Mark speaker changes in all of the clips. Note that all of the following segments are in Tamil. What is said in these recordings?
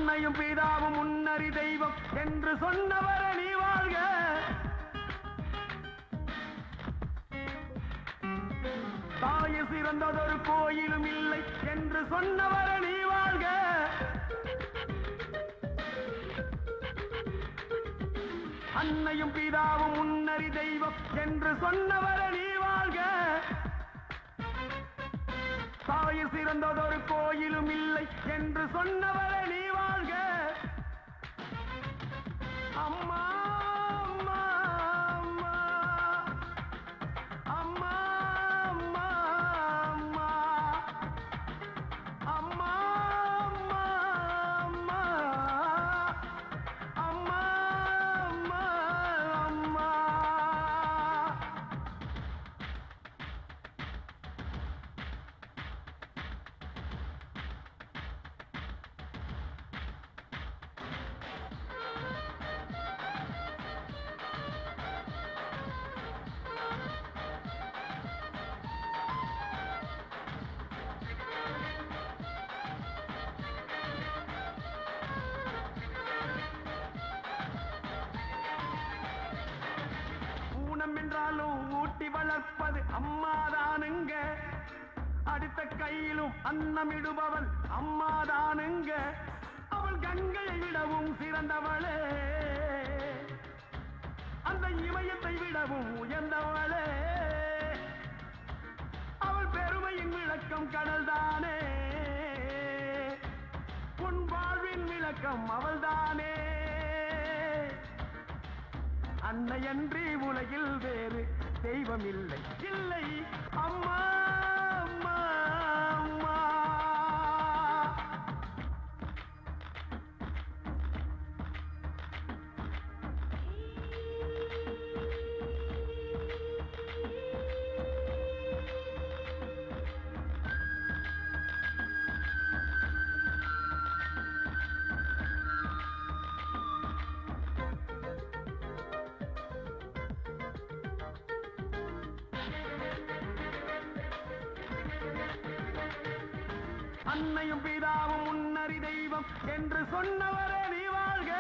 Speaker 1: அன்னையும் பிதாவும் முன்னறி தெய்வம் என்று சொன்னவர நீ வாழ்க தாய சிறந்ததொரு கோயிலும் இல்லை என்று சொன்னவர நீ வாழ்க அன்னையும் பிதாவும் முன்னறி தெய்வம் என்று சொன்னவர நீ வாழ்க தாய சிறந்ததொரு கோயிலும் இல்லை என்று சொன்னவர நீ வாழ்க அம்மா அம்மா அம்மா அம்மா அம்மா அம்மா அம்மா அம்மா அம்மா அம்மா அம்மா ஊனம் என்றாலும் ஊட்டி வளர்ப்பது அம்மாதானுங்க அடுத்த கையிலும் அன்னமிடுபவள் அம்மாதானுங்க அவள் கங்கையை விடவும் சிறந்தவளே அந்த இமயத்தை விடவும் உயர்ந்தவளே அவள் பெருமையின் விளக்கம் கடல்தானே உன் வாழ்வின் விளக்கம் அவள்தானே அன்னையன்றி உலகில் வேறு தெய்வம் இல்லை இல்லை அம்மா அம்மா அம்மா அன்னையும் பிதாவும் முன்னறி தெய்வம் என்று சொன்னவரே நீ வாழ்க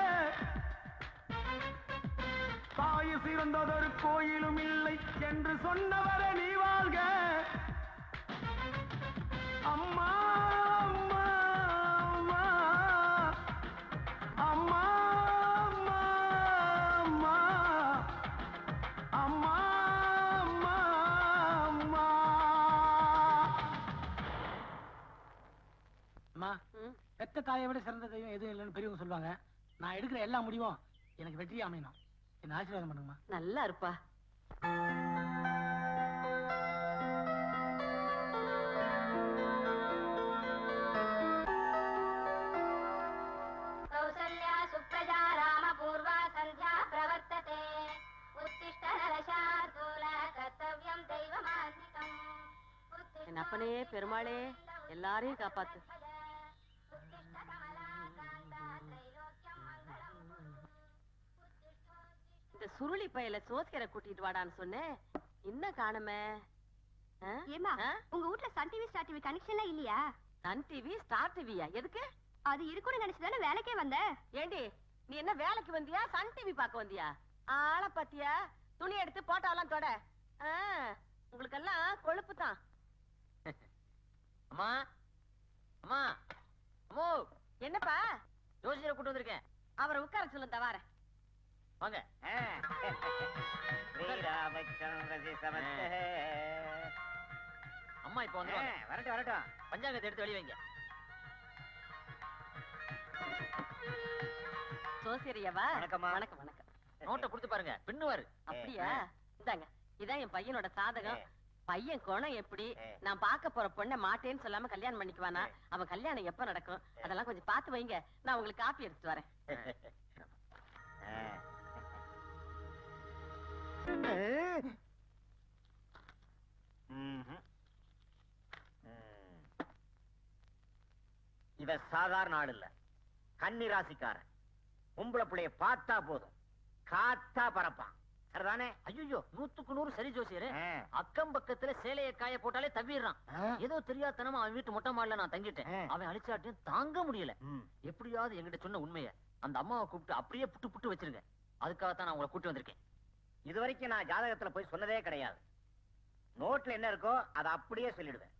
Speaker 1: தாய் சிறந்ததொரு கோயிலும் இல்லை என்று சொன்னவரே நீ வாழ்க அம்மா அம்மா அம்மா அம்மா அம்மா அம்மா அம்மா அம்மா அம்மா
Speaker 2: அம்மா பெத்த தாயை விட சிறந்த தெய்வம் எதுவும் இல்லைன்னு பெரியவங்க சொல்லுவாங்க நான் எடுக்கிற எல்லா முடிவும் எனக்கு வெற்றி அமையணும் என்ன ஆசீர்வாதம் பண்ணுங்கம்மா
Speaker 3: நல்லா இருப்பா
Speaker 4: कौसल्या सुप्रजा रामपूर्वा सन्ध्या प्रवर्तते उत्तिष्ठ नरशार्दूल कर्तव्यं दैवमान्विकम्
Speaker 3: என் அப்பனே பெருமாளே எல்லாரையும் காப்பாத்து இந்த சுருளி பயல சோத்துக்கரை கூட்டிட்டு வாடான்னு சொன்னேன் இன்னும் காணுமே ஆ?
Speaker 4: ஏமா
Speaker 3: ஆ?
Speaker 4: உங்க வீட்ல சன் டிவி ஸ்டார் டிவி கனெக்ஷன்லாம் இல்லையா
Speaker 3: சன் டிவி ஸ்டார் டிவியா எதுக்கு
Speaker 4: அது இருக்குன்னு நினைச்சுதானே வேலைக்கே வந்த
Speaker 3: ஏண்டி நீ என்ன வேலைக்கு வந்தியா சன் டிவி பார்க்க வந்தியா ஆள பாத்தியா துணி எடுத்து போட்டாலாம் தொட ஆ, உங்களுக்கெல்லாம் கொழுப்பு தான்
Speaker 5: அம்மா அம்மா அம்மோ
Speaker 3: என்னப்பா
Speaker 5: ஜோசியரை கூட்டு வந்திருக்கேன்
Speaker 3: அவரை உட்கார சொல்லுங்க வாரேன்
Speaker 5: வாங்க அம்மா இப்ப வந்து வரட்டும் வரட்டும் பஞ்சாங்கத்தை எடுத்து வெளிய வைங்க
Speaker 3: சோசியரியவா
Speaker 5: வணக்கம்மா.
Speaker 3: வணக்கம் வணக்கம்
Speaker 5: நோட்டை கொடுத்து பாருங்க பின்னுவாரு
Speaker 3: அப்படியா இந்தாங்க இதான் என் பையனோட சாதகம்
Speaker 5: ஏ.
Speaker 3: பையன் குணம் எப்படி
Speaker 5: ஏ.
Speaker 3: நான் பார்க்க போற பொண்ணை மாட்டேன்னு சொல்லாம கல்யாணம் பண்ணிக்குவானா அவன் கல்யாணம் எப்ப நடக்கும் அதெல்லாம் கொஞ்சம் பார்த்து வைங்க நான் உங்களுக்கு காப்பி எடுத்துட்டு வரேன்
Speaker 5: ம்ஹும். ம். இவன் சாதாரண ஆள் இல்ல கன்னி ராசிக்காரன் உம்பளை பிள்ளைய பார்த்தா போதும் காத்தா பறப்பான் சரிதானே ஐயோ நூத்துக்கு நூறு சரி ஜோசியரு
Speaker 6: ஆ.
Speaker 5: அக்கம் பக்கத்துல சேலையை காய போட்டாலே தவிடுறான்
Speaker 6: ஆ.
Speaker 5: ஏதோ தெரியாதனமா அவன் வீட்டு மொட்டை மாடல நான் தங்கிட்டேன்
Speaker 6: ஆ.
Speaker 5: அவன் அழிச்சாட்டையும் தாங்க முடியல
Speaker 6: ம்.
Speaker 5: எப்படியாவது என்கிட்ட சொன்ன உண்மைய அந்த அம்மாவை கூப்பிட்டு அப்படியே புட்டு புட்டு வச்சிருங்க அதுக்காகத்தான் நான் உங்களை கூட்டி வந்திருக்கேன்
Speaker 6: இது வரைக்கும் நான் ஜாதகத்துல போய் சொன்னதே கிடையாது நோட்ல என்ன இருக்கோ அதை அப்படியே சொல்லிடுவேன்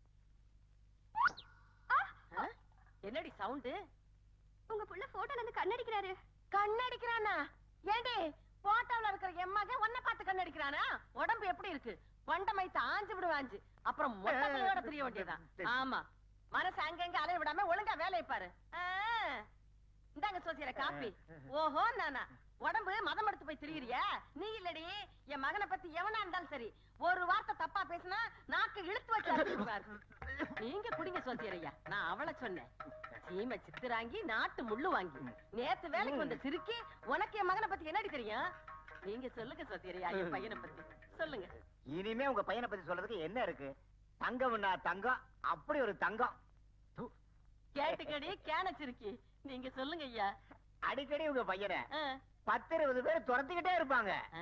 Speaker 3: என்னடி சவுண்டு
Speaker 4: உங்க புள்ள போட்டோல இருந்து கண்ணடிக்கிறாரு
Speaker 3: கண்ணடிக்கிறானா ஏண்டி போட்டோல இருக்கிற என் மகன் உன்னை பார்த்து கண்ணடிக்கிறானா உடம்பு எப்படி இருக்கு வண்ட மைத்த ஆஞ்சு விடுவாஞ்சு அப்புறம் மொட்டை தலையோட தெரிய வேண்டியதுதான் ஆமா மனசு அங்கங்க அலைய விடாம ஒழுங்கா வேலையை பாரு ஆ. இந்தாங்க சோசியர காப்பி ஓஹோ நானா உடம்பு மதம் எடுத்து போய் திரியிறியா நீ இல்லடி என் மகனை பத்தி எவனா இருந்தாலும் சரி ஒரு வார்த்தை தப்பா பேசினா நாக்கு இழுத்து வச்சு அடிச்சிருவாரு நீங்க குடிங்க சோசியரையா நான் அவளை சொன்னேன் சீமை சித்துராங்கி நாட்டு முள்ளு வாங்கி நேத்து வேலைக்கு வந்த சிறுக்கி உனக்கு என் மகனை பத்தி என்னடி தெரியும் நீங்க சொல்லுங்க சோசியரையா என் பையனை பத்தி சொல்லுங்க
Speaker 6: இனிமே உங்க பையனை பத்தி சொல்றதுக்கு என்ன இருக்கு தங்கம்னா தங்கம் அப்படி ஒரு தங்கம் து.
Speaker 3: கேட்டுக்கடி கேன சிறுக்கி நீங்க சொல்லுங்க ஐயா
Speaker 6: அடிக்கடி உங்க பையனை
Speaker 3: ஆ,
Speaker 6: பத்து இருபது பேர் துரத்திக்கிட்டே இருப்பாங்க
Speaker 3: ஆ.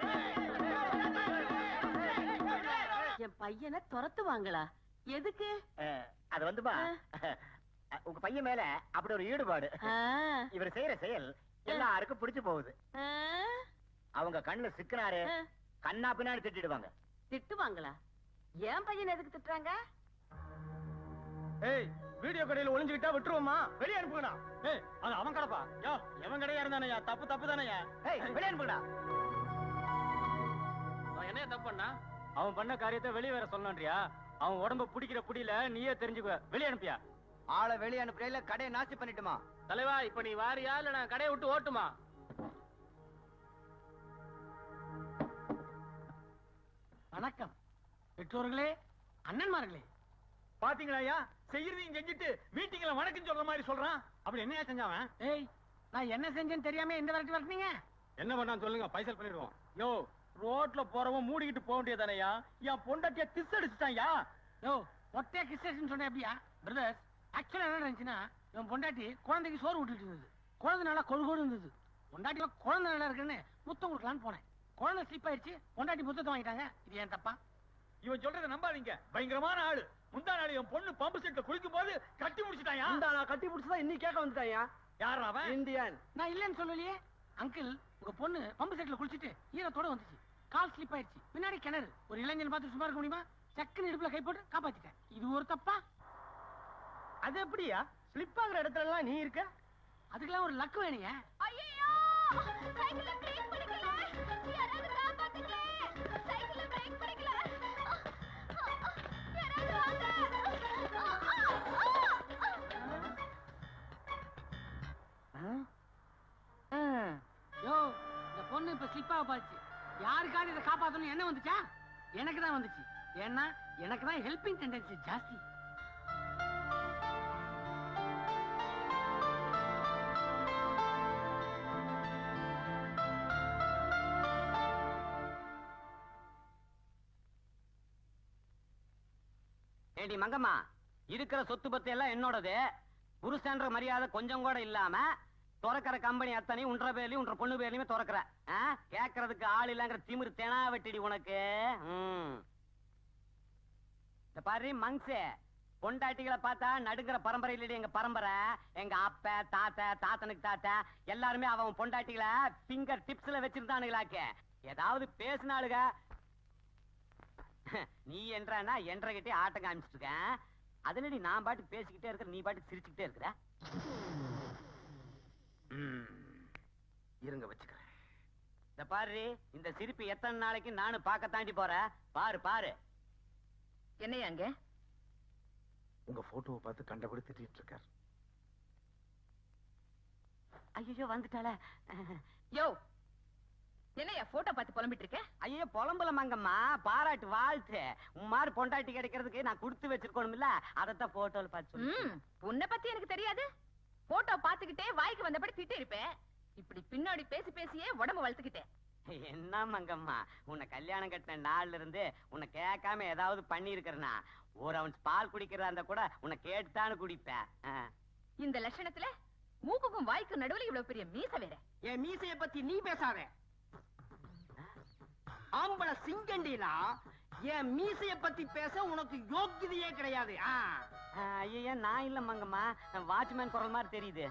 Speaker 3: என் பையனை துரத்துவாங்களா எதுக்கு
Speaker 6: அஹ், அது வந்துமா உங்க பையன் மேல அப்படி ஒரு ஈடுபாடு
Speaker 3: ஆ,
Speaker 6: இவர் செய்யற செயல் எல்லாருக்கும் பிடிச்சு போகுது
Speaker 3: ஆ,
Speaker 6: அவங்க கண்ணுல சிக்கினாரு
Speaker 3: ஆ.
Speaker 6: கண்ணா பின்னாடி திட்டிடுவாங்க
Speaker 3: திட்டுவாங்களா என் பையன் எதுக்கு திட்டுறாங்க
Speaker 1: ஏய் வீடியோ கடையில ஒளிஞ்சுக்கிட்டா விட்டுருவோமா வெளியே அனுப்புங்கடா ஏய் அது அவன் கடைப்பா யோ எவன் கடையா இருந்தானயா தப்பு தப்பு தானயா
Speaker 6: ஏய் வெளியே அனுப்புடா
Speaker 1: என்ன தப்பு பண்ணா அவன் பண்ண காரியத்தை வெளியே வேற சொல்லணும்ன்றியா அவன் உடம்ப பிடிக்கிற புடியில நீயே தெரிஞ்சுக்க வெளியே அனுப்பியா
Speaker 6: ஆளை வெளியே அனுப்புறேன் இல்ல கடையை நாஸ்தி பண்ணிட்டுமா
Speaker 1: தலைவா இப்ப நீ வாரியா இல்ல நான் கடையை விட்டு ஓட்டுமா
Speaker 2: வணக்கம் பெற்றோர்களே அண்ணன்மார்களே
Speaker 1: பாத்தீங்களா ஐயா செய்யறதையும் செஞ்சுட்டு மீட்டிங்ல வணக்கம் சொல்ற மாதிரி சொல்றான் அப்படி என்னையா செஞ்சாவன்
Speaker 2: ஏய் நான் என்ன செஞ்சேன்னு தெரியாம இந்த விரட்டி விரட்டினீங்க
Speaker 1: என்ன பண்ணான்னு சொல்லுங்க பைசல் பண்ணிடுவோம் யோ ரோட்ல போறவன் மூடிக்கிட்டு போக வேண்டியதானயா என் பொண்டாட்டிய திஸ் அடிச்சுட்டான்யா
Speaker 2: யோ ஒத்தையா கிறிஸ்டேஷன் சொன்னேன் அப்படியா பிரதர்ஸ் ஆக்சுவலா என்ன இருந்துச்சுன்னா இவன் பொண்டாட்டி குழந்தைக்கு சோறு விட்டுட்டு இருந்தது குழந்தை நல்லா கொழு கொழு இருந்தது பொண்டாட்டி குழந்தை நல்லா இருக்குன்னு முத்தம் கொடுக்கலான்னு போனேன் குழந்தை ஸ்லிப் ஆயிடுச்சு பொண்டாட்டி முத்தத்தை வாங்கிட்டாங்க இது ஏன் தப்பா
Speaker 1: இவன் சொல்றதை நம்பாதீங்க பயங்கரமான ஆளு முந்தா நாள் என் பொண்ணு பம்பு செட்ல குளிக்கும் போது கட்டி முடிச்சுட்டாயா
Speaker 2: நான் கட்டி பிடிச்சதா இன்னி கேட்க வந்துட்டாயா
Speaker 1: யார் அவன்
Speaker 2: இந்தியன் நான் இல்லைன்னு சொல்லலையே அங்கிள் உங்க பொண்ணு பம்பு செட்ல குளிச்சிட்டு ஈரத்தோட வந்துச்சு கால் ஸ்லிப் ஆயிடுச்சு பின்னாடி கிணறு ஒரு இளைஞன் பார்த்து சும்மா இருக்க முடியுமா சக்குன்னு இடுப்புல கை போட்டு காப்பாத்திட்டேன் இது ஒரு தப்பா
Speaker 1: அது எப்படியா ஸ்லிப் ஆகுற இடத்துல எல்லாம் நீ இருக்க
Speaker 2: அதுக்கெல்லாம் ஒரு லக்கு வேணுங்க
Speaker 4: ஐயோ சைக்கிள்ல பிரேக் பிடிக்கல யாராவது காப்பாத்துங்க சைக்கிள்ல பிரேக் பிடிக்கல யாராவது வாங்க
Speaker 2: யோ இந்த பொண்ணு இப்ப ஸ்லிப் ஆக பாச்சு யாருக்காவது இதை காப்பாத்தணும் என்ன வந்துச்சா எனக்கு தான் வந்துச்சு ஏன்னா எனக்கு தான் ஹெல்பிங் டெண்டன்சி ஜாஸ்தி
Speaker 7: ஏண்டி மங்கம்மா இருக்கிற சொத்து பத்து எல்லாம் என்னோடது புருஷன்ற மரியாதை கொஞ்சம் கூட இல்லாம துறக்கிற கம்பெனி அத்தனையும் உன்ற பேர்லயும் உன்ற பொண்ணு பேர்லயுமே துறக்கிற ஆ? கேட்கறதுக்கு ஆள் இல்லங்கிற திமிரு தெனா வெட்டிடி உனக்கு ம். இந்த பாரு மங்சே பொண்டாட்டிகளை பார்த்தா நடுங்கிற பரம்பரை இல்லடி எங்க பரம்பரை எங்க அப்ப தாத்தா தாத்தனுக்கு தாத்தா எல்லாருமே அவன் பொண்டாட்டிகளை பிங்கர் டிப்ஸ்ல வச்சிருந்தானுங்களாக்க ஏதாவது பேசினாளுக நீ என்றானா என்றகிட்டே ஆட்டம் காமிச்சிட்டு இருக்கேன் அதனடி நான் பாட்டுக்கு பேசிக்கிட்டே இருக்கிற நீ பாட்டுக்கு சிரிச்சுக்கிட்டே இருக்கிற ம். இருங்க வச்சுக்கிறேன் இந்த பாரு இந்த சிரிப்பு எத்தனை நாளைக்கு நானும் பார்க்க தாண்டி போறேன் பாரு பாரு
Speaker 3: என்னையா அங்க
Speaker 6: உங்க போட்டோவை பார்த்து கண்டபடி திட்டிட்டு இருக்காரு
Speaker 7: ஐயோ வந்துட்டாள
Speaker 3: யோ என்னையா போட்டோ பார்த்து புலம்பிட்டு இருக்க
Speaker 7: ஐயோ புலம்புல மங்கம்மா பாராட்டு வாழ்த்து உன் மாதிரி பொண்டாட்டி கிடைக்கிறதுக்கு நான் கொடுத்து வச்சிருக்கணும்ல அதைத்தான் போட்டோல பார்த்து சொல்லு.
Speaker 3: ம் உன்னை பத்தி எனக்கு தெரியாது போட்டோ பாத்துக்கிட்டே வாய்க்கு வந்தபடி திட்டி இருப்பேன் இப்படி பின்னாடி பேசி பேசியே உடம்பு வளர்த்துக்கிட்டேன்
Speaker 7: என்ன மங்கம்மா உன்னை கல்யாணம் கட்டின நாள்ல இருந்து உன்னை கேட்காம ஏதாவது பண்ணி இருக்கிறனா ஒரு அவன் பால் குடிக்கிறதா இருந்தா கூட உன்னை கேட்டுத்தானு குடிப்பேன் ஆ.
Speaker 3: இந்த லட்சணத்துல மூக்குக்கும் வாய்க்கும் நடுவுல இவ்வளவு பெரிய மீச வேற
Speaker 2: என் மீசைய பத்தி நீ பேசாத ஆம்பளை சிங்கண்டினா என் மீசைய பத்தி பேச உனக்கு யோக்கியதையே கிடையாது ஆ.
Speaker 7: ஐயா நான் இல்ல மங்கம்மா வாட்ச்மேன் குரல் மாதிரி தெரியுது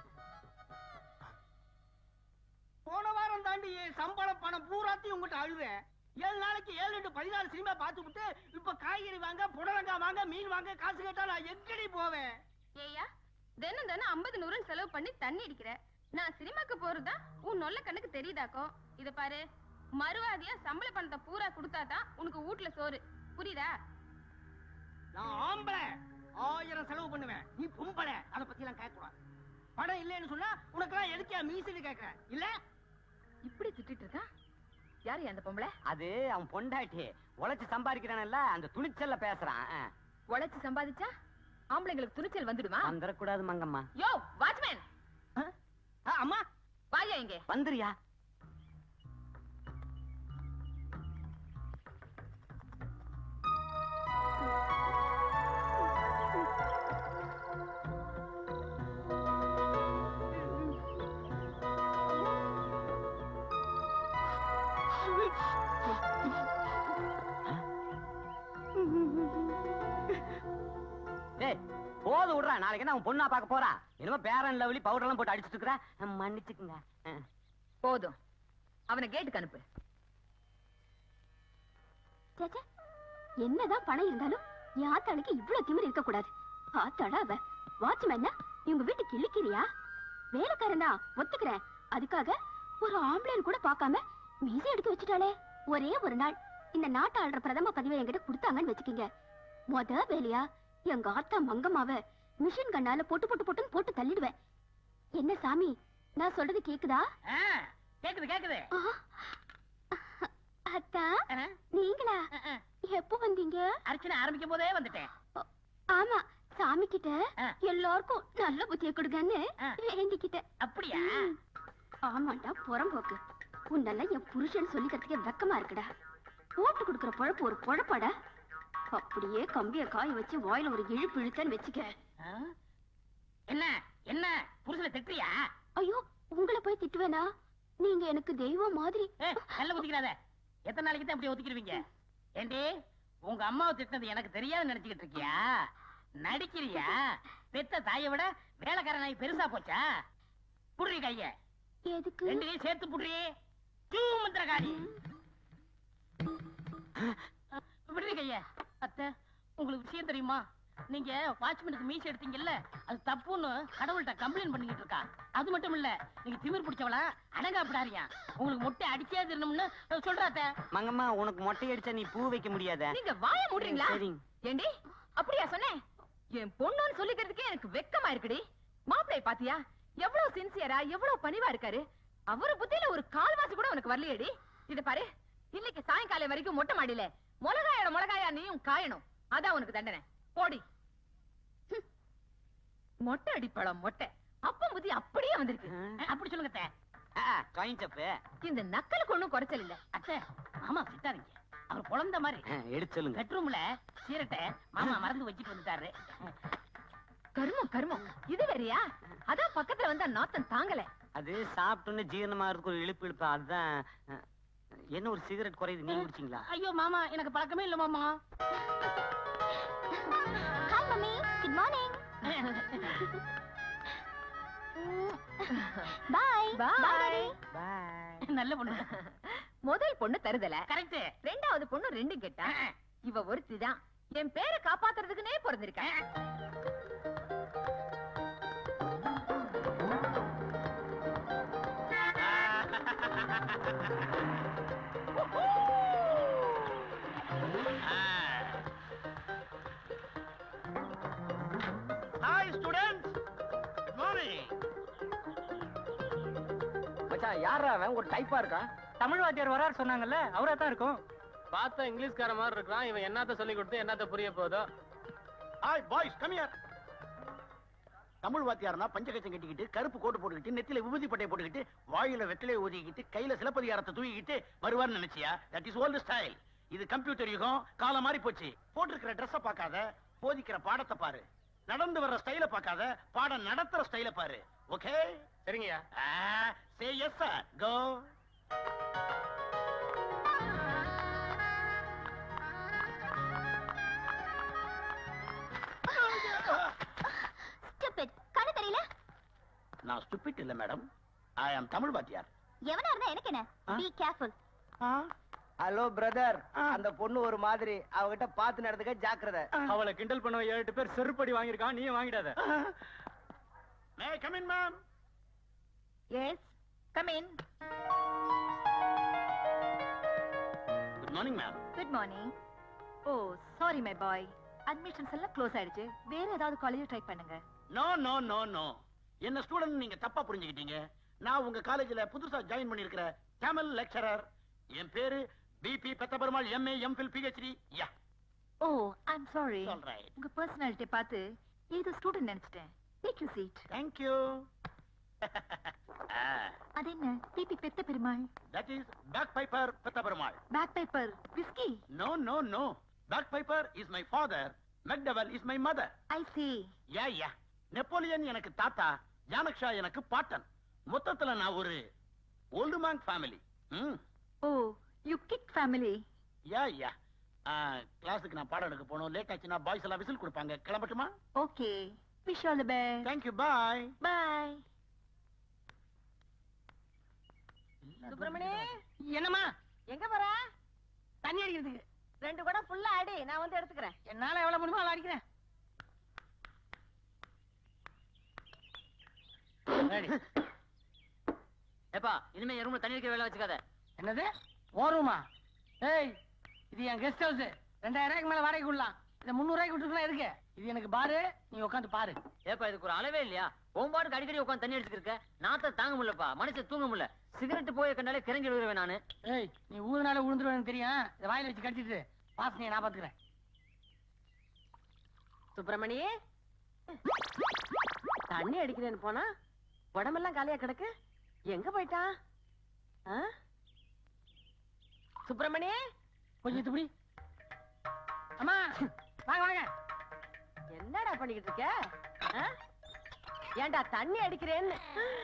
Speaker 2: போன வாரம் தாண்டி என் சம்பள பணம் பூராத்தையும் உங்ககிட்ட அழுவேன் ஏழு நாளைக்கு ஏழு எட்டு பதினாலு சினிமா பார்த்து விட்டு இப்ப காய்கறி வாங்க புடலங்காய் வாங்க மீன் வாங்க காசு கேட்டா நான் எங்கடி போவேன்
Speaker 4: ஏய்யா தினம் தினம் ஐம்பது நூறுன்னு செலவு பண்ணி தண்ணி அடிக்கிற நான் சினிமாக்கு போறதா உன் நொல்ல கண்ணுக்கு தெரியுதாக்கோ இத பாரு மறுவாதியா சம்பள பணத்தை பூரா கொடுத்தாதான் உனக்கு வீட்ல சோறு புரியுதா
Speaker 2: நான் ஆம்பளை ஆயிரம் செலவு பண்ணுவேன் நீ பொம்பளை அதை பத்தி எல்லாம் கேட்க கூடாது பணம் இல்லைன்னு சொன்னா உனக்கெல்லாம் எதுக்கே மீசுன்னு கேட்கறேன் இல்ல
Speaker 3: இப்படி திட்டிட்டு இருக்கா யாரு அந்த பொம்பளை
Speaker 7: அது அவன் பொண்டாட்டி உழைச்சு சம்பாதிக்கிறானல்ல அந்த துணிச்சல்ல பேசுறான் ஆ.
Speaker 3: உழைச்சு சம்பாதிச்சா ஆம்பளைங்களுக்கு துணிச்சல் வந்துடுமா
Speaker 7: வந்துடக்கூடாது மங்கம்மா
Speaker 3: யோ வாட்ச்மேன்
Speaker 2: ஆ, அம்மா
Speaker 3: வாயா இங்க
Speaker 7: வந்துரியா டேய் போது விடுறா நாளைக்கு என்ன அவன் பொண்ணா பார்க்க போறா என்னமோ பேரன் லவ்லி பவுடர் எல்லாம் போட்டு அடிச்சிட்டு இருக்கிற மன்னிச்சுக்குங்க ஆ.
Speaker 3: போதும் அவனை கேட்டுக்கு அனுப்பு
Speaker 4: சேச்சே என்னதான் பணம் இருந்தாலும் என் ஆத்தாளுக்கு இவ்வளவு திமிரு இருக்க கூடாது ஆத்தாடா அவ வாட்ச்மேன்னா இவங்க வீட்டு கிழிக்கிறியா வேலைக்காரன் தான் ஒத்துக்கிறேன் அதுக்காக ஒரு ஆம்பளைன்னு கூட பார்க்காம மீசை எடுக்க வச்சுட்டாளே ஒரே ஒரு நாள் இந்த நாட்டு ஆள்ற பிரதம பதவியை என்கிட்ட கொடுத்தாங்கன்னு வச்சுக்கீங்க முத வேலையா எங்க ஆத்தா மங்கம்மாவ மிஷின் கண்ணால போட்டு போட்டு போட்டுன்னு போட்டு தள்ளிடுவேன் என்ன சாமி நான் சொல்றது கேக்குதா
Speaker 2: ஆ, கேக்குது கேக்குது
Speaker 4: ஆ. அத்தா
Speaker 2: ஆ,
Speaker 4: நீங்களா
Speaker 2: ஆ, ஆ.
Speaker 4: எப்போ வந்தீங்க
Speaker 2: அர்ச்சனை ஆரம்பிக்கும் போதே வந்துட்டேன்
Speaker 4: ஆமா சாமி கிட்ட
Speaker 2: ஆ.
Speaker 4: எல்லாருக்கும் நல்ல புத்திய கொடுங்கன்னு
Speaker 2: ஆ.
Speaker 4: வேண்டிக்கிட்டேன்
Speaker 2: அப்படியா
Speaker 4: ம். ஆமாண்டா புறம்போக்கு உன்னெல்லாம் என் புருஷன் சொல்லிக்கிறதுக்கே வெக்கமா இருக்குடா போட்டு கொடுக்குற பொழப்பு ஒரு பொழப்பாடா அப்படியே கம்பிய காய வச்சு வாயில ஒரு இழுப்பு இழுத்தன்னு வச்சுக்க
Speaker 2: ஆ? என்ன என்ன புருஷனை திட்டுறியா
Speaker 4: ஐயோ உங்களை போய் திட்டுவேனா நீங்க எனக்கு தெய்வம் மாதிரி
Speaker 2: ஏய், நல்ல ஒதுக்கிறாத எத்தனை நாளைக்கு தான் இப்படி ஒதுக்கிடுவீங்க ஏண்டி உங்க அம்மாவை திட்டினது எனக்கு தெரியாது நினைச்சுக்கிட்டு இருக்கியா நடிக்கிறியா பெத்த தாயை விட வேலைக்கார நாய் பெருசா போச்சா புடுறி கைய
Speaker 4: எதுக்கு
Speaker 2: ரெண்டு கையும் சேர்த்து புடுறி தூ மந்திரகாரி விடுறி கைய அத்தை உங்களுக்கு விஷயம் தெரியுமா நீங்க வாட்ச்மேனுக்கு மீசி எடுத்தீங்கல்ல அது தப்புன்னு கடவுள்கிட்ட கம்ப்ளைண்ட் பண்ணிக்கிட்டு இருக்கா அது மட்டும் இல்ல நீங்க திமிர் பிடிச்சவளா அடங்காப்பிடாரியா உங்களுக்கு மொட்டை அடிச்சே தரணும்னு சொல்றாத்த
Speaker 7: மங்கம்மா உனக்கு மொட்டை அடிச்சா நீ பூ வைக்க முடியாத
Speaker 3: நீங்க வாய மூடுறீங்களா
Speaker 7: சரிங்க
Speaker 3: ஏண்டி அப்படியா சொன்னேன் என் பொண்ணுன்னு சொல்லிக்கிறதுக்கே எனக்கு வெக்கமா இருக்குடி மாப்பிளைய பாத்தியா எவ்வளவு சின்சியரா எவ்வளவு பணிவா இருக்காரு அவரு புத்தியில ஒரு கால்வாசி கூட உனக்கு வரலையேடி இத பாரு இன்னைக்கு சாயங்காலம் வரைக்கும் மொட்டை மாடியில மிளகாயோட மிளகாயா நீயும் காயணும் அதான் உனக்கு தண்டனை போடி ஹம். மொட்டை அடிப்பழம் மொட்டை அப்பம் புத்தி அப்படியே வந்திருக்கு
Speaker 2: அப்படி சொல்லுங்க அத்தை.
Speaker 7: காயின்சப்பு
Speaker 3: இந்த நக்கலுக்கு ஒண்ணும் குறைச்சல் இல்ல
Speaker 2: அத்தை மாமா திட்டாதீங்க அவர் குழந்தை மாதிரி
Speaker 7: எடுத்து சொல்லுங்க
Speaker 2: பெட்ரூம்ல சீரட்டை மாமா மறந்து வச்சுட்டு வந்துட்டாரு
Speaker 3: கருமம் கருமம் இது வேறயா அதான் பக்கத்துல வந்தா நாத்தம் தாங்கல
Speaker 7: அது சாப்பிட்டோன்னு ஜீரணமா இருக்கு ஒரு இழுப்பு இழுப்பு அதுதான் அஹ், என்ன ஒரு சிகரெட் குறையுது நீங்க குடிச்சீங்களா
Speaker 2: ஐயோ மாமா எனக்கு பழக்கமே இல்ல மாமா
Speaker 4: hi mummy good morning bye
Speaker 3: bye
Speaker 7: bye
Speaker 2: நல்ல பொண்ணு
Speaker 3: முதல் பொண்ணு தருதல
Speaker 2: கரெக்ட்
Speaker 3: ரெண்டாவது பொண்ணு ரெண்டு கெட்டா இவ ஒருத்தி தான் என் பேரை காப்பாத்துறதுக்குனே பிறந்திருக்கா
Speaker 1: ஹாய் ஸ்டூடெண்ட்ஸ் குட் மார்னிங்
Speaker 8: மச்சான் யாரா அவன் ஒரு டைப்பா இருக்கான்
Speaker 1: தமிழ் வாத்தியார் வரார் சொன்னாங்கல்ல அவரா தான் இருக்கும் பார்த்தா இங்கிலீஷ்கார மாதிரி இருக்கான் இவன் என்னத்த சொல்லி கொடுத்து என்னத்த புரிய போதோ
Speaker 8: hi boys come here Tamil வாத்தியார்னா பஞ்சகச்சம் கட்டிக்கிட்டு கருப்பு கோட்டு போட்டுக்கிட்டு நெத்தில விபூதி பட்டையை போட்டுக்கிட்டு வாயில வெற்றிலையை ஊதிக்கிட்டு கையில சிலப்பதிகாரத்தை தூக்கிக்கிட்டு வருவார்னு நினைச்சியா தட் இஸ் ஓல்டு ஸ்டைல் இது கம்ப்யூட்டர் யுகம் காலம் மாறி போச்சு போட்டிருக்கிற ட்ரெஸ்ஸ பார்க்காத போதிக்கிற பாடத்தை பாரு நடந்து வர்ற ஸ்டைல பார்க்காத பாடம் நடத்துற ஸ்டைல பாரு ஓகே
Speaker 1: சரிங்கய்யா
Speaker 8: சே எஸ் சார் கோ நான் ஸ்டூபிட் இல்ல மேடம் ஐ ஆம் தமிழ் வாத்தியார்
Speaker 4: எவனா இருந்தா எனக்கு என்ன
Speaker 8: ஆ?
Speaker 4: பி கேர்ஃபுல்
Speaker 6: ஹலோ பிரதர் அந்த பொண்ணு ஒரு மாதிரி அவகிட்ட பாத்து நடந்துக்க ஜாக்கிரதை
Speaker 1: அவளை கிண்டல் பண்ண ஏழு எட்டு பேர் செருப்படி வாங்கியிருக்கான் நீயும் வாங்கிடாத
Speaker 8: may come in ma'am
Speaker 3: yes come in
Speaker 8: good morning ma'am
Speaker 3: good morning oh sorry my boy admissions எல்லாம் க்ளோஸ் ஆயிடுச்சு வேற ஏதாவது காலேஜ் ட்ரை பண்ணுங்க
Speaker 8: நோ நோ நோ நோ என்ன ஸ்டூடெண்ட் நீங்க தப்பா புரிஞ்சுக்கிட்டீங்க நான் உங்க காலேஜ்ல புதுசா ஜாயின் பண்ணிருக்கிற தமிழ் லெக்சரர் என் பேரு B P Pethaperumal M A MPhil PhD yeah
Speaker 3: oh I am sorry
Speaker 8: சொல்றேன்
Speaker 3: உங்க பர்சனாலிட்டி பார்த்து ஏதோ ஸ்டூடெண்ட் நினைச்சிட்டேன் take you seat
Speaker 8: thank you
Speaker 3: அது என்ன B P Petha Perumal
Speaker 8: that is Bagpiper Pethaperumal
Speaker 3: bag paper whisky
Speaker 8: no no no Bagpiper is my father McDowell is my mother
Speaker 3: I see
Speaker 8: yeah yeah Napoleon எனக்கு தாத்தா ஜானக்ஷா எனக்கு பாட்டன் மொத்தத்துல நான் ஒரு old Monk family hmm
Speaker 3: oh you kick family
Speaker 8: yeah yeah கிளாஸுக்கு நான் பாடம் எடுக்க போகணும் லேட் ஆச்சுன்னா பாய்ஸ் எல்லாம் விசில் கொடுப்பாங்க கிளம்பட்டுமா
Speaker 3: okay wish all the best
Speaker 8: thank you bye
Speaker 3: bye Subramani
Speaker 2: என்னம்மா
Speaker 3: எங்க போற
Speaker 2: தண்ணி அடிக்கிறதுக்கு
Speaker 3: ரெண்டு குடம் ஃபுல்லா அடி நான் வந்து எடுத்துக்கிறேன்
Speaker 2: என்னால எவ்வளவு முடியுமோ அவ்வளவு அடிக்கிறேன் Ready.
Speaker 5: ஏப்பா இனிமே என் ரூம்ல தண்ணி வைக்கிற வேலை வச்சுக்காத
Speaker 2: என்னது ஓருமா ஏய் இது என் கெஸ்ட் ஹவுஸ் ரெண்டாயிரம் ரூபாய்க்கு மேல வாடகை விடலாம் இதை முந்நூறு ரூபாய்க்கு விட்டுருக்கலாம் இருக்கு இது எனக்கு பாரு நீ உட்காந்து பாரு
Speaker 5: ஏப்பா இதுக்கு ஒரு அளவே இல்லையா ஒம்பாடுக்கு அடிக்கடி உட்காந்து தண்ணி அடிச்சுட்டு இருக்க நாத்த தாங்க முடியலப்பா மனுஷன் தூங்க முடியல சிகரெட் போய் கண்டாலே கிறங்கி விழுவேன் நானு
Speaker 2: ஏய் நீ ஊதுனால விழுந்துருவேன்னு தெரியும் இதை வாயில வச்சு கடிச்சிட்டு வாசனையை நான் பாத்துக்கிறேன்
Speaker 3: சுப்பிரமணி தண்ணி அடிக்கிறேன்னு போனா உடம்பெல்லாம் காலியா கிடக்கு எங்க போயிட்டான் ஆ? சுப்பிரமணி
Speaker 2: கொஞ்சம் இப்படி அம்மா வாங்க வாங்க
Speaker 3: என்னடா பண்ணிக்கிட்டு இருக்க ஆ? ஏன்டா தண்ணி அடிக்கிறேன்னு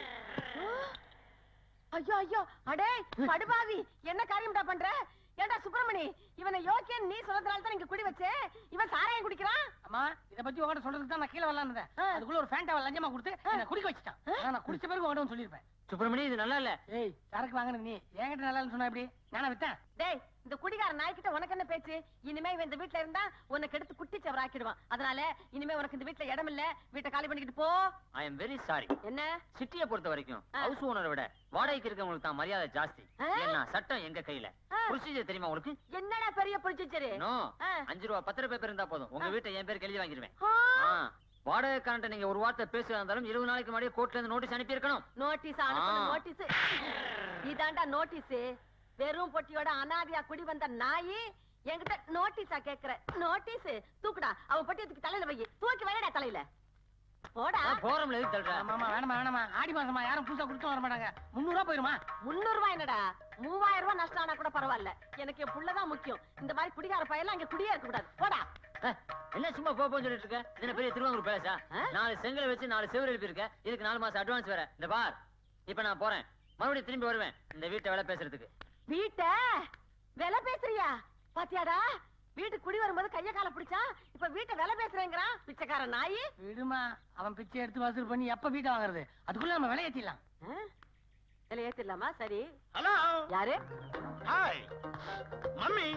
Speaker 3: ஐயோ ஐயோ அடே படுபாவி என்ன காரியம்டா பண்ற ஏன்டா சுப்பிரமணி இவனை யோக்கியன் நீ சொல்றதுனால தான் இங்க குடி வச்சேன் இவன் சாராயம் குடிக்கிறான்
Speaker 2: அம்மா இத பத்தி உங்ககிட்ட சொல்றதுக்கு தான் நான் கீழே வரலான்னு இருந்தேன்
Speaker 3: ஆ.
Speaker 2: அதுக்குள்ள ஒரு ஃபேண்டாவை லஞ்சமா கொடுத்து என்ன குடிக்க வச்சுட்டான் ஆனா நான் குடிச்ச பிறகு உங்ககிட்ட வந்து சொல்லியிருப்பேன்
Speaker 5: சுப்பிரமணி இது நல்லா இல்ல
Speaker 2: ஏய் சரக்கு வாங்கினது நீ என்கிட்ட நல்லா இல்லைன்னு சொன்னா எப்படி நானா வித்தேன்
Speaker 3: டேய் இந்த குடிகார நாய்க்கிட்ட உனக்கு என்ன பேச்சு இனிமே இவன் இந்த வீட்ல இருந்தா உன்னை கெடுத்து குட்டி சவர் ஆக்கிடுவான் அதனால இனிமே உனக்கு இந்த வீட்ல இடம் இல்ல வீட்டை காலி பண்ணிக்கிட்டு போ
Speaker 5: ஐ எம் வெரி சாரி
Speaker 3: என்ன
Speaker 5: சிட்டியை பொறுத்த வரைக்கும்
Speaker 3: ஆ.
Speaker 5: ஹவுஸ் ஓனரை விட வாடகைக்கு இருக்கவங்களுக்கு தான் மரியாதை ஜாஸ்தி
Speaker 3: ஆ?
Speaker 5: ஏன்னா சட்டம் எங்க கையில
Speaker 3: ஆ.
Speaker 5: ப்ரொசீஜர் தெரியுமா உங்களுக்கு
Speaker 3: என்னடா பெரிய புரிச்சுச்சரு
Speaker 5: நோ
Speaker 3: ஆ.
Speaker 5: அஞ்சு ரூபா பத்திர பேப்பர் இருந்தா போதும் உங்க வீட்டை என் பேருக்கு எழுதி வாங்கிடுவேன்
Speaker 3: ஆ,
Speaker 5: ஆ. வாடகைக்காரன்ட்ட நீங்க ஒரு வார்த்தை பேசுறதா இருந்தாலும் இருபது நாளைக்கு முன்னாடியே கோர்ட்ல இருந்து நோட்டீஸ் அனுப்பி இருக்கணும்
Speaker 3: நோட்டீஸ் அனுப்புன
Speaker 5: ஆ.
Speaker 3: நோட்டீஸ் இதாண்டா நோட்டீஸ் வெறும் பொட்டியோட அனாதையா குடி வந்த நாயி என்கிட்ட நோட்டீஸா கேக்குற நோட்டீஸ் தூக்குடா அவன் பொட்டி தூக்கி தலையில வை தூக்கி வைடா தலையில போடா
Speaker 5: போறோம்ல எதுக்கு தள்ளுற
Speaker 2: ஆமா ஆமா வேணாமா வேணாமா ஆடி மாசமா யாரும் புதுசா கொடுத்து வர மாட்டாங்க முந்நூறு ரூபா போயிருமா
Speaker 3: முன்னூறு ரூபாய் என்னடா மூவாயிரம் ரூபாய் நஷ்டம் ஆனா கூட பரவாயில்ல எனக்கு என் புள்ளதான் முக்கியம் இந்த மாதிரி குடிகார பையெல்லாம் இங்க குடியே இருக்க கூடாது போடா
Speaker 5: ஏ, என்ன சும்மா போ போன்னு சொல்லிட்டு இருக்க இது என்ன பெரிய திருவாங்கூர் பேலஸா
Speaker 3: ஆ?
Speaker 5: நாலு செங்கலை வச்சு நாலு செவ்வறு எழுப்பி இருக்க இதுக்கு நாலு மாசம் அட்வான்ஸ் வேற இந்த பார் இப்ப நான் போறேன் மறுபடியும் திரும்பி வருவேன் இந்த வீட்டை வேலை பேசுறதுக்கு
Speaker 3: வீட்ட விலை பேசுறியா பாத்தியாடா வீட்டுக்கு குடி வரும்போது கைய கால பிடிச்சா இப்ப வீட்டை விலை பேசுறேங்கிறான் பிச்சைக்கார நாயி
Speaker 2: விடுமா அவன் பிச்சை எடுத்து வசூல் பண்ணி எப்ப வீட்டை வாங்குறது அதுக்குள்ள நம்ம விலை ஏத்திடலாம்
Speaker 3: ஆ? விலை ஏத்திடலாமா சரி
Speaker 8: ஹலோ
Speaker 3: யாரு
Speaker 8: ஹாய் மம்மி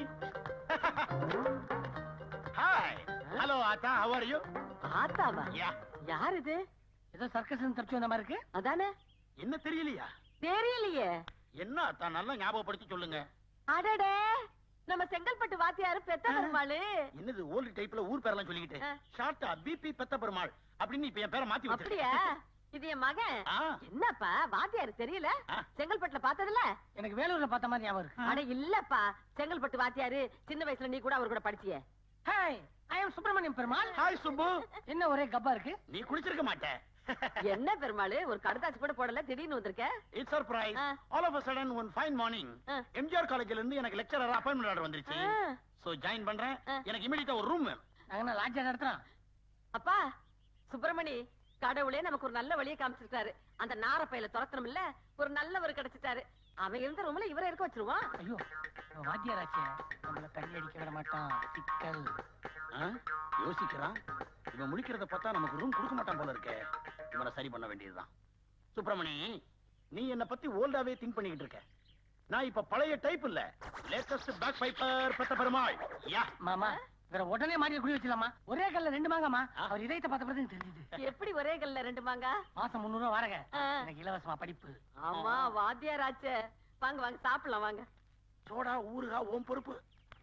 Speaker 8: ஹாய் ஹலோ ஆத்தா ஹவ் ஆர் யூ
Speaker 3: ஆத்தாவா
Speaker 8: யா
Speaker 3: யார் இது
Speaker 2: ஏதோ சர்க்கஸ் தப்பிச்சு வந்த மாதிரி இருக்கு
Speaker 3: அதானே
Speaker 8: என்ன தெரியலையா
Speaker 3: தெரியலையே
Speaker 8: என்ன ஆத்தா நல்லா ஞாபகப்படுத்தி சொல்லுங்க
Speaker 3: அடடே நம்ம செங்கல்பட்டு வாத்தியாரு பெத்த பெருமாளு
Speaker 8: என்னது ஓல்டு டைப்ல ஊர் பேரெல்லாம் சொல்லிக்கிட்டு
Speaker 3: ஆ.
Speaker 8: ஷார்ட்டா பிபி பெத்த பெருமாள் அப்படின்னு இப்ப என் பேரை மாத்தி
Speaker 3: அப்படியா
Speaker 8: வச்சிருக்கேன்
Speaker 3: இது என் மகன்
Speaker 8: ஆ.
Speaker 3: என்னப்பா வாத்தியாரு தெரியல
Speaker 8: ஆ.
Speaker 3: செங்கல்பட்டுல பார்த்ததுல
Speaker 2: எனக்கு வேலூர்ல பார்த்த மாதிரி ஞாபகம் இருக்கு
Speaker 3: அட இல்லப்பா செங்கல்பட்டு வாத்தியாரு சின்ன வயசுல நீ கூட அவர் கூட படிச்சியே
Speaker 2: hi I am Subramaniam Perumal
Speaker 8: hi Subbu
Speaker 2: என்ன ஒரே கப்பா இருக்கு
Speaker 8: நீ குடிச்சிருக்க மாட்டே
Speaker 3: என்ன பெருமாளு ஒரு கடுதாச்சு கூட போடல திடீர்னு வந்திருக்க
Speaker 8: இட்ஸ் சர்ப்ரைஸ்
Speaker 3: ஆ.
Speaker 8: All of a sudden one fine morning
Speaker 3: ஆ.
Speaker 8: எம்ஜிஆர் காலேஜ்ல இருந்து எனக்கு லெக்சரர் அப்பாயின்மெண்ட் ஆர்டர் வந்துருச்சு
Speaker 3: ஆ.
Speaker 8: சோ ஜாயின் பண்றேன்
Speaker 3: ஆ.
Speaker 8: எனக்கு இமிடியேட்டா ஒரு ரூம் வேணும்
Speaker 2: நாங்க என்ன லாட்ஜா நடத்துறோம்
Speaker 3: அப்பா சுப்பிரமணி கடவுளே நமக்கு ஒரு நல்ல வழியை காமிச்சிருக்காரு அந்த நார பையில துரத்தணும் இல்ல ஒரு நல்லவர் கிடைச்சிட்டாரு அவன் இருந்த ரூம்ல இவரை இருக்க வச்சிருவான்
Speaker 2: ஐயோ இவன் வாத்தியாராச்சே நம்மள தண்ணி அடிக்க விட மாட்டான் சிக்கல்
Speaker 8: ஆ? யோசிக்கிறான் இவன் முடிக்கிறத பார்த்தா நமக்கு ரூம் கொடுக்க மாட்டான் போல இருக்கே இவனை சரி பண்ண வேண்டியதுதான் சுப்பிரமணி நீ என்ன பத்தி ஓல்டாவே திங்க் பண்ணிக்கிட்டு இருக்க நான் இப்ப பழைய டைப் இல்ல லேட்டஸ்ட் பேக் பைப்பர் பெத்த பெருமாள் யா
Speaker 2: மாமா வேற உடனே மாறி குடி வச்சிடலாமா ஒரே கல்ல ரெண்டு மாங்கம்மா அவர் இதயத்தை பார்த்த பிறகு எனக்கு தெரிஞ்சது
Speaker 3: எப்படி ஒரே கல்ல ரெண்டு மாங்கா
Speaker 2: மாசம் முந்நூறு ரூபா வாடகை
Speaker 3: ஆ.
Speaker 2: எனக்கு இலவசமா படிப்பு
Speaker 3: ஆமா வாத்தியாராச்சே வாங்க வாங்க சாப்பிடலாம் வாங்க
Speaker 8: சோடா ஊருகா ஓம் பொறுப்பு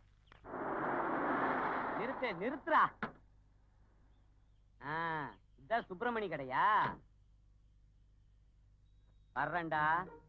Speaker 7: நிறுத்து நிறுத்துறா ஆ, இதான் சுப்பிரமணி கடையா வர்றேன்டா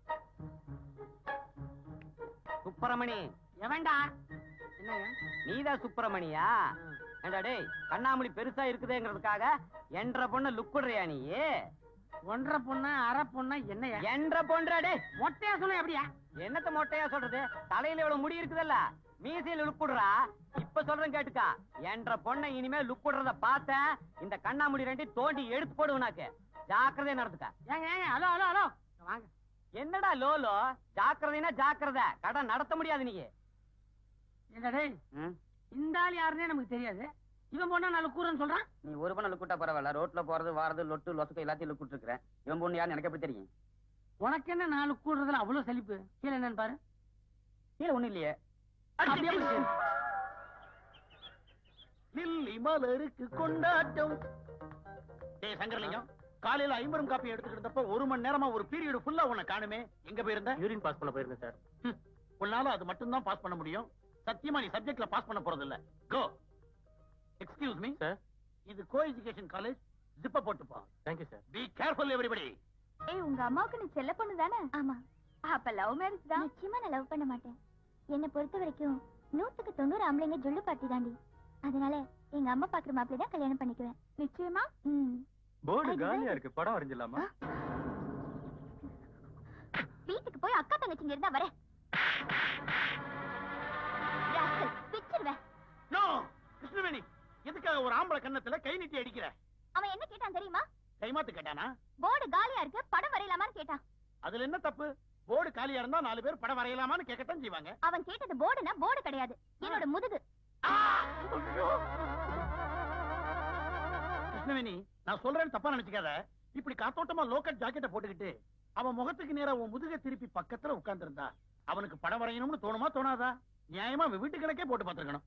Speaker 7: சுப்பிரமணி
Speaker 2: எவன்டா
Speaker 7: நீதான் சுப்பிரமணியா ஏண்டா டேய் கண்ணாமூலி பெருசா இருக்குதேங்கிறதுக்காக என்ற பொண்ண லுக்குடுறியா நீ
Speaker 2: ஒன்றரை பொண்ணா அரை பொண்ணா என்னையா
Speaker 7: என்ற பொன்றா டேய்
Speaker 2: மொட்டையா சொன்ன எப்படியா
Speaker 7: என்னத்த மொட்டையா சொல்றது தலையில எவ்வளவு முடி இருக்குதல்ல மீசையில லுக்குடுறா இப்ப சொல்றேன் கேட்டுக்கா என்ற பொண்ணை இனிமே லுக்குடுறத பார்த்தேன் இந்த கண்ணாமூடி ரெண்டையும் தோண்டி எடுத்து போடுவனாக்கு ஜாக்கிரதையா நடந்துக்க
Speaker 2: ஏங்க ஏங்க ஹலோ ஹலோ ஹலோ வாங்க
Speaker 7: என்னடா லோலோ ஜாக்கிரதைனா ஜாக்கிரதை கடன் நடத்த முடியாது நீ
Speaker 2: என்ன டேய் இந்த ஆள் யாருன்னே நமக்கு தெரியாது இவன் பொண்ணா நாலு கூறன்னு சொல்றான்
Speaker 7: நீ ஒரு பண்ண லுக்குட்டா பரவாயில்ல ரோட்ல போறது வாரது லொட்டு லொசுக்கு எல்லாத்தையும் லுக்குட்டு இருக்கிறேன் இவன் பொண்ணு யாரு எனக்கு எப்படி தெரியும்
Speaker 2: உனக்கு என்ன நாலு கூடுறதுல அவ்வளவு செழிப்பு கீழே என்னன்னு பாரு
Speaker 7: கீழே ஒண்ணு இல்லையே
Speaker 2: அப்படியே போய் சேரு.
Speaker 8: லில்லி மலருக்கு கொண்டாட்டம் டேய் சங்கரலிங்கம் காலையில ஐம்பரும் காப்பி எடுத்துக்கிட்டப்ப ஒரு மணி நேரமா ஒரு பீரியட் ஃபுல்லா உன்னை காணுமே எங்க போயிருந்த யூரின் பாஸ் பண்ண போயிருந்தேன் சார் உன்னால அது மட்டும் தான் பாஸ் பண்ண முடியும் சத்தியமா நீ சப்ஜெக்ட்ல பாஸ் பண்ண போறது இல்ல கோ எக்ஸ்கியூஸ் மீ சார் இது கோ எஜுகேஷன் காலேஜ் ஜிப்ப போட்டுப்பா thank you sir be careful everybody
Speaker 4: ஏய் உங்க அம்மாவுக்கு நீ செல்ல பொண்ணு தானே ஆமா அப்ப லவ் மேரேஜ் தான் நிச்சயமா நான் லவ் பண்ண மாட்டேன் என்னை பொறுத்த வரைக்கும் நூத்துக்கு தொண்ணூறு ஆம்பளைங்க ஜொல்லு பாட்டி தாண்டி அதனால எங்க அம்மா பாக்குற மாப்பிள்ளை தான் கல்யாணம் பண்ணிக்குவேன் நிச்சயமா ம்
Speaker 1: போர்டு
Speaker 4: அது
Speaker 1: காலியா
Speaker 4: வேற.
Speaker 1: இருக்கு படம் வரைஞ்சிடலாமா
Speaker 4: வீட்டுக்கு போய் அக்கா தங்கச்சிங்க இருந்தா வரேன் ராஸ்கல், பிச்சிருவேன்
Speaker 8: நோ கிருஷ்ணவேணி எதுக்காக ஒரு ஆம்பளை கன்னத்துல கை நீட்டி அடிக்கிற
Speaker 4: அவன் என்ன கேட்டான் தெரியுமா
Speaker 8: கைமாத்து கேட்டானா
Speaker 4: போர்டு காலியா இருக்கு படம் வரையலாமான்னு கேட்டான்
Speaker 8: அதுல என்ன தப்பு போர்டு காலியா இருந்தா நாலு பேர் படம் வரையலாமான்னு கேட்கத்தான் செய்வாங்க
Speaker 4: அவன் கேட்டது போர்டுனா போர்டு கிடையாது என்னோட முதுகு
Speaker 8: கிருஷ்ணவேணி நான் சொல்றேன்னு தப்பா நினைச்சுக்காத இப்படி காத்தோட்டமா லோக்கல் ஜாக்கெட்டை போட்டுக்கிட்டு அவன் முகத்துக்கு நேரா உன் முதுக திருப்பி பக்கத்துல உட்கார்ந்திருந்தா அவனுக்கு படம் வரையணும்னு தோணுமா தோணாதா நியாயமா அவன் வீட்டு கணக்கே போட்டு பார்த்திருக்கணும்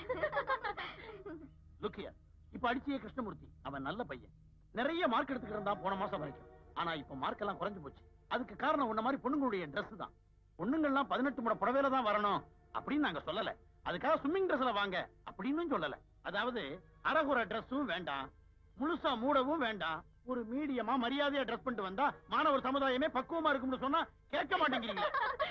Speaker 8: லுக்கியா இப்ப அடிச்சிய கிருஷ்ணமூர்த்தி அவன் நல்ல பையன் நிறைய மார்க் எடுத்துக்கிட்டு இருந்தான் போன மாசம் வரைக்கும் ஆனா இப்ப மார்க் எல்லாம் குறைஞ்சு போச்சு அதுக்கு காரணம் உன்ன மாதிரி பொண்ணுங்களுடைய Dress தான் பொண்ணுங்கள்லாம் பதினெட்டு முறை புடவையில தான் வரணும் அப்படின்னு நாங்க சொல்லல அதுக்காக ஸ்விம்மிங் ட்ரெஸ்ல வாங்க அப்படின்னு சொல்லல அதாவது அறகுற ட்ரெஸ்ஸும் வேண்டாம் முழுசா மூடவும் வேண்டாம் ஒரு மீடியமா மரியாதையா ட்ரெஸ் பண்ணிட்டு வந்தா மாணவர் சமுதாயமே பக்குவமா இருக்கும்னு சொன்னா கேட்க மாட்டேங்கிறீங்க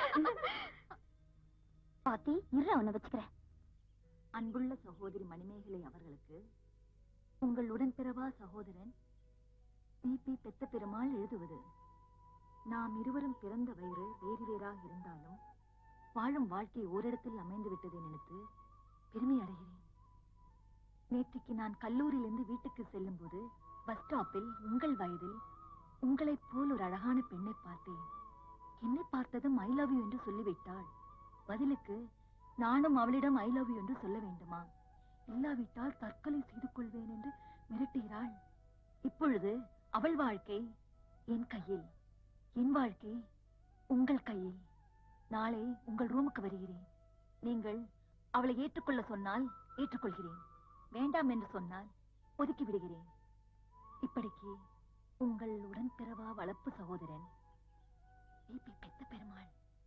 Speaker 4: பாத்தி இரு அவனை வச்சுக்கிறேன்
Speaker 9: அன்புள்ள சகோதரி மணிமேகலை அவர்களுக்கு உங்கள் உடன்பிறவா சகோதரன் பிபி பெத்த பெருமாள் எழுதுவது நாம் இருவரும் பிறந்த வயிறு வேறு வேறாக இருந்தாலும் வாழும் வாழ்க்கை ஓரிடத்தில் அமைந்து விட்டதை நினைத்து பெருமை அடைகிறேன் நேற்றைக்கு நான் கல்லூரியிலிருந்து வீட்டுக்கு செல்லும்போது பஸ் ஸ்டாப்பில் உங்கள் வயதில் உங்களைப் போல் ஒரு அழகான பெண்ணை பார்த்தேன் என்னை பார்த்ததும் ஐ லவ் யூ என்று சொல்லிவிட்டாள் பதிலுக்கு நானும் அவளிடம் ஐ லவ் யூ என்று சொல்ல வேண்டுமா இல்லாவிட்டால் தற்கொலை செய்து கொள்வேன் என்று மிரட்டுகிறாள் இப்பொழுது அவள் வாழ்க்கை என் கையில் என் வாழ்க்கை உங்கள் கையில் நாளை உங்கள் ரூமுக்கு வருகிறேன் நீங்கள் அவளை ஏற்றுக்கொள்ள சொன்னால் ஏற்றுக்கொள்கிறேன் வேண்டாம் என்று சொன்னால் ஒதுக்கி விடுகிறேன் இப்படிக்கு உங்கள் உடன்பிறவா வளர்ப்பு சகோதரன் பிபி பெத்த பெருமாள்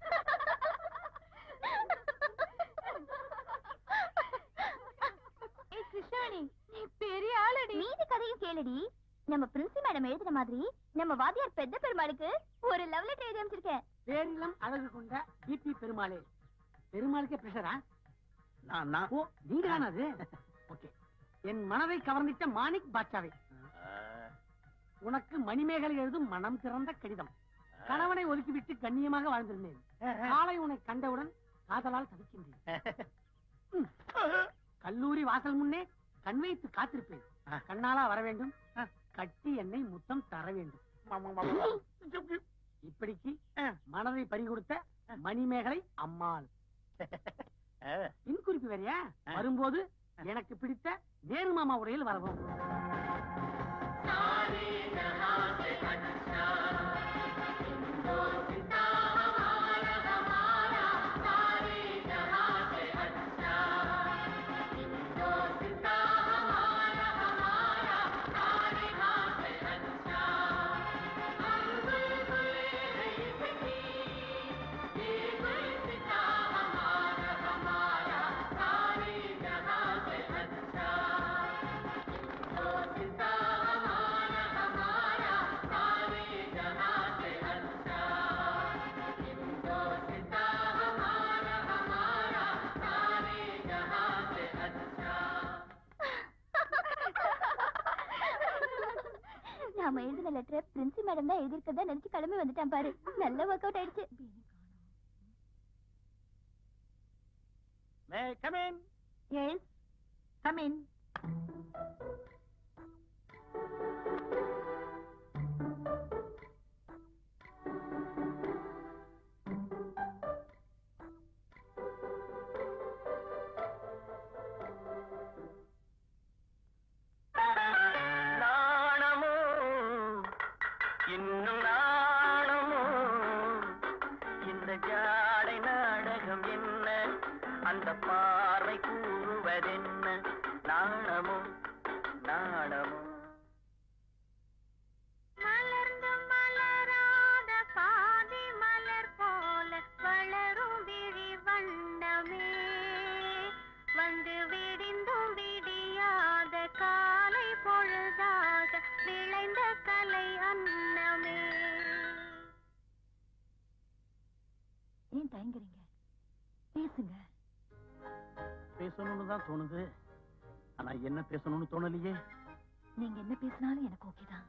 Speaker 4: ஏய் கிருஷ்ணாணி நீ பெரிய ஆளடி மீதி கதையும் கேளுடி நம்ம பிரின்சி மேடம் எழுதின மாதிரி நம்ம வாத்தியார் பெத்த பெருமாளுக்கு ஒரு லவ் லெட்டர் எழுதி அமைச்சிருக்கேன்
Speaker 2: பேரிலம் அழகு கொண்ட பிபி பெருமாளே பெருமாளுக்கே பிரஷரா
Speaker 8: நான் நான்
Speaker 2: ஓ நீங்க தானே அது ஓகே என் மனதை கவர்ந்திட்ட மாணிக் பாட்சாவே உனக்கு மணிமேகலை எழுதும் மனம் திறந்த கடிதம் கணவனை ஒதுக்கிவிட்டு கண்ணியமாக வாழ்ந்திருந்தேன் காலை உன்னை கண்டவுடன் காதலால் தவிக்கின்றேன் ம். கல்லூரி வாசல் முன்னே கண் வைத்து காத்திருப்பேன் கண்ணாலா வர வேண்டும் கட்டி என்னை முத்தம் தர வேண்டும் இப்படிக்கு மனதை பறிகொடுத்த மணிமேகலை அம்மாள் பின் குறிப்பு வேறையா வரும்போது எனக்கு பிடித்த நேரு மாமா உரையில் வரவும்
Speaker 4: நாம எழுதின லெட்டரை பிரின்சி மேடம் தான் எழுதியிருக்கதா நினைச்சு கிளம்பி வந்துட்டான் பாரு நல்ல ஒர்க் அவுட் ஆயிடுச்சு
Speaker 8: may come in
Speaker 9: yes come in
Speaker 1: நாணமோ இன்னும் நாணமோ இந்த ஜாடை நாடகம் என்ன அந்த பார்வை கூறுவதென்ன நாணமோ நாணமோ
Speaker 4: மலர்ந்து மலராத பாதி மலர் போல வளரும் விழி வண்ணமே வந்து விடிந்தும் விடியாத காலை பொழுதாக விளைந்த கலை அன்னமே
Speaker 9: ஏன் தயங்குறீங்க பேசுங்க
Speaker 8: பேசணும்னு தான் தோணுது ஆனா என்ன பேசணும்னு தோணலையே
Speaker 9: நீங்க என்ன பேசினாலும் எனக்கு ஓகே தான்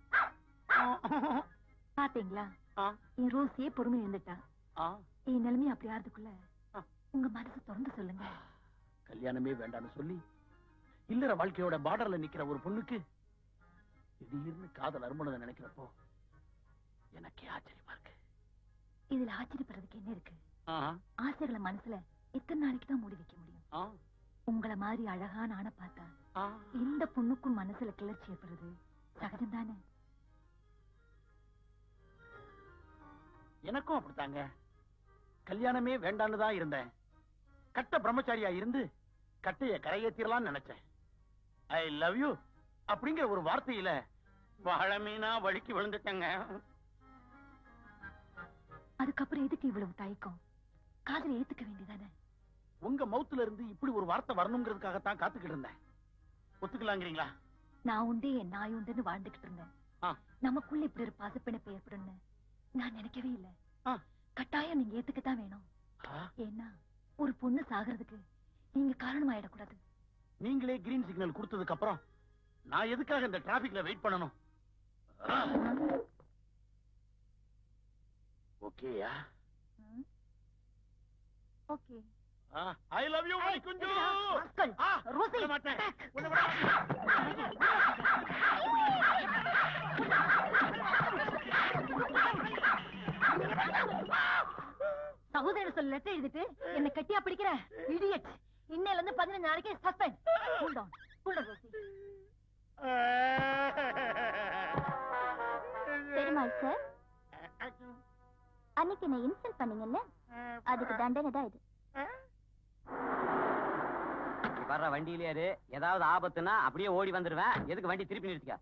Speaker 9: பாத்தீங்களா
Speaker 8: ஆ.
Speaker 9: என் ரோஸே பொறுமை இருந்துட்டா
Speaker 8: ஆ,
Speaker 9: என் நிலைமை அப்படி ஆறதுக்குள்ள
Speaker 8: ஆ.
Speaker 9: உங்க மனசு திறந்து சொல்லுங்க
Speaker 8: கல்யாணமே வேண்டாம்னு சொல்லி இல்லற வாழ்க்கையோட பார்டர்ல நிக்கிற ஒரு பொண்ணுக்கு திடீர்னு காதல் அருமணதை நினைக்கிறப்போ எனக்கே ஆச்சரியமா இருக்கு
Speaker 9: இதுல ஆச்சரியப்படுறதுக்கு என்ன இருக்கு
Speaker 8: ஆ,
Speaker 9: ஆசைகளை மனசுல எத்தனை நாளைக்கு தான் மூடி வைக்க முடியும்
Speaker 8: ஆ,
Speaker 9: உங்களை மாதிரி அழகான ஆணை பார்த்தா
Speaker 8: ஆ.
Speaker 9: எந்த பொண்ணுக்கும் மனசுல கிளர்ச்சி ஏற்படுறது சகஜம் தானே
Speaker 8: எனக்கும் அப்படித்தாங்க கல்யாணமே வேண்டான்னு தான் இருந்தேன் கட்ட பிரம்மச்சாரியா இருந்து கட்டைய கரையேத்திரலாம்னு நினைச்சேன் ஐ லவ் யூ அப்படிங்கிற ஒரு வார்த்தையில வாழை மீனா வழுக்கி விழுந்துட்டேங்க
Speaker 9: அதுக்கப்புறம் எதுக்கு இவ்வளவு தயக்கம் காதல ஏத்துக்க வேண்டியதானே
Speaker 8: உங்க மவுத்துல இருந்து இப்படி ஒரு வார்த்தை வரணுங்கிறதுக்காகத்தான் காத்துக்கிட்டு இருந்தேன் ஒத்துக்கலாங்கிறீங்களா
Speaker 9: நான் உண்டு என் நாய் உண்டுன்னு வாழ்ந்துகிட்டு இருந்தேன்
Speaker 8: ஆ.
Speaker 9: நமக்குள்ள இப்படி ஒரு பாசப்பிணைப்பு ஏற்படும்னு நான் நினைக்கவே இல்லை
Speaker 8: ஆ.
Speaker 9: கட்டாயம் நீங்க ஏத்துக்கத்தான் வேணும்
Speaker 8: ஆ,
Speaker 9: ஏன்னா ஒரு பொண்ணு சாகிறதுக்கு நீங்க காரணமாயிடக்கூடாது
Speaker 8: நீங்களே கிரீன் சிக்னல் கொடுத்ததுக்கு அப்புறம் நான் எதுக்காக இந்த டிராபிக்ல வெயிட் பண்ணணும் ஓகேயா
Speaker 9: ஓகே
Speaker 8: ஐ லவ் யூ குஞ்சு
Speaker 9: ராஸ்கல்.
Speaker 8: ஆ,
Speaker 9: ரோசி,
Speaker 8: விட மாட்டேன்.
Speaker 9: back.
Speaker 8: உன்னை விட மாட்டேன்.
Speaker 9: சகோதரன் சொல்ல லெட்டர் எழுதிட்டு என்ன கட்டியா பிடிக்கிற இடியட் இன்னையில இருந்து பதினஞ்சு நாளைக்கு suspend cool down cool down Rosie
Speaker 4: Perumal sir அன்னைக்கு என்ன இன்சல்ட் பண்ணீங்கல்ல அதுக்கு தண்டனை தான் இது
Speaker 7: வர்ற வண்டியிலே இரு ஏதாவது ஆபத்துனா அப்படியே ஓடி வந்துருவேன் எதுக்கு வண்டி திருப்பி நிறுத்திக்க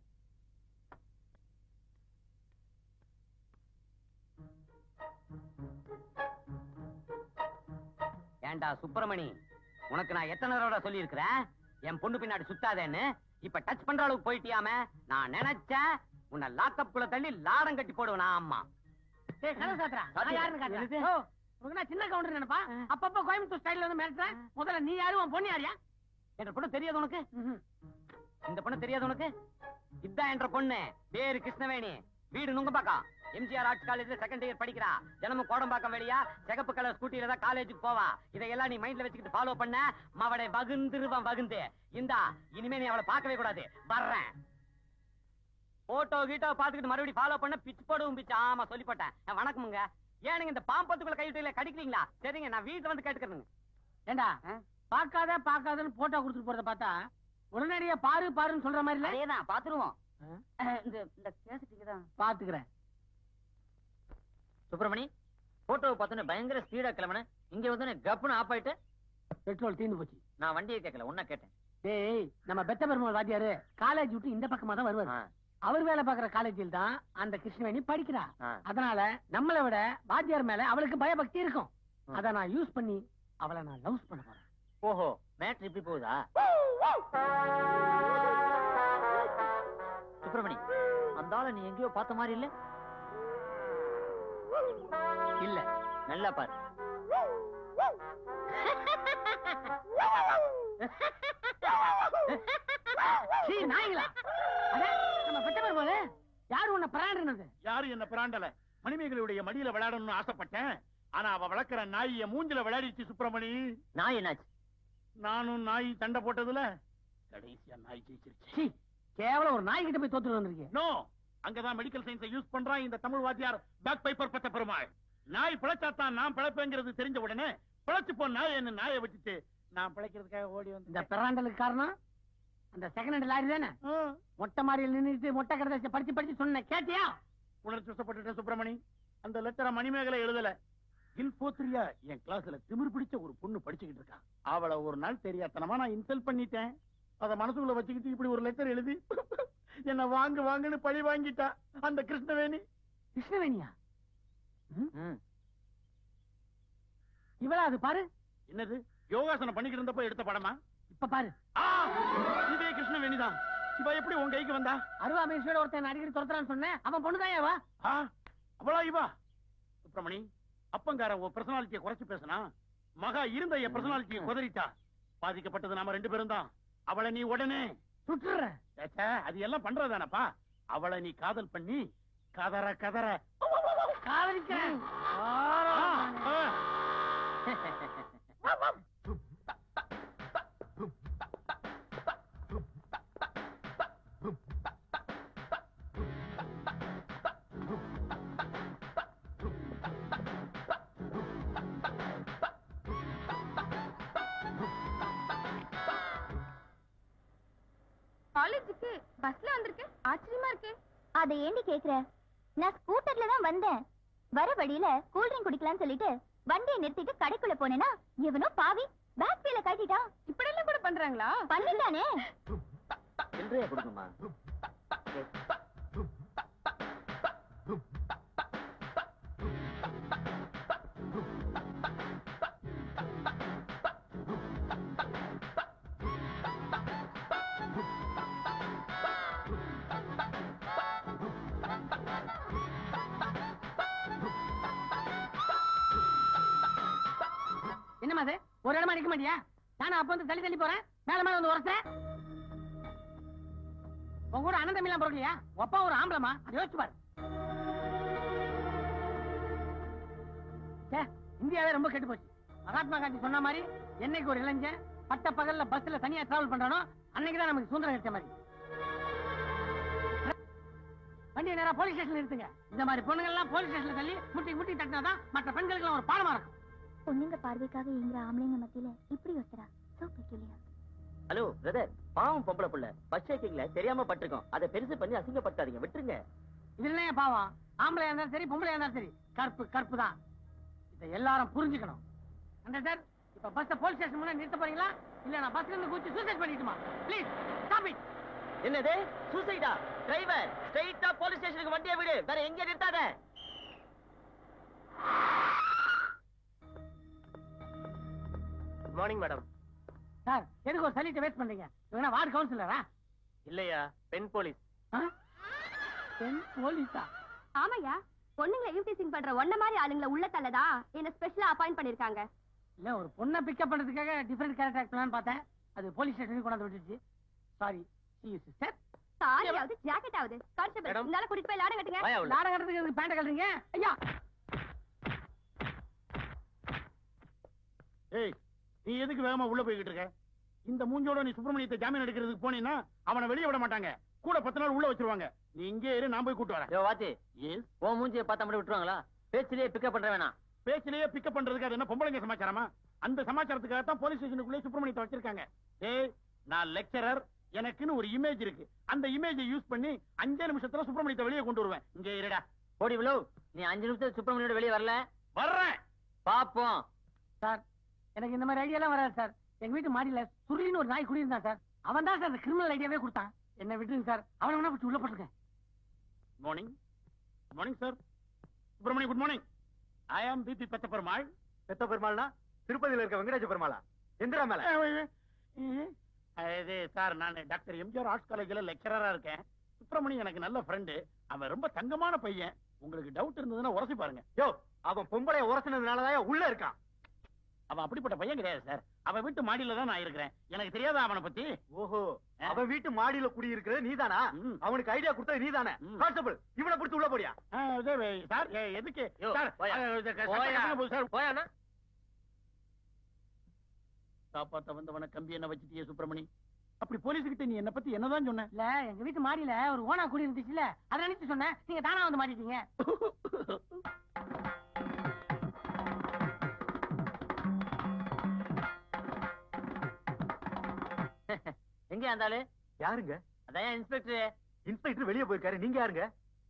Speaker 7: ஏண்டா சுப்பிரமணி உனக்கு நான் எத்தனை தடவை சொல்லியிருக்கிறேன் என் பொண்ணு பின்னாடி சுத்தாதேன்னு இப்ப டச் பண்ற அளவுக்கு போயிட்டியாமே நான் நினைச்சேன் உன்னை லாக்கப் குள்ள தள்ளி லாடம் கட்டி போடுவேன் அம்மா
Speaker 2: டேய் கதை சாத்துறா நான் யாருன்னு
Speaker 7: என்னது?
Speaker 2: காட்டுறேன் ஓ உனக்கு நான் சின்ன கவுண்டர் நினைப்பா அப்பப்ப கோயம்புத்தூர் ஸ்டைல்ல வந்து மிரட்டுறேன் முதல்ல நீ யாரு உன் பொண்ணு யாரியா
Speaker 7: என்ற பொண்ணு தெரியாது உனக்கு இந்த பொண்ணு தெரியாது உனக்கு இதான் என்ற பொண்ணு பேரு கிருஷ்ணவேணி வீடு நுங்கம்பாக்கம் எம்ஜிஆர் ஆர்ட்ஸ் காலேஜ்ல செகண்ட் இயர் படிக்கிறா தினமும் கோடம்பாக்கம் வெளியா சிகப்பு கலர் ஸ்கூட்டில தான் காலேஜுக்கு போவா இதையெல்லாம் நீ மைண்ட்ல வச்சுக்கிட்டு ஃபாலோ பண்ண மவளை வகுந்துருவான் வகுந்து இந்தா இனிமே நீ அவளை பார்க்கவே கூடாது வர்றேன் போட்டோ கீட்டோ பாத்துக்கிட்டு மறுபடியும் ஃபாலோ பண்ண பிச்சு போடுவோம் பிச்சு ஆமா சொல்லி போட்டேன் அஹ், வணக்கமுங்க ஏனுங்க இந்த பாம்பத்துக்குள்ள கைவிட்டு கடிக்கிறீங்களா சரிங்க நான் வீட்டுல வந்து கேட்டுக்கிறேங்க
Speaker 2: ஏண்டா பார்க்காத பார்க்காதன்னு போட்டோ கொடுத்துட்டு போறத பார்த்தா உடனடியா பாரு பாருன்னு சொல்ற மாதிரி இல்ல
Speaker 5: அதேதான் பாத்துருவோம் இந்த இந்த கேசட்டுக்கு தான்
Speaker 2: பாத்துக்கிறேன்
Speaker 5: சுப்பிரமணி போட்டோவை பார்த்தோன்னே பயங்கர ஸ்பீடா கிளம்புனேன் இங்க வந்து கப்புன்னு ஆஃப் ஆயிட்டு
Speaker 2: பெட்ரோல் தீர்ந்து போச்சு
Speaker 5: நான் வண்டியை கேட்கல உன்ன கேட்டேன்
Speaker 2: டேய் நம்ம பெத்த பெருமாள் வாத்தியாரு காலேஜ் விட்டு இந்த பக்கமா தான் வருவாரு
Speaker 5: ஆ,
Speaker 2: அவர் வேலை பார்க்குற காலேஜில் தான் அந்த கிருஷ்ணவேணி படிக்கிறா
Speaker 5: ஆ.
Speaker 2: அதனால நம்மளை விட வாத்தியார் மேல அவளுக்கு பயபக்தி இருக்கும்
Speaker 5: ம்.
Speaker 2: அத நான் யூஸ் பண்ணி அவளை நான் லவ் பண்ண போறேன்
Speaker 5: ஓஹோ மேட்ரு இப்படி போகுதா சுப்பிரமணி அந்த ஆளை நீ எங்கேயோ பார்த்த மாதிரி இல்ல
Speaker 2: இல்ல
Speaker 5: நல்லா பாரு
Speaker 2: சீ, நாய்களா அட, நம்ம பெத்த பெருமாள் யாரு உன்னை பிராண்டினது
Speaker 8: யாரு என்ன பிராண்டல மணிமேகலையுடைய மடியில விளையாடணும்னு ஆசைப்பட்டேன் ஆனா அவ வளர்க்கிற நாய் என் மூஞ்சில விளையாடிச்சு சுப்பிரமணி
Speaker 5: நான் என்னாச்சு
Speaker 8: நானும் நாய் சண்டை போட்டதுல கடைசியா நாய் ஜெயிச்சிருச்சு
Speaker 2: சீ, கேவலம் ஒரு நாய்கிட்ட போய் தோத்துட்டு வந்திருக்கீங்க
Speaker 8: நோ அங்கதான் மெடிக்கல் சயின்ஸை யூஸ் பண்றான் இந்த தமிழ் வாத்தியார் பேக் பைப்பர் பத்த பெருமாள் நாய் பிழைச்சாத்தான் நான் பிழைப்பேங்கிறது தெரிஞ்ச உடனே பிழைச்சு போ நாய் என்ன நாயை வச்சுட்டு நான் பிழைக்கிறதுக்காக ஓடி
Speaker 2: இந்த
Speaker 8: வந்தேன்
Speaker 2: பிராண்டலுக்கு காரணம் அந்த செகண்ட் ஹேண்ட் லாரி தானே
Speaker 8: ஆ,
Speaker 2: மொட்டை மாடியில் நின்னுட்டு மொட்டை கடைசி படிச்சு படிச்சு சொன்ன கேட்டியா
Speaker 8: உணர்ச்சி வசப்பட்டுட்டேன் சுப்பிரமணி அந்த லெட்டரை மணிமேகலை எழுதல இன்ஃபோத்ரியா என் கிளாஸ்ல திமிர் பிடிச்ச ஒரு பொண்ணு படிச்சுக்கிட்டு இருக்கா அவளை ஒரு நாள் தெரியாதனமா நான் இன்சல்ட் பண்ணிட்டேன் அத மனசுக்குள்ள வச்சுக்கிட்டு இப்படி ஒரு லெட்டர் எழுதி என்ன வாங்கு வாங்குன்னு பழி வாங்கிட்டா அந்த கிருஷ்ணவேணி
Speaker 2: கிருஷ்ணவேணியா
Speaker 5: ம்.
Speaker 2: இவளா அது பாரு
Speaker 8: என்னது யோகாசனம் பண்ணிக்கிட்டு இருந்தப்ப எடுத்த படமா
Speaker 2: இப்ப பாரு
Speaker 8: ஆ, இதே கிருஷ்ணவேணி தான் இவ எப்படி உன் கைக்கு வந்தா
Speaker 2: அருவா மீசோட ஒருத்தன் அடிக்கடி துரத்துறான்னு சொன்னேன் அவன் பொண்ணுதான் வா
Speaker 8: ஆ, அவளா இவா சுப்பிரமணி அப்பங்காரன் உன் பர்சனாலிட்டியை குறைச்சு பேசினா மகா இருந்த என் பர்சனாலிட்டியை குதறிட்டா பாதிக்கப்பட்டது நாம ரெண்டு பேரும் தான் அவளை நீ உடனே
Speaker 2: சுட்டுறேன்
Speaker 8: ச்சே, அது எல்லாம் பண்றதானப்பா அவளை நீ காதல் பண்ணி கதற கதற
Speaker 2: காதலிக்கிறேன்
Speaker 8: ஆ, ஆ.
Speaker 4: காலேஜுக்கு பஸ்ல வந்திருக்கேன் ஆச்சரியமா இருக்கு அதை ஏண்டி கேக்குற நான் ஸ்கூட்டர்ல தான் வந்தேன் வர வழியில கூல் ட்ரிங்க் குடிக்கலாம்னு சொல்லிட்டு வண்டியை நிறுத்திட்டு கடைக்குள்ள போனேனா எவனோ பாவி பேக் வீல கட்டிட்டான் இப்படி எல்லாம் கூட பண்றாங்களா பண்ணிட்டானே
Speaker 5: சில்லறையா கொடுங்கம்மா
Speaker 2: என்னமா அது ஒரு இடமா நிக்க மாட்டியா நானும் அப்ப வந்து தள்ளி தள்ளி போறேன் மேல மேல வந்து உரத்துறேன் உன் கூட அண்ணன் தம்பிலாம் பிறக்கலையா ஒப்பா ஒரு ஆம்பளமா அதை யோசிச்சு பாரு ச்சே, இந்தியாவே ரொம்ப கெட்டு போச்சு மகாத்மா காந்தி சொன்ன மாதிரி என்னைக்கு ஒரு இளைஞன் பட்ட பகல்ல பஸ்ல தனியா டிராவல் பண்றானோ அன்னைக்கு தான் நமக்கு சுதந்திரம் கிடைச்ச மாதிரி வண்டியை நேரா போலீஸ் ஸ்டேஷன் நிறுத்துங்க இந்த மாதிரி பொண்ணுங்க எல்லாம் போலீஸ் ஸ்டேஷன்ல தள்ளி முட்டி முட்டி தட்டினாதான் மற்ற பெண்களுக்கு எல்லாம் ஒரு பாடமா இருக்கும்
Speaker 4: பொண்ணுங்க பார்வைக்காக எங்கிற ஆம்பளைங்க மத்தியில இப்படி ஒருத்தரா சோ பெக்குலியா
Speaker 5: ஹலோ பிரதர் பாவம் பொம்பளை புள்ள பஸ் சேக்கிங்ல தெரியாம பட்டிருக்கோம் அதை பெருசு பண்ணி அசிங்கப்படுத்தாதீங்க விட்டுருங்க
Speaker 2: இதுல என்ன பாவம் ஆம்பளையா இருந்தாலும் சரி பொம்பளையா இருந்தாலும் சரி கற்பு கற்பு தான் இதை எல்லாரும் புரிஞ்சுக்கணும் அந்த சார் இப்ப பஸ் போலீஸ் ஸ்டேஷன் முன்னாடி நிறுத்த போறீங்களா இல்ல நான் பஸ்ல இருந்து குச்சி சூசைட் பண்ணிட்டுமா ப்ளீஸ் ஸ்டாப் இட்
Speaker 5: என்னது சூசைடா டிரைவர் ஸ்ட்ரைட்டா போலீஸ் ஸ்டேஷனுக்கு வண்டியை விடு வேற எங்க நிறுத்தாத
Speaker 1: குட் மார்னிங் மேடம்
Speaker 2: சார் எதுக்கு ஒரு சலிட்ட வேஸ்ட் பண்றீங்க இவங்க வார்டு கவுன்சிலரா
Speaker 1: இல்லையா பெண் போலீஸ்
Speaker 2: பெண் போலீஸா
Speaker 4: ஆமாயா பொண்ணுங்களை யூடிசிங் பண்ற ஒன்ன மாதிரி ஆளுங்களை உள்ள தள்ளதா என்ன ஸ்பெஷலா அப்பாயிண்ட் பண்ணிருக்காங்க
Speaker 2: இல்ல ஒரு பொண்ணை பிக்கப் பண்றதுக்காக டிஃபரெண்ட் கேரக்டர் ஆக்ட் பண்ணலாம்னு பார்த்தேன் அது போலீஸ் ஸ்டேஷனுக்கு கொண்டாந்து விட்டுச்சு சாரி சி யூ சிஸ்டர்
Speaker 4: சாரியாவது ஜாக்கெட் ஆகுது கான்ஸ்டபிள்
Speaker 1: Madam.
Speaker 4: இருந்தாலும் கூட்டிட்டு போய் லாடம் கட்டுங்க
Speaker 5: வாயா உள்ள.
Speaker 2: நாடகம் கட்டுறதுக்கு எதுக்கு பேண்ட் கட்டுறீங்க ஐயா
Speaker 8: ஏய் நீ எதுக்கு வேகமா உள்ள போய்கிட்டு இருக்க இந்த மூஞ்சோட நீ சுப்பிரமணியத்தை ஜாமீன் எடுக்கிறதுக்கு போனீன்னா அவனை வெளியே விட மாட்டாங்க கூட பத்து நாள் உள்ள வச்சிருவாங்க நீ இங்கே இரு நான் போய் கூட்டு வரேன்
Speaker 5: யோ வாத்தி
Speaker 8: எஸ்
Speaker 5: உன் மூஞ்சியை பார்த்தா மட்டும் விட்டுருவாங்களா பேச்சிலேயே பிக்கப் பண்ற வேணாம்
Speaker 8: பேச்சிலேயே பிக்கப் பண்றதுக்கு அது என்ன பொம்பளைங்க சமாச்சாரமா அந்த சமாச்சாரத்துக்காக தான் போலீஸ் ஸ்டேஷனுக்குள்ளே சுப்பிரமணியத்தை வச்சிருக்காங்க ஏய் நான் லெக்சரர் எனக்குன்னு ஒரு இமேஜ் இருக்கு அந்த இமேஜை யூஸ் பண்ணி அஞ்சே நிமிஷத்துல சுப்பிரமணியத்தை வெளியே கொண்டு வருவேன் இங்க இருடா
Speaker 5: ஓடி விழு நீ அஞ்சு நிமிஷத்துல சுப்பிரமணியோட வெளியே வரல
Speaker 8: வர்றேன்
Speaker 5: பாப்போம்
Speaker 2: சார் எனக்கு இந்த மாதிரி ஐடியாலாம் வராது சார் எங்க வீட்டு மாடியில சுருளின்னு ஒரு நாய் குடியிருந்தான் சார் அவன் தான் சார் அந்த கிரிமினல் ஐடியாவே கொடுத்தான் என்ன விட்டுருங்க சார் அவனை வேணா பிடிச்சி உள்ள போட்டுருக்கேன்
Speaker 8: morning good morning sir Subramaniam good morning I am பிபி பெத்த பெருமாள்
Speaker 1: பெத்த பெருமாள்னா திருப்பதியில இருக்க வெங்கடேச பெருமாளா எந்திரா மேல
Speaker 8: இது சார் நான் டாக்டர் எம்ஜிஆர் ஆர்ட்ஸ் காலேஜ்ல லெக்சரரா இருக்கேன் சுப்பிரமணியம் எனக்கு நல்ல ஃப்ரெண்டு அவன் ரொம்ப தங்கமான பையன் உங்களுக்கு டவுட் இருந்ததுன்னா உரசி பாருங்க
Speaker 1: யோ அவன் பொம்பளைய உரசினதுனாலதான் உள்ள இருக்கான்
Speaker 8: அவன் அப்படிப்பட்ட பையன் கிடையாது சார் அவன் வீட்டு மாடியில தான் நான் இருக்கிறேன் எனக்கு தெரியாதா அவனை பத்தி
Speaker 1: ஓஹோ அவன் வீட்டு மாடியில குடி இருக்கிறது நீதானா
Speaker 8: ம்.
Speaker 1: அவனுக்கு ஐடியா கொடுத்தது நீதானே
Speaker 8: ம்.
Speaker 1: கான்ஸ்டபிள் இவனை பிடிச்சு உள்ள போடியா
Speaker 8: ஆ, இது, சார் எ- எதுக்கு
Speaker 5: யோ,
Speaker 8: சார்
Speaker 5: போயா.
Speaker 8: ஆ, இது க-
Speaker 5: போயா.
Speaker 8: சட்டம் போகுது சார்
Speaker 5: போயாண்ணா
Speaker 8: காப்பாத்த வந்தவன கம்பி என்ன வச்சுட்டியே சுப்பிரமணி அப்படி போலீஸ் கிட்ட நீ என்ன பத்தி என்னதான் சொன்ன
Speaker 2: இல்ல எங்க வீட்டு மாடியில ஒரு ஓனா குடி இருந்துச்சுல அதை நினைச்சு சொன்னேன் நீங்க தானா வந்து மாட்டிட்டீங்க
Speaker 5: எங்க அந்த ஆளு
Speaker 1: யாருங்க
Speaker 5: அதான் இன்ஸ்பெக்டர்
Speaker 1: இன்ஸ்பெக்டர் வெளியே போயிருக்காரு நீங்க யாருங்க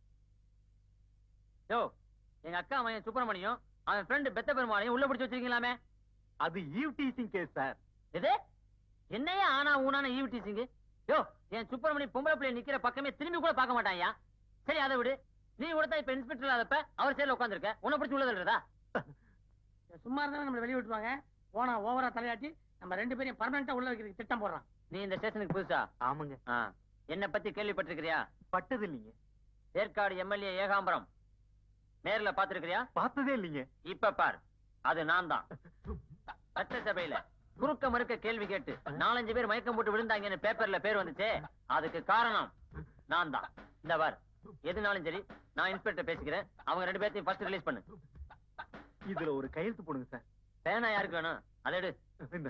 Speaker 5: யோ எங்க அக்கா மகன் சுப்பிரமணியம் அவன் ஃப்ரெண்டு பெத்த பெருமாளையும் உள்ள பிடிச்சு வச்சிருக்கீங்களாமே
Speaker 1: அது ஈவ் டீசிங் கேஸ் சார்
Speaker 5: எது என்னையா ஆனா ஊனான ஈவு டீசிங் யோ என் சுப்பிரமணி பொம்பளை பிள்ளை நிக்கிற பக்கமே திரும்பி கூட பார்க்க மாட்டான்யா சரி அதை விடு நீ கூட தான் இப்ப இன்ஸ்பெக்டர் இல்லாதப்ப அவர் சேர்ல உட்காந்துருக்க உன்னை பிடிச்சி உள்ள தள்ளுறதா
Speaker 2: சும்மா இருந்தாலும் நம்மள வெளியே விட்டுவாங்க ஓனா ஓவரா தலையாட்டி நம்ம ரெண்டு பேரையும் பர்மனண்டா உள்ள வைக்கிறதுக்கு திட்டம் போடுறான்
Speaker 5: நீ இந்த ஸ்டேஷனுக்கு புதுசா
Speaker 1: ஆமாங்க
Speaker 5: ஆ. என்னை பத்தி கேள்விப்பட்டிருக்கிறியா
Speaker 1: பட்டது இல்லைங்க
Speaker 5: ஏற்காடு எம்எல்ஏ ஏகாம்பரம் நேர்ல பாத்துருக்கிறியா
Speaker 1: பார்த்ததே இல்லைங்க
Speaker 5: இப்ப பார் அது நான் தான் சட்டசபையில குறுக்க மறுக்க கேள்வி கேட்டு நாலஞ்சு பேர் மயக்கம் போட்டு விழுந்தாங்கன்னு பேப்பர்ல பேர் வந்துச்சே அதுக்கு காரணம் நான் தான் இந்த பார் எதுனாலும் சரி நான் இன்ஸ்பெக்டர் பேசிக்கிறேன் அவங்க ரெண்டு பேர்த்தையும் ஃபர்ஸ்ட் ரிலீஸ் பண்ணு
Speaker 1: இதுல ஒரு கையெழுத்து போடுங்க சார்
Speaker 5: பேனா யாருக்கு வேணும் அதை எடு
Speaker 1: இந்த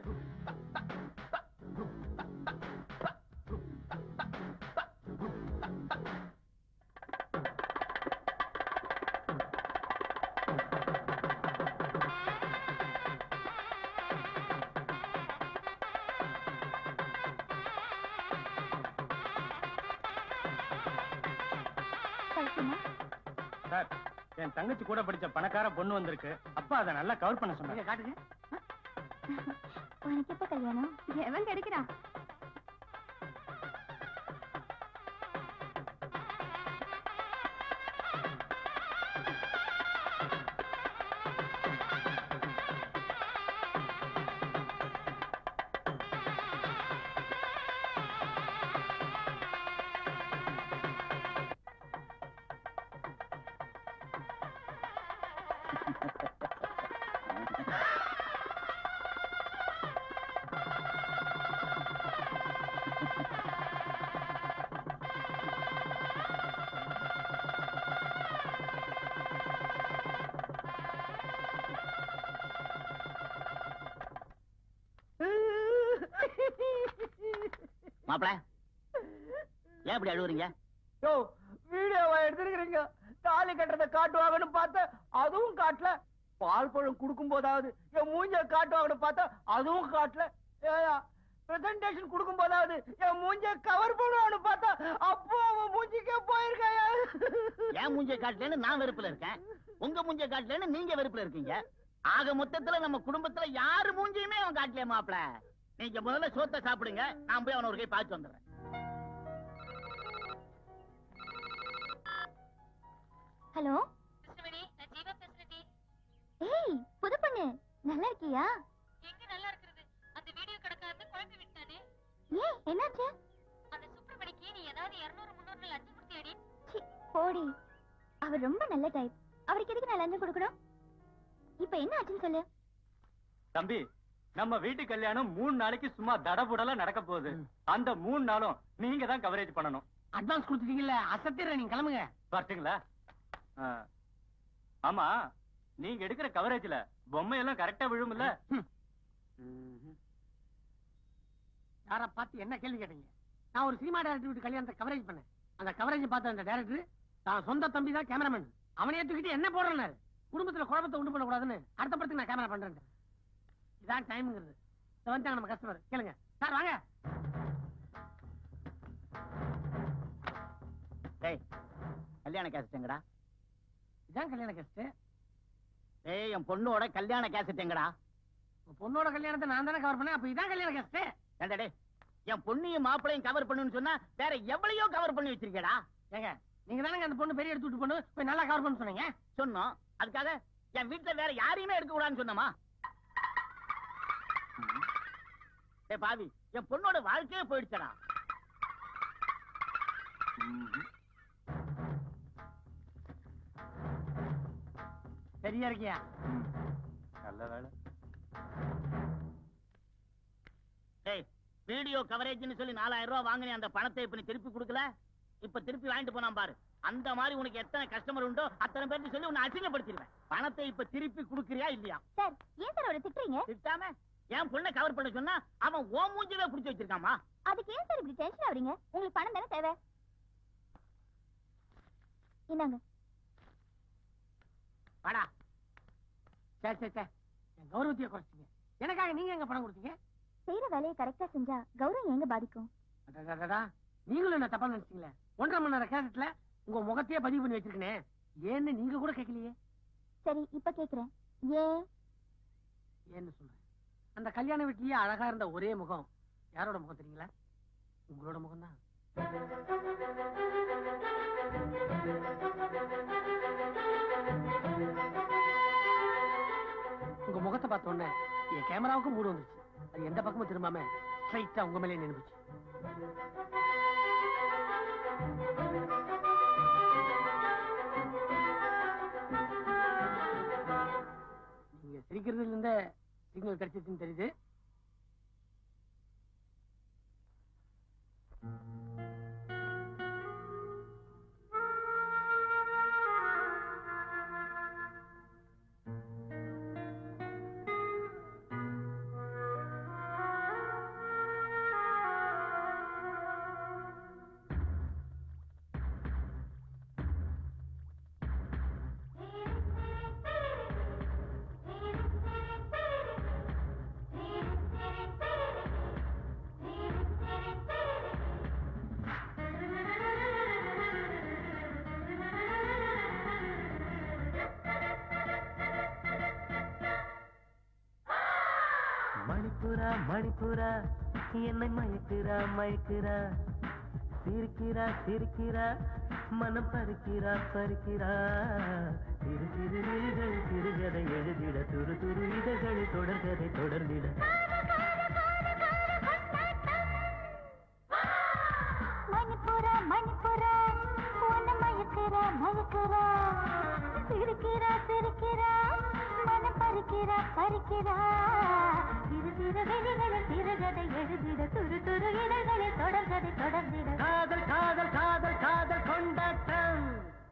Speaker 9: கழுத்துமா
Speaker 1: சார் என் தங்கச்சி கூட படிச்ச பணக்கார பொண்ணு வந்திருக்கு அப்பா அதை நல்லா கவர் பண்ண சொன்னாங்க
Speaker 2: நீங்க காட்டுங்க
Speaker 9: உனக்கு எப்ப கல்யாணம் எவன் கிடைக்கிறான்
Speaker 8: மாப்பிள ஏன் இப்படி அழுவுறீங்க
Speaker 6: யோ வீடியோவா எடுத்துருக்கீங்க தாலி கட்டுறத காட்டுவாங்கன்னு பார்த்தா அதுவும் காட்டல பால் பழம் கொடுக்கும் போதாவது என் மூஞ்ச காட்டுவாங்கன்னு பார்த்தா அதுவும் காட்டல ஏயா பிரசன்டேஷன் கொடுக்கும் போதாவது என் மூஞ்ச கவர் பண்ணுவான்னு பார்த்தா அப்போ அவன் மூஞ்சிக்கே போயிருக்காயா
Speaker 8: என் மூஞ்ச காட்டலன்னு நான் வெறுப்புல இருக்கேன் உங்க மூஞ்ச காட்டலன்னு நீங்க வெறுப்புல இருக்கீங்க ஆக மொத்தத்துல நம்ம குடும்பத்துல யாரு மூஞ்சியுமே அவன் காட்டலையே மாப்பிள நீங்க முதல்ல சோத்த சாப்பிடுங்க நான் போய் அவன ஒரு கை பார்த்து வந்துடுறேன்
Speaker 9: ஹலோ
Speaker 3: கிருஷ்ணவேணி நான் ஜீவா பேசுறேன்டி
Speaker 9: ஏய் புது பொண்ணு நல்லா இருக்கியா
Speaker 3: எங்க நல்லா இருக்கிறது அந்த வீடியோ கடைக்காரன் குழப்பி விட்டானே
Speaker 9: ஏய் என்னாச்சு
Speaker 3: அந்த சுப்பிரமணிக்கு நீ ஏதாவது இருநூறு முந்நூறு லஞ்சம் கொடுத்தியாடி
Speaker 9: சி போடி அவர் ரொம்ப நல்ல டைப் அவருக்கு எதுக்கு நான் லஞ்சம் கொடுக்கணும் இப்ப என்ன ஆச்சுன்னு சொல்லு
Speaker 1: தம்பி நம்ம வீட்டு கல்யாணம் மூணு நாளைக்கு சும்மா தடபுடலா நடக்க போகுது அந்த மூணு நாளும் நீங்க தான் கவரேஜ் பண்ணணும்
Speaker 2: அட்வான்ஸ் கொடுத்துட்டீங்கல்ல அசத்திர நீங்க கிளம்புங்க
Speaker 1: வரட்டுங்களா ஆ. ஆமா நீங்க எடுக்கிற கவரேஜ்ல பொம்மை எல்லாம் கரெக்டா விழும்ல
Speaker 2: யார பார்த்து என்ன கேள்வி கேட்டீங்க நான் ஒரு சினிமா டைரக்டர் வீட்டு கல்யாணத்தை கவரேஜ் பண்ணேன் அந்த கவரேஜ் பார்த்த அந்த டைரக்டர் தான் சொந்த தம்பி தான் கேமராமேன் அவனையே தூக்கிட்டு என்ன போடுறாரு குடும்பத்துல குழப்பத்தை உண்டு பண்ணக்கூடாதுன்னு அடுத்த படத்துக்கு நான் கேமரா பண்றேன் இதான் டைம்ங்கிறது வந்துட்டாங்க நம்ம கஸ்டமர் கேளுங்க சார் வாங்க
Speaker 8: டேய் கல்யாண கேசட் எங்கடா
Speaker 2: இதான் கல்யாண கெஸ்ட்
Speaker 8: டேய் என் பொண்ணோட கல்யாண கேசட் எங்கடா
Speaker 2: உங்க பொண்ணோட கல்யாணத்தை நான் தானே கவர் பண்ணேன் அப்ப இதான் கல்யாண கெஸ்ட்
Speaker 8: ஏண்டா டேய் என் பொண்ணையும் மாப்பிளையும் கவர் பண்ணுன்னு சொன்னா வேற எவ்வளையோ கவர் பண்ணி வச்சிருக்கேடா
Speaker 2: ஏங்க நீங்க தானங்க அந்த பொண்ணு பெரிய எடுத்து விட்டு பொண்ணு போய் நல்லா கவர் பண்ண சொன்னீங்க
Speaker 8: சொன்னோம் அதுக்காக என் வீட்டுல வேற யாரையுமே எடுக்க கூடாதுன்னு சொன்னமா டேய் பாவி என் பொண்ணோட வாழ்க்கையே போயிடுச்சடா
Speaker 2: சரியா இருக்கியா
Speaker 1: நல்ல வேலை
Speaker 8: டேய் வீடியோ கவரேஜ்னு சொல்லி நாலாயிரம் ரூபாய் வாங்கினே அந்த பணத்தை இப்ப நீ திருப்பி கொடுக்கல இப்ப திருப்பி வாங்கிட்டு போனான் பாரு அந்த மாதிரி உனக்கு எத்தனை கஸ்டமர் உண்டோ அத்தனை பேர்த்து சொல்லி உன்னை அசிங்கப்படுத்திடுவேன் பணத்தை இப்ப திருப்பி கொடுக்கறியா இல்லையா
Speaker 4: சார் ஏன் சார் அவரை திட்டுறீங்க
Speaker 8: திட்டாம என் பொண்ணை கவர் பண்ண சொன்னா அவன் ஓ மூஞ்சவே புடிச்சு வச்சிருக்காமா
Speaker 4: அதுக்கு ஏன் சார் இப்படி டென்ஷன் ஆவறீங்க உங்களுக்கு பணம் தானே தேவை இந்தாங்க
Speaker 2: வாடா சே சே சே என் கௌரவத்தையே குறைச்சிங்க எனக்காக நீங்க எங்க பணம் கொடுத்தீங்க
Speaker 4: செய்யற வேலையை கரெக்டா செஞ்சா கௌரவம் எங்க பாதிக்கும்
Speaker 2: அடடடடா, நீங்களும் என்ன தப்பா நினைச்சீங்களே ஒன்றரை மணி நேரம் கேசட்ல உங்க முகத்தையே பதிவு பண்ணி வச்சிருக்கனே ஏன்னு நீங்க கூட கேட்கலையே
Speaker 4: சரி இப்ப கேக்குறேன் ஏன்
Speaker 2: ஏன்னு சொல்றேன் அந்த கல்யாண வீட்லயே அழகா இருந்த ஒரே முகம் யாரோட முகம் தெரியுங்களா உங்களோட முகம் தான் உங்க முகத்தை பார்த்த உடனே என் கேமராவுக்கும் மூடு வந்துருச்சு அது எந்த பக்கமும் திரும்பாம ஸ்ட்ரைட்டா உங்க மேலே நின்றுச்சு நீங்க சிரிக்கிறதுல இருந்தே சிக்னல் கிடைச்சிருச்சுன்னு தெரியுது
Speaker 10: மணிப்புரா மணிப்புரா என்னை மயக்குறா மயக்குறா சிரிக்கிறா சிரிக்கிறா மனம் பறிக்கிறா பறிக்கிறா சிறு சிறு விழிகள் சிறுகதை எழுதிட துரு துரு இதழ்கள் தொடர்கதை தொடர்ந்திட
Speaker 4: மணிப்புரா மணிப்புரா உன்னை மயக்குறா மயக்குறா சிரிக்கிறா சிரிக்கிறா மனம் பறிக்கிறா பறிக்கிறா சிறு சிறு வெளிகளை சிறுகதை எழுதிட துரு துரு இதழ்களை தொடர்கதை தொடர்ந்திட
Speaker 10: காதல் காதல் காதல் காதல் கொண்டாட்டம்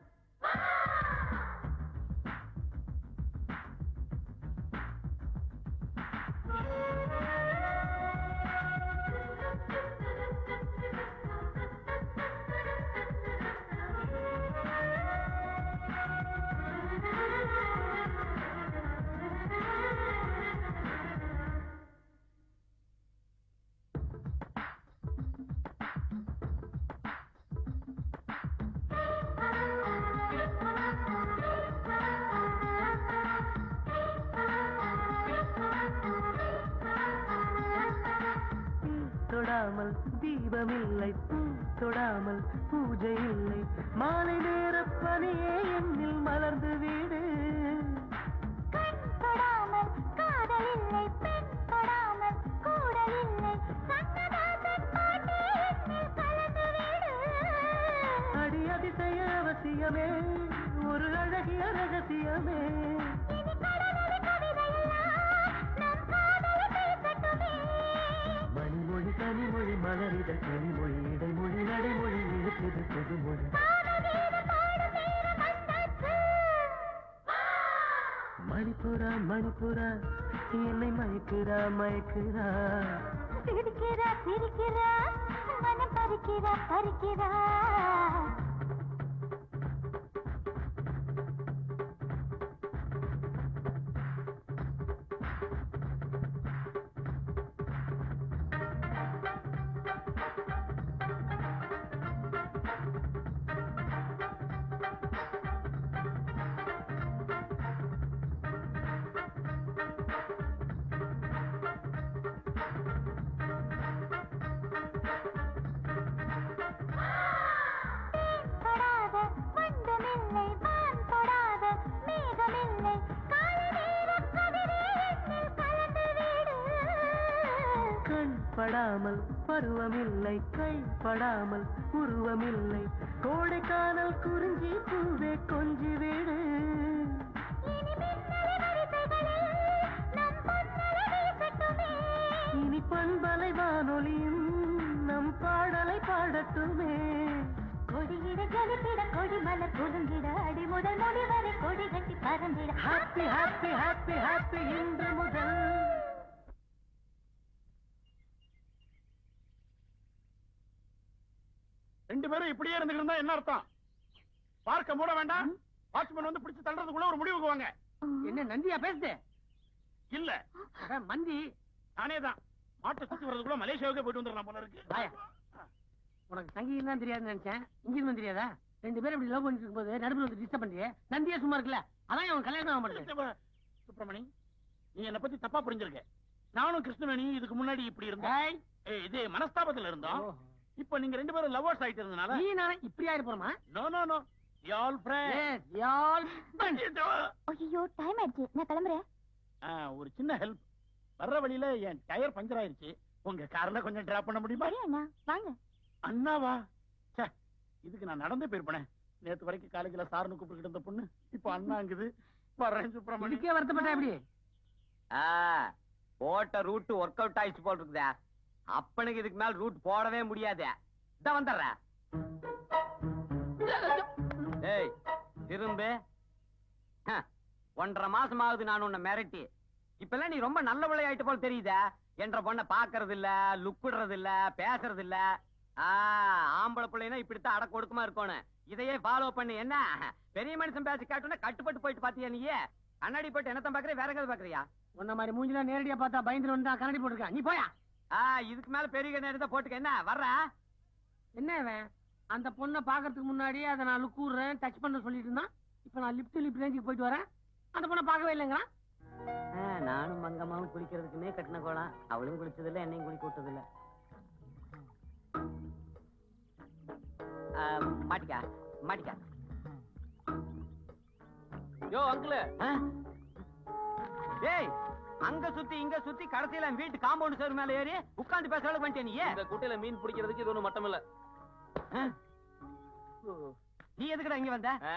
Speaker 10: தீ தொடாமல் தீபமில்லை பூ தொடாமல் பூஜை இல்லை மாலை நேர பனியே என்னில் மலர்ந்து வீடு
Speaker 4: கண் தொடாமல் காதல் இல்லை பெண் தொடாமல் கூடல் இல்லை சங்கதாசன் பாட்டு என்னில் கலந்து விடு
Speaker 10: அடி அதிசய அவசியமே ஒரு அழகிய ரகசியமே
Speaker 4: இனி கடலொளி கவிதையெல்லாம் நம் காதலை பேசட்டுமே
Speaker 10: மணிமொழி கனிமொழி மலரிதழ் கனிமொழி இடைமொழி நடைமொழி இழுத்தது புதுமொழி
Speaker 4: காதல் கீதம் பாடும் நேரம் வந்தாச்சு
Speaker 10: மணிப்புரா மணிப்புரா என்னை மயக்குறா மயக்குறா
Speaker 4: சிரிக்கிறா சிரிக்கிறா மனம் பறிக்கிறா பறிக்கிறா
Speaker 10: படாமல் பருவமில்லை கைப்படாமல் உருவமில்லை கோடைக்கானல் குறிஞ்சி பூவே கொஞ்சி வீடு இனி பண்பலை வானொலியும் நம் பாடலை பாடட்டுமே
Speaker 4: கொடியிட ஜலித்திட கொடி மலர் குலுங்கிட அடி முதல் முடி வரை கொடி கட்டி பறந்திட
Speaker 10: ஹாப்பி ஹாப்பி ஹாப்பி ஹாப்பி இன்று முதல்
Speaker 8: ரெண்டு பேரும் இப்படியே இருந்துட்டு இருந்தா என்ன அர்த்தம் பார்க்க மூட வேண்டாம் வாட்ச்மேன் வந்து பிடிச்சு தள்ளுறதுக்குள்ள ஒரு முடிவுக்கு வாங்க
Speaker 2: என்ன நந்தியா பேசுது
Speaker 8: இல்ல
Speaker 2: அட, மந்தி
Speaker 8: நானே தான் மாட்டை சுத்தி வர்றதுக்குள்ள மலேசியாவுக்கே போயிட்டு வந்துடலாம் போல இருக்கு
Speaker 2: வாயா. உனக்கு சங்கீதம் தான் தெரியாதுன்னு நினைச்சேன் இங்கிருந்து தெரியாதா ரெண்டு பேரும் இப்படி லவ் பண்ணிட்டு இருக்கும்போது நடுவில் வந்து டிஸ்டர்ப் பண்ணியே நந்தியா சும்மா இருக்குல்ல அதான் அவன் கல்யாணம் ஆக மாட்டேங்குது
Speaker 8: சுப்பிரமணி நீ என்ன பத்தி தப்பா புரிஞ்சிருக்க நானும் கிருஷ்ணவேணி இதுக்கு முன்னாடி இப்படி இருந்தோம்
Speaker 2: டேய்,
Speaker 8: ஏய், இது மனஸ்தாபத்துல இருந்தோம்
Speaker 2: ஓஹோ.
Speaker 8: இப்ப நீங்க ரெண்டு பேரும் லவ்வர்ஸ் ஆயிட்டு இருந்தனால
Speaker 2: நீ நானும் இப்படி ஆயிரு போறோமா
Speaker 8: no no no y'all
Speaker 2: Yes, y'all.
Speaker 4: ஐயோ டைம் ஆயிடுச்சு நான் கிளம்புறேன்
Speaker 8: ஒரு சின்ன ஹெல்ப் வர்ற வழியில என் டயர் பஞ்சர் ஆயிருச்சு உங்க கார்ல கொஞ்சம் டிராப் பண்ண முடியுமா
Speaker 4: சரி அண்ணா வாங்க
Speaker 8: அண்ணாவா ச்சே இதுக்கு நான் நடந்தே போயிருப்பேன் நேத்து வரைக்கும் காலேஜ்ல சார்னு கூப்பிட்டு இருந்த பொண்ணு இப்ப அண்ணாங்குது வர்றேன் சுப்பிரமணி
Speaker 2: இதுக்கே வருத்தப்பட்டா எப்படி
Speaker 7: ஆ, போட்ட ரூட் ஒர்க் அவுட் ஆயிடுச்சு போல் இருக்குதே அப்பனுக்கு இதுக்கு மேல ரூட் போடவே முடியாது இதான் வந்துடுறேன் ஏய் திரும்ப ஹ, ஒன்றரை மாசம் ஆகுது நான் உன்னை மிரட்டி இப்பெல்லாம் நீ ரொம்ப நல்ல விளையாட்டு போல் தெரியுதே என்ற பொண்ணை பாக்குறது இல்ல லுக் விடுறது இல்ல பேசுறது இல்ல ஆ, ஆம்பளை பிள்ளைனா இப்படித்தான் அடக்க ஒடுக்கமா இருக்கணும் இதையே ஃபாலோ பண்ணு என்ன பெரிய மனுஷன் பேசி காட்டுனா கட்டுப்பட்டு போயிட்டு பாத்தியா நீ கண்ணாடி போட்டு என்னத்தான் பாக்குறியா வேற எதாவது பாக்குறியா
Speaker 2: உன்ன மாதிரி மூஞ்சில நேரடியா பார்த்தா பயந்துரு வந்து கண்ணாடி போட்டுருக்கான் நீ போயா
Speaker 7: ஆ இதுக்கு மேல பெரிய கண்ணாடி தான் போட்டுக்க என்ன வர்ற
Speaker 2: என்ன இவன் அந்த பொண்ணை பாக்குறதுக்கு முன்னாடி அதை நான் லுக் விடுறேன் டச் பண்ண சொல்லிட்டு இருந்தான் இப்ப நான் லிப்ட் லிப் ரேஞ்சுக்கு போயிட்டு வரேன் அந்த பொண்ணை பார்க்கவே இல்லைங்கிறான்
Speaker 7: நானும் மங்கம்மாவும் குளிக்கிறதுக்குன்னே கட்டின கோலம் அவளும் குளிச்சது இல்ல என்னையும் குளிக்க விட்டது இல்ல மாட்டிக்கா மாட்டிக்கா
Speaker 5: யோ அங்கிள்
Speaker 7: ஏய் அங்க சுத்தி இங்க சுத்தி கடைசியில என் வீட்டு காம்பவுண்ட் சேர் மேல ஏறி உட்கார்ந்து பேச அளவுக்கு வந்துட்டே நீ
Speaker 5: இந்த குட்டையில மீன் பிடிக்கிறதுக்கு இது ஒண்ணும் மட்டம் இல்ல
Speaker 7: ஆ? நீ எதுக்குடா இங்க வந்த
Speaker 5: ஆ?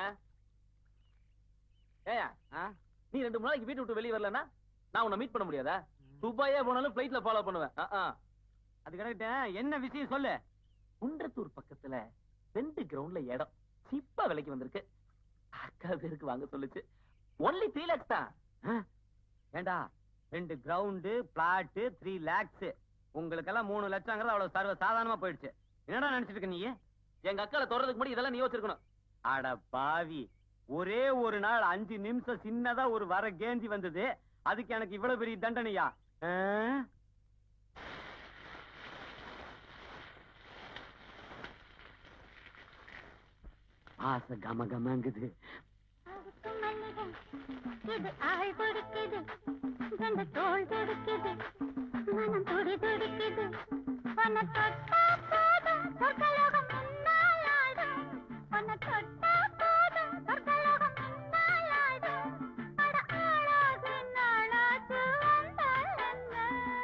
Speaker 5: ஏய்யா,
Speaker 7: ஆ?
Speaker 5: நீ ரெண்டு மூணு நாளைக்கு வீட்டு விட்டு வெளியே வரலன்னா நான் உன்னை மீட் பண்ண முடியாதா துபாயே போனாலும் பிளைட்ல ஃபாலோ பண்ணுவேன் ஆ, ஆ.
Speaker 7: அது கிடக்கட்டும் என்ன விஷயம் சொல்லு
Speaker 5: குன்றத்தூர் பக்கத்துல ரெண்டு கிரவுண்ட்ல இடம் சீப்பா விலைக்கு வந்திருக்கு அக்கா பேருக்கு வாங்க சொல்லுச்சு ஒன்லி த்ரீ லேக்ஸ் தான்
Speaker 7: ஏண்டா ரெண்டு கிரவுண்டு பிளாட் த்ரீ லேக்ஸ் உங்களுக்கெல்லாம் மூணு லட்சங்கிறது அவ்வளவு சர்வ சாதாரணமா போயிடுச்சு என்னடா நினைச்சிட்டு இருக்க நீ
Speaker 5: எங்க அக்கால தொடறதுக்கு முன்னாடி இதெல்லாம் நீ யோசிச்சிருக்கணும்
Speaker 7: அட பாவி ஒரே ஒரு நாள் அஞ்சு நிமிஷம் சின்னதா ஒரு வர கேந்தி வந்தது அதுக்கு எனக்கு இவ்வளவு பெரிய தண்டனையா ஆ? ஆசை கம கமங்குது
Speaker 4: இது ஆள் கொடுக்குது ரெண்டு தோல் கொடுக்குது மனம் துடி துடிக்குது உன்னை தொட்டா போதும் சொர்க்கலோகம் என்னால் ஆடும் உன்னை தொட்டா போதும் சொர்க்கலோகம் என்னால் ஆடும் அட ஆளாது நாளாச்சு வந்தால் என்ன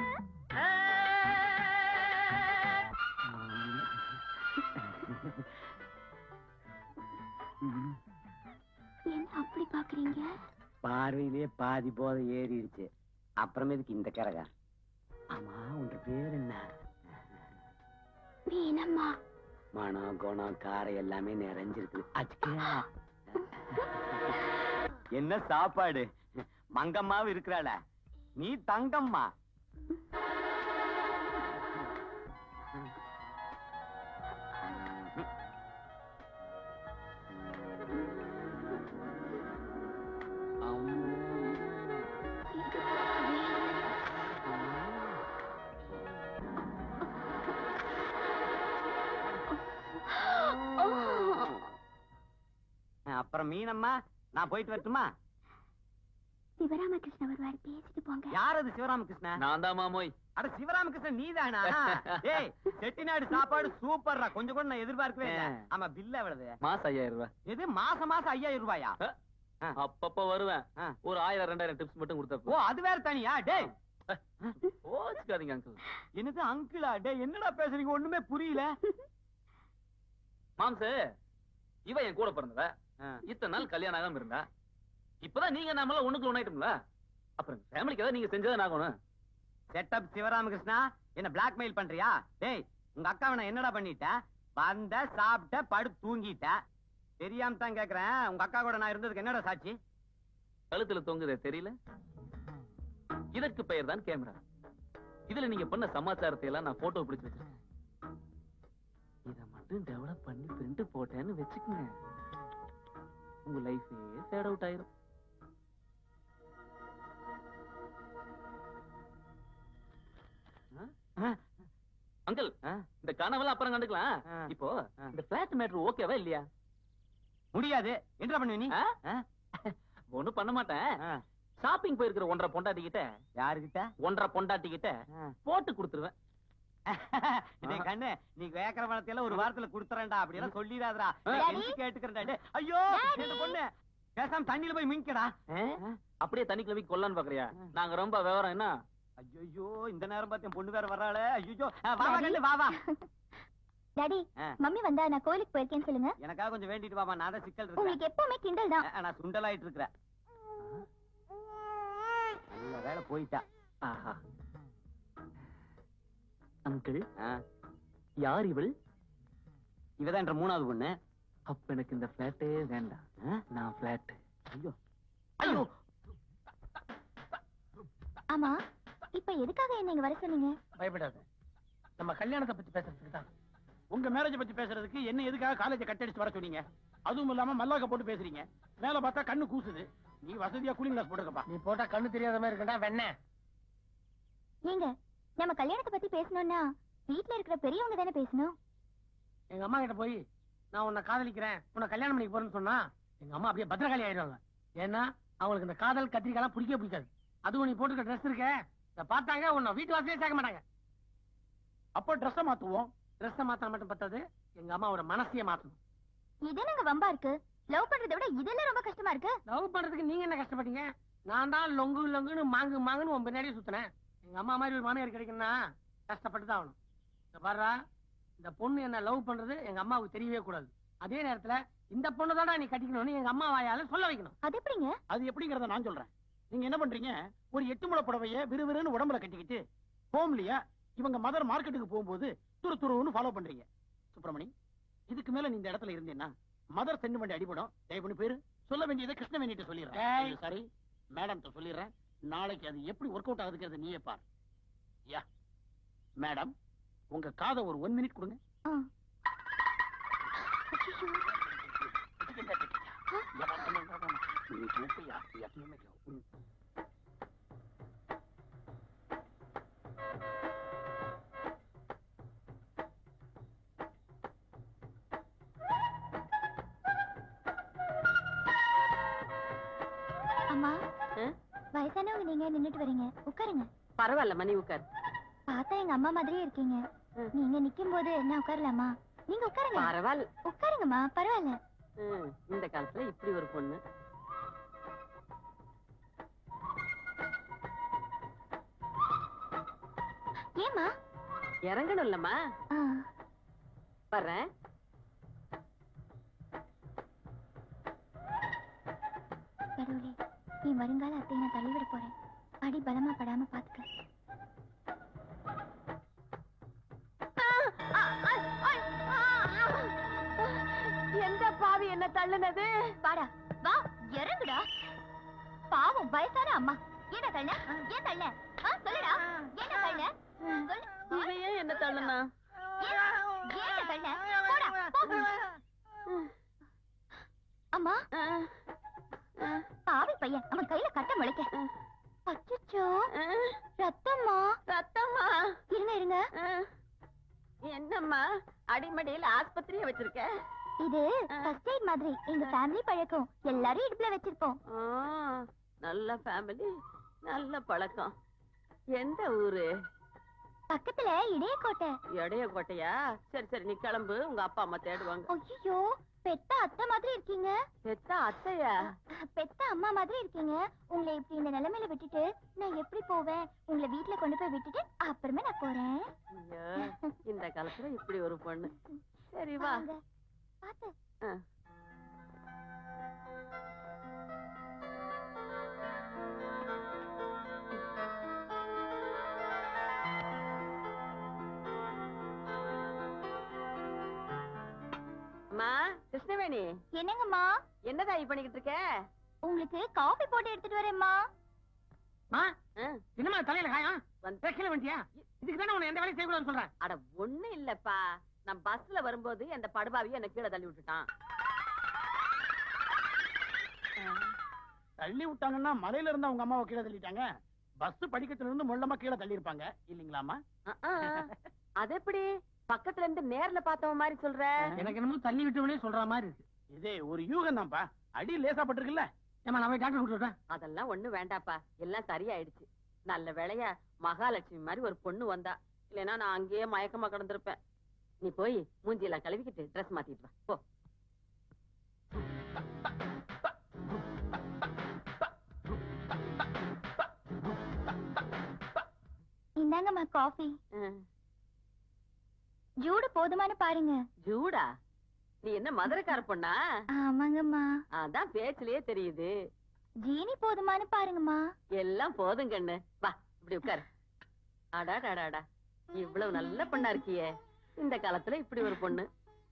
Speaker 4: என்ன அப்படி பாக்குறீங்க
Speaker 7: பார்வையிலே பாதி போதை ஏறிடுச்சு அப்புறமேதுக்கு இந்த கரகா ஆமா உன்ற பேர் என்ன
Speaker 4: மீனம்மா
Speaker 7: மனம் குணம் காரம் எல்லாமே நிறைஞ்சிருக்கு அச்சுக்கா. என்ன சாப்பாடு மங்கம்மாவும் இருக்கிறாள நீ தங்கம்மா அப்புறம் மீனம்மா நான் போயிட்டு வரட்டுமா
Speaker 4: சிவராமகிருஷ்ண வருவார் பேசிட்டு போங்க
Speaker 7: யார் அது சிவராமகிருஷ்ணன்
Speaker 5: நான் தான் மாமோய்
Speaker 7: அட சிவராமகிருஷ்ணன் நீதானா ஏய் செட்டிநாடு சாப்பாடு சூப்பர்ரா கொஞ்சம் கூட நான் எதிர்பார்க்கவே இல்ல ஆமா பில் எவ்வளவு
Speaker 5: மாசம் ஐயாயிரம் ரூபாய்
Speaker 7: இது மாசம் மாசம் ஐயாயிரம் ரூபாயா
Speaker 5: அப்பப்ப வருவேன்
Speaker 7: ஆ.
Speaker 5: ஒரு ஆயிரம் ரெண்டாயிரம் டிப்ஸ் மட்டும்
Speaker 7: ஓ
Speaker 5: கொடுத்தப்போ
Speaker 7: அது வேற தனியா டேய்
Speaker 11: கோச்சுக்காதீங்க அங்கிள்
Speaker 6: என்னது அங்கிளா டே என்னடா பேசுறீங்க ஒண்ணுமே புரியல
Speaker 11: மாம்சு இவ என் கூட பிறந்தவ இத்தனை நாள் கல்யாணம் ஆகாம இருந்தா இப்பதான் நீங்க நம்மள ஒண்ணுக்கு ஒண்ணாயிட்டோம்ல அப்புறம் ஃபேமிலிக்கு ஏதாவது நீங்க செஞ்சதான் ஆகணும்
Speaker 7: செட்டப் சிவராமகிருஷ்ணா என்ன பிளாக்மெயில் பண்றியா டேய் உங்க அக்காவை நான் என்னடா பண்ணிட்டேன் வந்த சாப்பிட்ட படு தூங்கிட்ட தெரியாம தான் கேக்குறேன் உங்க அக்கா கூட நான் இருந்ததுக்கு என்னடா சாட்சி
Speaker 11: கழுத்துல தொங்குதே தெரியல இதற்கு பெயர் தான் கேமரா இதுல நீங்க பண்ண சமாச்சாரத்தை எல்லாம் நான் போட்டோ பிடிச்சு வச்சிருக்கேன் இத மட்டும் டெவலப் பண்ணி பிரிண்ட் போட்டேன்னு வச்சுக்கோங்க உங்க லைஃபே ஃபேட் அவுட் ஆயிரும் அங்கிள் இந்த கனவெல்லாம் அப்புறம் கண்டுக்கலாம் இப்போ இந்த பிளாட் மேட்ரு ஓகேவா இல்லையா
Speaker 7: முடியாது என்ன பண்ணுவ நீ
Speaker 11: ஒண்ணும் பண்ண மாட்டேன் ஷாப்பிங் போயிருக்கிற ஒன்றரை பொண்டாட்டி கிட்ட
Speaker 7: யாருகிட்ட
Speaker 11: ஒன்றரை பொண்டாட்டி கிட்ட போட்டு கொடுத்துருவேன்
Speaker 7: டேய் கண்ணு நீ கேக்குற பணத்தை எல்லாம் ஒரு வாரத்துல குடுத்துறேன்டா அப்படி எல்லாம் சொல்லிடாதடா
Speaker 4: Daddy.
Speaker 7: கேட்டுக்கிறேன்டா டேய் ஐயோ
Speaker 4: Daddy.
Speaker 7: இந்த பொண்ணு பேசாம தண்ணியில போய் மிங்கடா
Speaker 11: அப்படியே தண்ணிக்குள்ள போய் கொல்லான்னு பாக்குறியா நாங்க ரொம்ப விவரம் என்ன
Speaker 7: ஐயோ இந்த நேரம் பார்த்து என் பொண்ணு வேற வர்றாளே ஐயோ வா வா கண்ணு வா வா
Speaker 4: டாடி
Speaker 7: ஆ.
Speaker 4: மம்மி வந்தா நான் கோயிலுக்கு போயிருக்கேன்னு சொல்லுங்க
Speaker 7: எனக்காக கொஞ்சம் வேண்டிட்டு வாமா நான் தான் சிக்கல் இருக்கிறேன்
Speaker 4: உங்களுக்கு எப்பவுமே கிண்டல் தான்
Speaker 7: நான் சுண்டலாயிட்டு இருக்கிறேன் நல்ல வேலை போயிட்டா
Speaker 11: ஆஹா அங்கிள் யார் இவள்
Speaker 7: இவதான் என்ற மூணாவது பொண்ணு
Speaker 11: அப்ப எனக்கு இந்த பிளாட்டே வேண்டாம் நான் பிளாட்
Speaker 7: ஐயோ ஐயோ
Speaker 4: ஆமா இப்ப எதுக்காக என்ன இங்க வர சொன்னீங்க
Speaker 2: பயப்படாத நம்ம கல்யாணத்தை பத்தி பேசுறதுக்கு தான்
Speaker 8: உங்க மேரேஜ் பத்தி பேசுறதுக்கு என்ன எதுக்காக காலேஜ் கட்டடிச்சு வர சொன்னீங்க அதுவும் இல்லாம மல்லாக்க போட்டு பேசுறீங்க மேல பார்த்தா கண்ணு கூசுது நீ வசதியா கூலிங் கிளாஸ் போட்டுக்கப்பா
Speaker 2: நீ போட்டா கண்ணு தெரியாத மாதிரி இருக்கா வெண்ண
Speaker 4: ஏங்க நம்ம கல்யாணத்தை பத்தி பேசணும்னா வீட்ல இருக்கிற பெரியவங்க தானே பேசணும்
Speaker 2: எங்க அம்மா கிட்ட போய் நான் உன்னை காதலிக்கிறேன் உன்னை கல்யாணம் பண்ணிக்க போறேன்னு சொன்னா எங்க அம்மா அப்படியே பத்திரகாளி ஆயிடுவாங்க ஏன்னா அவங்களுக்கு இந்த காதல் கத்திரிக்காய்லாம் பிடிக்கவே பிடிக்காது அதுவும் நீ போட்டுக்க ட்ரெஸ் இருக்க இதை பார்த்தாங்க உன்னை வீட்டு வாசலே சேர்க்க மாட்டாங்க
Speaker 8: அப்ப ட்ரெஸ்ஸ மாத்துவோம்
Speaker 2: ட்ரெஸ்ஸை மாத்தினா மட்டும் பத்தாது எங்க அம்மாவோட மனசையே மாத்தணும்
Speaker 4: இது என்னங்க வம்பா இருக்கு லவ் பண்றதை விட இதெல்லாம் ரொம்ப கஷ்டமா இருக்கு
Speaker 2: லவ் பண்றதுக்கு நீங்க என்ன கஷ்டப்பட்டீங்க நான் தான் லொங்கு லொங்குன்னு மாங்கு மாங்குன்னு உன் பின்னாடியே சுத்தினேன் எங்க அம்மா மாதிரி ஒரு மாமியார் கிடைக்குன்னா கஷ்டப்பட்டு தான் ஆகணும் இந்த பாருடா இந்த பொண்ணு என்ன லவ் பண்றது எங்க அம்மாவுக்கு தெரியவே கூடாது அதே நேரத்துல இந்த பொண்ணு தான்டா நீ கட்டிக்கணும்னு எங்க அம்மா வாயால சொல்ல வைக்கணும்
Speaker 4: அது எப்படிங்க
Speaker 8: அது எப்படிங்கறத நான் சொல்றேன் நீங்க என்ன பண்றீங்க ஒரு எட்டு முளை புடவைய விறுவிறுன்னு உடம்புல கட்டிக்கிட்டு ஹோம்லியா இவங்க மதர் மார்க்கெட்டுக்கு போகும்போது துரு துருன்னு ஃபாலோ பண்றீங்க சுப்பிரமணி இதுக்கு மேல நீ இந்த இடத்துல இருந்தீன்னா மதர் செண்டு வண்டி அடிபடும் தயவு பண்ணி பேரு சொல்ல வேண்டியதை கிருஷ்ணவேணிட்ட
Speaker 2: ஏய்.
Speaker 8: சொல்லிடுறேன் சரி மேடம் சொல்லிடுறேன் நாளைக்கு அது எப்படி ஒர்க் அவுட் ஆகுதுங்கிறது நீயே பார் யா மேடம் உங்க காதை ஒரு ஒன் மினிட் கொடுங்க
Speaker 4: ஆ. அம்மா வயசானவங்க நீங்க நின்னுட்டு வரீங்க உட்காருங்க
Speaker 3: பரவாயில்ல மணி உட்கார்
Speaker 4: பார்த்தா எங்க அம்மா மாதிரியே இருக்கீங்க நீங்க நிக்கும் போது நான் உட்காரலாமா நீங்க உட்காருங்க
Speaker 3: பரவாயில்ல
Speaker 4: உட்காருங்கம்மா பரவாயில்ல
Speaker 3: ம், இந்த காலத்துல இப்படி ஒரு பொண்ணு
Speaker 4: ஏமா
Speaker 3: இறங்கணும் இல்லம்மா வர்றேன்
Speaker 4: கடவுளே என் வருங்கால அத்தையை நான் தள்ளிவிட போறேன் அடி பலமா படாம பாத்துக்க
Speaker 3: எந்த பாவி என்ன தள்ளுனது
Speaker 4: வாடா வா இறங்குடா பாவம் வயசான அம்மா என்ன தள்ள ஏன் தள்ள ஆ, சொல்லுடா என்ன தள்ள சொல்லு
Speaker 3: இவன் ஏன் என்ன தள்ளுனா
Speaker 4: ஏன் தள்ள போடா போ. அம்மா பாவி பையன் அவன் கையில கட்ட முளைக்க அச்சச்சோ ரத்தம்மா
Speaker 3: ரத்தம்மா
Speaker 4: இருங்க இருங்க
Speaker 3: என்னம்மா அடிமடியில ஆஸ்பத்திரியை வச்சிருக்க
Speaker 4: இது ஃபர்ஸ்ட் எய்ட் மாதிரி எங்க ஃபேமிலி பழக்கம் எல்லாரும் இடுப்புல வச்சிருப்போம்
Speaker 3: ஆ, நல்ல ஃபேமிலி நல்ல பழக்கம் எந்த ஊரு
Speaker 4: பக்கத்துல இடையக்கோட்டை
Speaker 3: எடைய கோட்டையா சரி சரி நீ கிளம்பு உங்க அப்பா அம்மா தேடுவாங்க
Speaker 4: ஐயோ பெத்த அத்தை மாதிரி இருக்கீங்க
Speaker 3: பெத்த அத்தையா
Speaker 4: பெத்த அம்மா மாதிரி இருக்கீங்க உங்களை இப்படி இந்த நிலைமையில விட்டுட்டு நான் எப்படி போவேன் உங்களை வீட்ல கொண்டு போய் விட்டுட்டு அப்புறமே நான் போறேன்
Speaker 3: ஐயோ, இந்த காலத்துல இப்படி ஒரு பொண்ணு சரி வா
Speaker 4: வாங்க. பாத்து
Speaker 3: ஆ. அம்மா கிருஷ்ணவேணி
Speaker 4: என்னங்கம்மா
Speaker 3: என்னதா இது பண்ணிக்கிட்டு இருக்க
Speaker 4: உங்களுக்கு காஃபி போட்டு எடுத்துட்டு வரேம்மா
Speaker 2: மா
Speaker 3: ஆ,
Speaker 2: என்னமா தலையில காயம்
Speaker 3: வந்து-
Speaker 2: பேக்கல வேண்டியா இதுக்கு தானே உன்னை எந்த வேலையும் செய்யக்கூடாதுன்னு சொல்றேன்
Speaker 3: அட ஒண்ணு இல்லப்பா நான் பஸ்ல வரும்போது அந்த படுபாவிய என்ன கீழே தள்ளி விட்டுட்டான்
Speaker 8: தள்ளி விட்டாங்கன்னா மலையில இருந்து அவங்க அம்மாவை கீழே தள்ளிட்டாங்க பஸ் படிக்கத்துல இருந்து மொள்ளமா கீழே தள்ளி இருப்பாங்க இல்லீங்களாமா
Speaker 3: அஹ், அஹ். அது எப்படி பக்கத்துல இருந்து நேர்ல பார்த்தவன் மாதிரி சொல்ற
Speaker 2: எனக்கு என்னமோ தள்ளி விட்டவனே சொல்ற மாதிரி இருக்கு
Speaker 8: இது ஒரு யூகம் தான்ப்பா அடி லேசாப்பட்டிருக்குல்ல
Speaker 2: ஏமா நான் போய் டாக்டர் கூட்டு விட்டேன்
Speaker 3: அதெல்லாம் ஒண்ணு வேண்டாப்பா எல்லாம் சரியாயிடுச்சு நல்ல வேளையா மகாலட்சுமி மாதிரி ஒரு பொண்ணு வந்தா இல்லைன்னா நான் அங்கேயே மயக்கமா கிடந்திருப்பேன் நீ போய் மூஞ்சியெல்லாம் கழுவிக்கிட்டு ட்ரெஸ் மாத்திட்டு வா போ
Speaker 4: இந்தாங்கம்மா காஃபி
Speaker 3: அஹ்,
Speaker 4: ஜூடு போதுமான பாருங்க
Speaker 3: ஜூடா நீ என்ன மதுரைக்கார பொண்ணா
Speaker 4: ஆமாங்கம்மா
Speaker 3: அதான் பேச்சிலேயே தெரியுது
Speaker 4: ஜீனி போதுமான பாருங்கம்மா
Speaker 3: எல்லாம் போதும் கண்ணு வா இப்படி உட்காரு அடாடாடாடா இவ்வளவு நல்ல பொண்ணா இருக்கியே இந்த காலத்துல இப்படி ஒரு பொண்ணு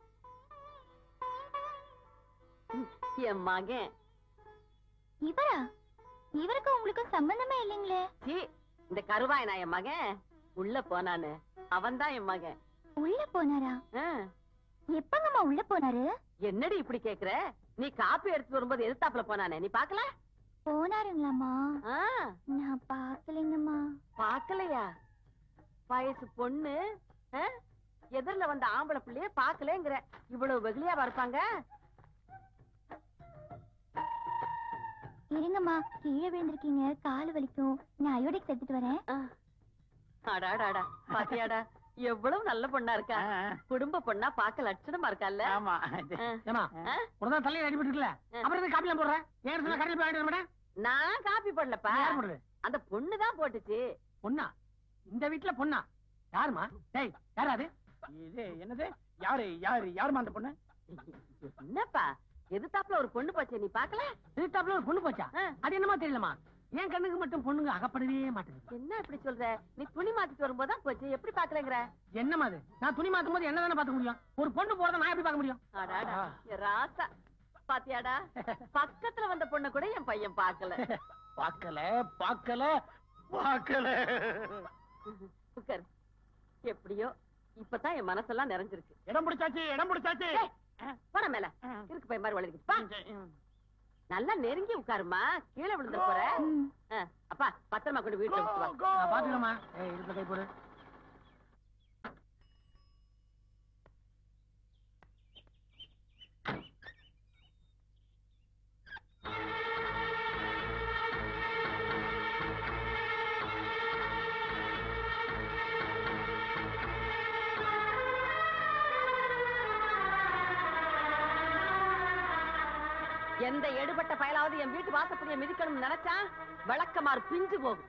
Speaker 3: ம், என் மகன்
Speaker 4: இவரா இவருக்கும் உங்களுக்கும் சம்பந்தமே இல்லைங்களே
Speaker 3: சீ இந்த கருவாய் நான் என் மகன் உள்ள போனானு அவன்தான் என் மகன்
Speaker 4: உள்ள போனாரா
Speaker 3: ஆ,
Speaker 4: எப்பங்கம்மா உள்ள போனாரு
Speaker 3: என்னடி இப்படி கேக்குற நீ காப்பி எடுத்து வரும்போது எதிர்த்தாப்புல போனானே நீ பாக்கல
Speaker 4: போனாருங்களாம்மா
Speaker 3: ஆ,
Speaker 4: நான் பாக்கலைங்கம்மா
Speaker 3: பாக்கலையா வயசு பொண்ணு ஆ? எதிர்ல வந்த ஆம்பளை பிள்ளைய பாக்கலேங்கிற இவ்வளவு வெகுளியாவா இருப்பாங்க
Speaker 4: இருங்கம்மா கீழே விழுந்திருக்கீங்க கால் வலிக்கும் நான் அயோடிக்ஸ் எடுத்துட்டு வரேன்
Speaker 3: ஆ. அடாடாடா பாத்தியாடா எவ்வளவு நல்ல பொண்ணா இருக்கா குடும்ப பொண்ணா பாக்க லட்சணமா இருக்கால்ல
Speaker 8: ஆமா
Speaker 3: ஆ.
Speaker 2: ஏமா
Speaker 3: ஆ?
Speaker 2: உடனே தலையில அடிபட்டு இருக்குல்ல
Speaker 3: ஆ.
Speaker 2: அப்புறம் எதுக்கு காப்பிலாம் போடுறேன் ஏன் இடத்துல கடையில் போய் வாங்கிட்டு வர மாட்டேன்
Speaker 3: நான் காப்பி போடலப்பா
Speaker 2: யார் போடுறது
Speaker 3: அந்த பொண்ணுதான் போட்டுச்சு
Speaker 2: பொண்ணா இந்த வீட்டுல பொண்ணா யாருமா டேய் யாரா அது
Speaker 8: இது என்னது யாரு யாரு யாருமா அந்த பொண்ணு
Speaker 3: என்னப்பா எதிர்த்தாப்புல ஒரு பொண்ணு போச்சே நீ பாக்கல
Speaker 2: எதிர்த்தாப்புல ஒரு பொண்ணு போச்சா
Speaker 3: ஆ.
Speaker 2: அது என்னமா தெரியலமா என் கண்ணுக்கு மட்டும் பொண்ணுங்க அகப்படவே மாட்டேங்குது
Speaker 3: என்ன இப்படி சொல்ற நீ துணி மாத்திட்டு வரும்போதுதான் போச்சு எப்படி பாக்கலங்கிற
Speaker 2: என்னமா அது நான் துணி மாத்தும் போது என்ன தானே பார்க்க முடியும் ஒரு பொண்ணு போறத நான் எப்படி பார்க்க முடியும்
Speaker 3: அடாடா என் ராசா பாத்தியாடா பக்கத்துல வந்த பொண்ணு கூட என் பையன் பாக்கல
Speaker 8: பார்க்கல பார்க்கல பார்க்கல
Speaker 3: உட்காரு எப்படியோ இப்பதான் என் மனசெல்லாம் நிறைஞ்சிருக்கு
Speaker 8: இடம் பிடிச்சாச்சு இடம் பிடிச்சாச்சு
Speaker 3: ஏய், போட மேல இருக்கு பையன் மாதிரி வளர்க்கிட்டு பா நல்லா நெருங்கி உட்காருமா கீழே விழுந்த போற ஆ, அப்பா பத்திரமா கொண்டு வீட்டுல விட்டு வா
Speaker 2: நான் பாத்துக்கமா ஏய் இதுல கை போடு
Speaker 3: எந்த எடுபட்ட பயலாவது என் வீட்டு வாசப்படிய மிதிக்கணும்னு நினைச்சா விளக்கமாறு பிஞ்சு போகும்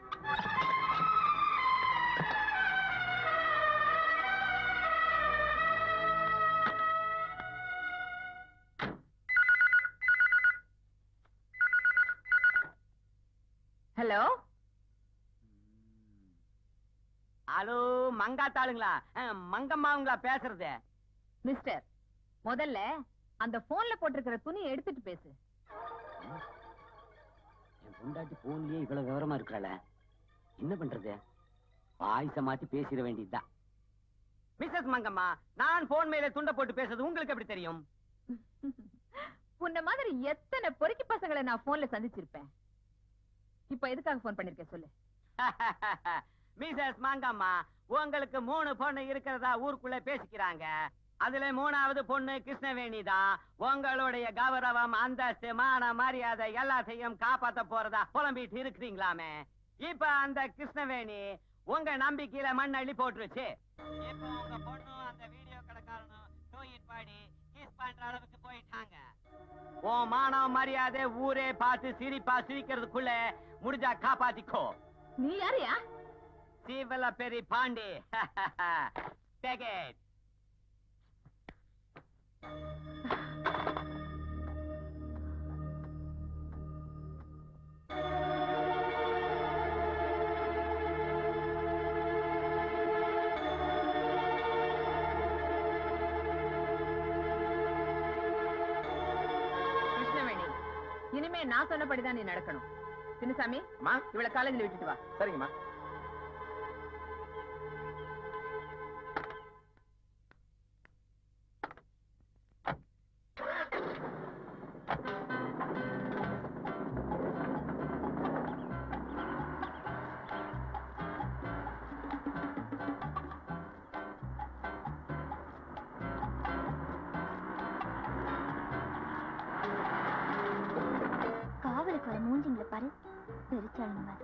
Speaker 7: ஹலோ ஹலோ மங்காத்தாளுங்களா அஹ், மங்கம்மாவுங்களா பேசுறது
Speaker 9: மிஸ்டர் முதல்ல அந்த போன்ல போட்டிருக்கிற துணியை எடுத்துட்டு பேசு
Speaker 7: என் பொண்டாட்டி போன்லயே இவ்வளவு விவரமா இருக்கிறாள என்ன பண்றது பாயச மாத்தி பேசிட வேண்டியதுதான் மிஸ்ஸஸ் மங்கம்மா நான் போன் மேல துண்ட போட்டு பேசுறது உங்களுக்கு எப்படி தெரியும்
Speaker 9: உன்ன மாதிரி எத்தனை பொறுக்கி பசங்களை நான் போன்ல சந்திச்சிருப்பேன் இப்ப எதுக்காக போன் பண்ணிருக்கேன் சொல்லு
Speaker 7: மிஸ்ஸஸ் மங்கம்மா உங்களுக்கு மூணு பொண்ணு இருக்கிறதா ஊருக்குள்ள பேசிக்கிறாங்க அதுல மூணாவது பொண்ணு கிருஷ்ணவேணி தான் உங்களுடைய கௌரவம் அந்தஸ்து மான மரியாதை எல்லாத்தையும் காப்பாத்த போறதா புலம்பிட்டு இருக்கிறீங்களாமே இப்ப அந்த கிருஷ்ணவேணி உங்க நம்பிக்கையில மண் அள்ளி போட்டுருச்சு இப்ப உங்க பொண்ணு அந்த வீடியோ கடைக்காரனும் டூயிட் பாடி கிஸ் பண்ற அளவுக்கு போயிட்டாங்க உன் மானம் மரியாதை ஊரே பார்த்து சிரிப்பா சிரிக்கிறதுக்குள்ள முடிஞ்சா காப்பாத்திக்கோ
Speaker 3: நீ யாரையா
Speaker 7: சீவல பெரி பாண்டி Take it.
Speaker 3: கிருஷ்ணவேணி இனிமே நான் சொன்னபடிதான் நீ நடக்கணும் சின்னசாமி
Speaker 6: அம்மா
Speaker 3: இவளை காலேஜ்ல விட்டுட்டு வா
Speaker 6: சரிங்கம்மா
Speaker 4: காவலுக்கு வர மூஞ்சிங்களை பாரு பெருச்சாளுங்க மாதிரி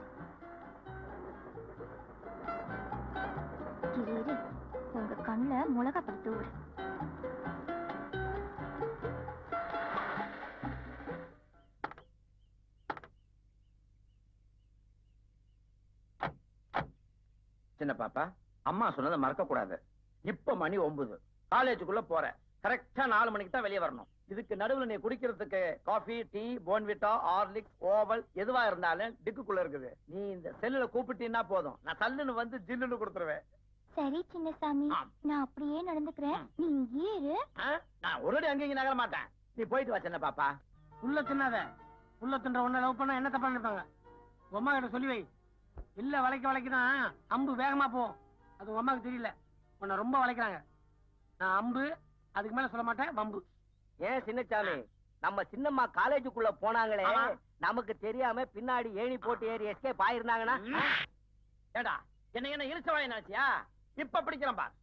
Speaker 4: இரு, இரு உங்க கண்ணுல மிளகா படுத்து விடு
Speaker 6: சின்ன பாப்பா அம்மா சொன்னதை மறக்க கூடாது இப்ப மணி ஒன்பது காலேஜுக்குள்ள போற கரெக்டா நாலு மணிக்கு தான் வெளியே வரணும் இதுக்கு நடுவுல நீ குடிக்கிறதுக்கு காஃபி டீ போன்விட்டா ஹார்லிக்ஸ் ஓவல் எதுவா இருந்தாலும் டிக்குக்குள்ள இருக்குது நீ இந்த செல்லுல கூப்பிட்டீன்னா போதும் நான் தள்ளுன்னு வந்து ஜில்லுன்னு கொடுத்துருவேன்
Speaker 4: சரி சின்னசாமி
Speaker 6: ஆ.
Speaker 4: நான் அப்படியே நடந்துக்கிறேன்
Speaker 6: ம்.
Speaker 4: நீ இங்கேயே இரு
Speaker 6: ஆ? நான் ஒரு அடி அங்கேயும் நகர மாட்டேன் நீ போயிட்டு வா சின்ன பாப்பா
Speaker 2: உள்ள தின்னாத உள்ள தின்ற உன்ன லவ் பண்ணா என்ன தப்பா நினைப்பாங்க உங்க அம்மா கிட்ட சொல்லி வை இல்ல வளைக்க வளைக்குதான் அம்பு வேகமா போகும் அது உங்க அம்மாக்கு தெரியல உன்னை ரொம்ப வளைக்கிறாங்க நான் அம்பு அதுக்கு மேல சொல்ல மாட்டேன் வம்பு
Speaker 7: ஏன் சின்னச்சாமி நம்ம சின்னம்மா காலேஜுக்குள்ள போனாங்களே
Speaker 6: ஆமா.
Speaker 7: நமக்கு தெரியாம பின்னாடி ஏணி போட்டு ஏறி எஸ்கேப் ஆயிருந்தாங்கன்னா
Speaker 6: ஏடா என்ன என்ன இழுச்ச வாய் நினைச்சியா இப்ப பிடிக்கிறேன் பா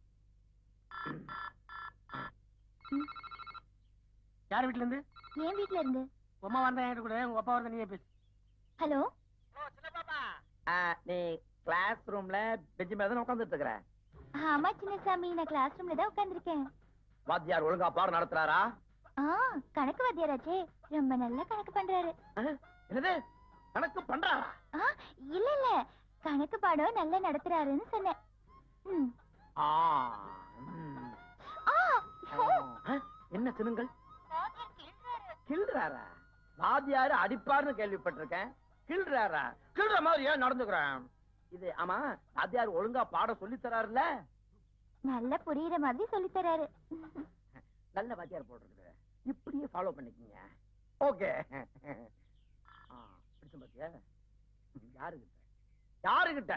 Speaker 2: யார் வீட்டுல இருந்து
Speaker 4: என் வீட்ல இருந்து
Speaker 2: உங்க அம்மா வந்தா என்கிட்ட கூட உங்க அப்பா வந்தா நீயே பேசு
Speaker 4: ஹலோ
Speaker 6: ஆ, நீ கிளாஸ் ரூம்ல பெஞ்சு மேல உட்காந்துட்டு இருக்கிற
Speaker 4: ஆமா சின்னசாமி நான் கிளாஸ் ரூம்ல தான் உட்கார்ந்திருக்கேன்
Speaker 6: வாத்தியார் ஒழுங்கா பாடம் நடத்துறாரா
Speaker 4: ஆ கணக்கு வாத்தியாராச்சே ரொம்ப நல்லா கணக்கு பண்றாரு
Speaker 6: ஆ, என்னது கணக்கு பண்றாரா
Speaker 4: ஆ இல்ல இல்ல கணக்கு பாடம் நல்லா நடத்துறாருன்னு சொன்னேன் ம்.
Speaker 6: ஆ, ம்.
Speaker 4: ஆ,
Speaker 6: ஆ, ஆ, என்ன சினுங்கள் கிள்றாரா வாத்தியாரு அடிப்பாருன்னு கேள்விப்பட்டிருக்கேன் கிள்றாரா கிள்ற மாதிரி ஏன் நடந்துக்கிறேன் இது ஆமா வாத்தியார் ஒழுங்கா பாடம் சொல்லி தராருல்ல
Speaker 4: நல்லா புரியுற மாதிரி சொல்லித் தராரு
Speaker 6: நல்ல வாத்தியார் போட்டிருக்குது இப்படியே ஃபாலோ பண்ணிக்கங்க ஓகே பிடிச்ச பாத்தியா யாருகிட்ட யாருகிட்ட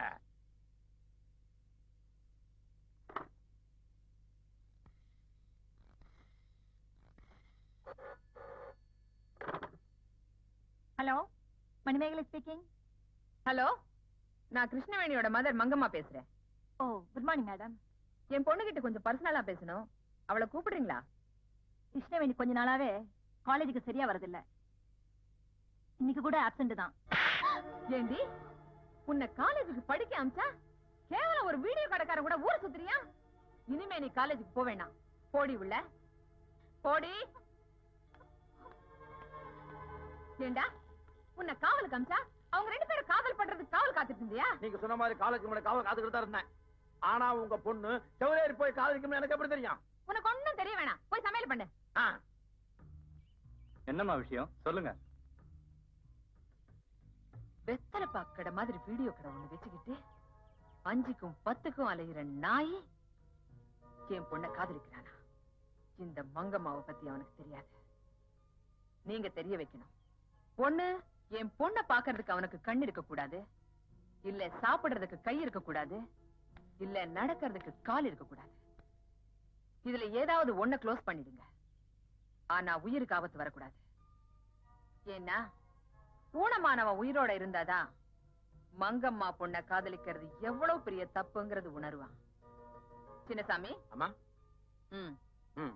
Speaker 3: ஹலோ மணிமேகலை ஸ்பீக்கிங் ஹலோ நான் கிருஷ்ணவேணியோட மதர் மங்கம்மா பேசுறேன் ஓ குட் மார்னிங் மேடம் என் பொண்ணுகிட்ட கொஞ்சம் பர்சனலா பேசணும் அவளை கூப்பிடுறீங்களா கிருஷ்ணவேணி கொஞ்ச நாளாவே காலேஜுக்கு சரியா வரதில்ல இன்னைக்கு கூட ஆப்சென்ட் தான் ஏண்டி உன்னை காலேஜுக்கு படிக்க அமிச்சா கேவலம் ஒரு வீடியோ கடைக்காரன் கூட ஊரை சுத்துறியா இனிமே நீ காலேஜுக்கு போக வேணாம் போடி உள்ள போடி ஏண்டா உன்னை காவலுக்கு அமிச்சா அவங்க ரெண்டு பேரும் காதல் பண்றதுக்கு காவல் காத்துட்டு இருந்தியா
Speaker 6: நீங்க சொன்ன மாதிரி காலேஜ் முன்னாடி காவல் காத்துக்கிட்டு தான் இருந்தேன் ஆனா உங்க பொண்ணு செவரேறி போய் காலேஜுக்கு எனக்கு எப்படி தெரியும்
Speaker 3: உனக்கு ஒண்ணும் தெரிய வேணாம் போய் சமையல் பண்ணு
Speaker 6: ஆ,
Speaker 1: என்னம்மா விஷயம் சொல்லுங்க
Speaker 3: வெத்தலை பாக்கடை மாதிரி வீடியோ கடை ஒண்ணு வச்சுக்கிட்டு அஞ்சுக்கும் பத்துக்கும் அலைகிற நாய் என் பொண்ணை காதலிக்கிறானா இந்த மங்கம்மாவை பத்தி அவனுக்கு தெரியாது நீங்க தெரிய வைக்கணும் பொண்ணு என் பொண்ணை பாக்குறதுக்கு அவனுக்கு கண் இருக்க கூடாது இல்ல சாப்பிடுறதுக்கு கை இருக்க கூடாது இல்ல நடக்கிறதுக்கு கால் இருக்க கூடாது இதுல ஏதாவது ஒண்ண க்ளோஸ் பண்ணிடுங்க ஆனா உயிருக்கு ஆபத்து வரக்கூடாது ஏன்னா ஊனமானவன் உயிரோட இருந்தாதான் மங்கம்மா பொண்ண காதலிக்கிறது எவ்வளவு பெரிய தப்புங்கிறது உணர்வான் சின்னசாமி
Speaker 6: அம்மா
Speaker 3: ம்
Speaker 6: ம்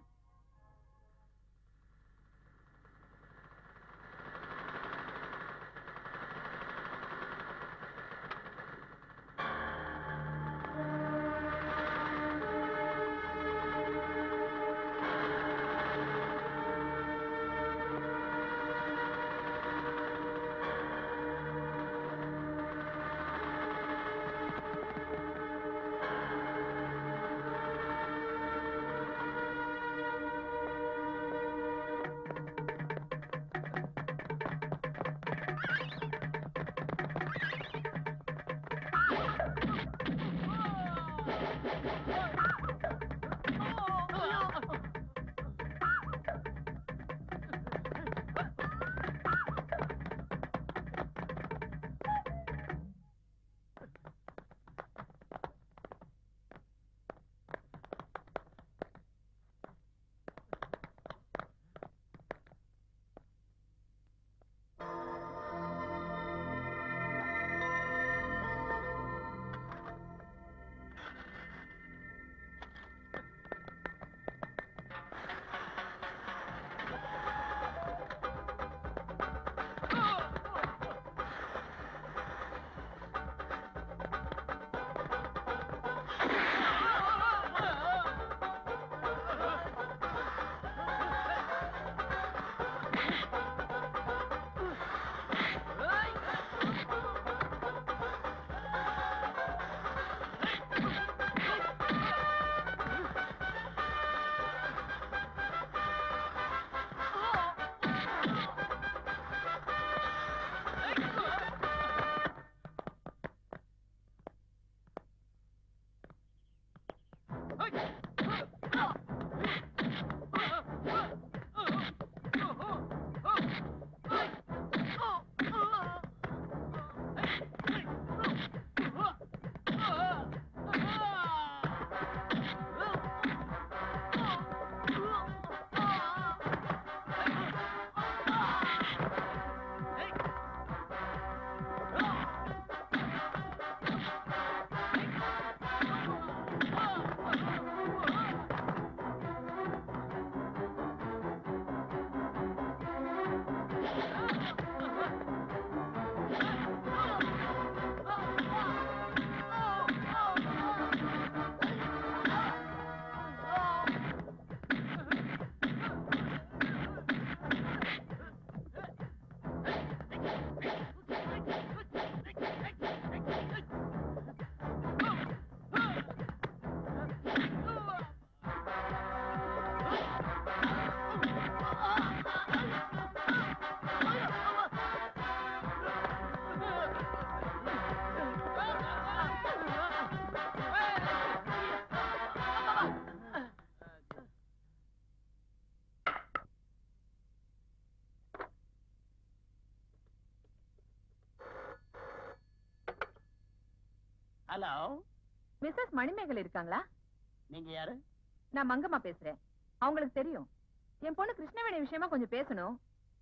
Speaker 8: ஹலோ
Speaker 12: மிஸ்ஸஸ் மணிமேகலை இருக்காங்களா
Speaker 8: நீங்க யாரு
Speaker 12: நான் மங்கம்மா பேசுறேன் அவங்களுக்கு தெரியும் என் பொண்ணு கிருஷ்ணவேணி விஷயமா கொஞ்சம் பேசணும்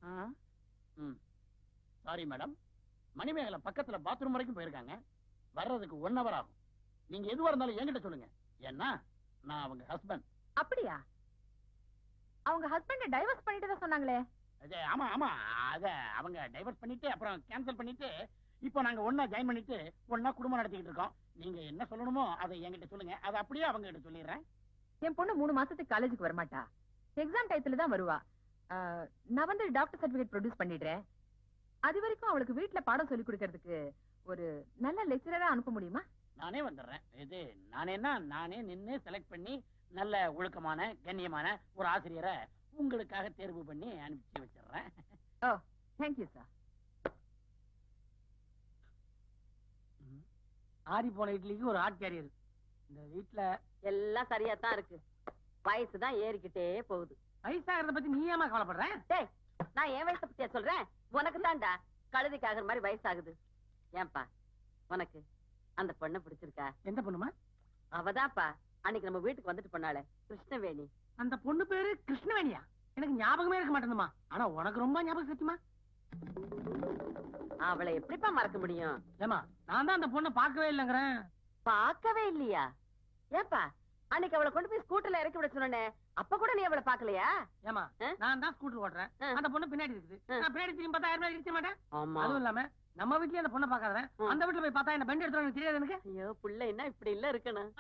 Speaker 8: ம் சாரி மேடம் மணிமேகலை பக்கத்துல பாத்ரூம் வரைக்கும் போயிருக்காங்க வர்றதுக்கு ஒன் ஹவர் ஆகும் நீங்க எதுவா இருந்தாலும் என்கிட்ட சொல்லுங்க ஏன்னா நான் அவங்க ஹஸ்பண்ட்
Speaker 12: அப்படியா அவங்க ஹஸ்பண்ட டைவர்ஸ் பண்ணிட்டு தான் சொன்னாங்களே
Speaker 8: ஆமா ஆமா அத அவங்க டைவர்ட் பண்ணிட்டு அப்புறம் கேன்சல் பண்ணிட்டு இப்போ நாங்க ஒண்ணா ஜாயின் பண்ணிட்டு ஒண்ணா குடும்பம் நடத்திக்கிட்டு இருக்கோம் நீங்க என்ன சொல்லணுமோ அதை என்கிட்ட சொல்லுங்க அதை அப்படியே அவங்க கிட்ட சொல்லிடுறேன்
Speaker 12: என் பொண்ணு மூணு மாசத்துக்கு காலேஜுக்கு வரமாட்டா எக்ஸாம் டயத்துல தான் வருவா ஆஹ், நான் வந்து டாக்டர் சர்டிபிகேட் ப்ரொடியூஸ் பண்ணிடுறேன் அது வரைக்கும் அவளுக்கு வீட்ல பாடம் சொல்லி கொடுக்கறதுக்கு ஒரு நல்ல லெக்சரரா அனுப்ப முடியுமா
Speaker 8: நானே வந்துடுறேன் இது நானேன்னா நானே நின்னு செலக்ட் பண்ணி நல்ல ஒழுக்கமான கண்ணியமான ஒரு ஆசிரியரை உங்களுக்காக தேர்வு பண்ணி அனுப்பிச்சு வச்சிடுறேன்
Speaker 12: ஓ தேங்க்யூ சார்
Speaker 2: ஆறி போன இட்லிக்கு ஒரு ஆட் கேரியர் இந்த வீட்ல
Speaker 3: எல்லாம் சரியா தான் இருக்கு வயசு தான் ஏறிக்கிட்டே போகுது
Speaker 2: வயசாகிறத பத்தி நீ ஏமா கவலைப்படுற
Speaker 3: டேய் நான் என் வயசை பத்தியா சொல்றேன் உனக்கு தான்டா கழுதைக்கு ஆகுற மாதிரி வயசாகுது ஏன்பா உனக்கு அந்த பொண்ணை பிடிச்சிருக்கா
Speaker 2: எந்த பொண்ணுமா
Speaker 3: அவதான்ப்பா அன்னைக்கு நம்ம வீட்டுக்கு வந்துட்டு போனாளே கிருஷ்ணவேணி
Speaker 2: அந்த பொண்ணு பேரு கிருஷ்ணவேணியா எனக்கு ஞாபகமே இருக்க மாட்டேங்குதுமா ஆனா உனக்கு ரொம்ப ஞாபகம் சத்தியமா
Speaker 3: அவளை எப்படிப்பா மறக்க முடியும்
Speaker 2: ஏமா நான் தான் அந்த பொண்ணை பார்க்கவே இல்லைங்கிறேன்
Speaker 3: பார்க்கவே இல்லையா ஏப்பா அன்னைக்கு அவளை கொண்டு போய் ஸ்கூட்டர்ல இறக்கி விட சொன்னே அப்ப கூட நீ அவளை பார்க்கலையா
Speaker 2: ஏமா நான் தான் ஸ்கூட்டர் ஓட்டுறேன் அந்த பொண்ணு பின்னாடி இருக்குது நான் பின்னாடி திரும்பி பார்த்தா யாருமே இடிக்க மாட்டேன்
Speaker 3: ஆமா
Speaker 2: அதுவும் இல்லாம நம்ம வீட்லயே அந்த பொண்ணை பார்க்காதவன் அந்த வீட்டுல போய் பார்த்தா என்ன பெண்ட் எடுத்துட்டு எனக்கு தெரியாது எனக்கு
Speaker 3: ஐயோ புள்ள என்ன இப்படி இல்ல இருக்கணும்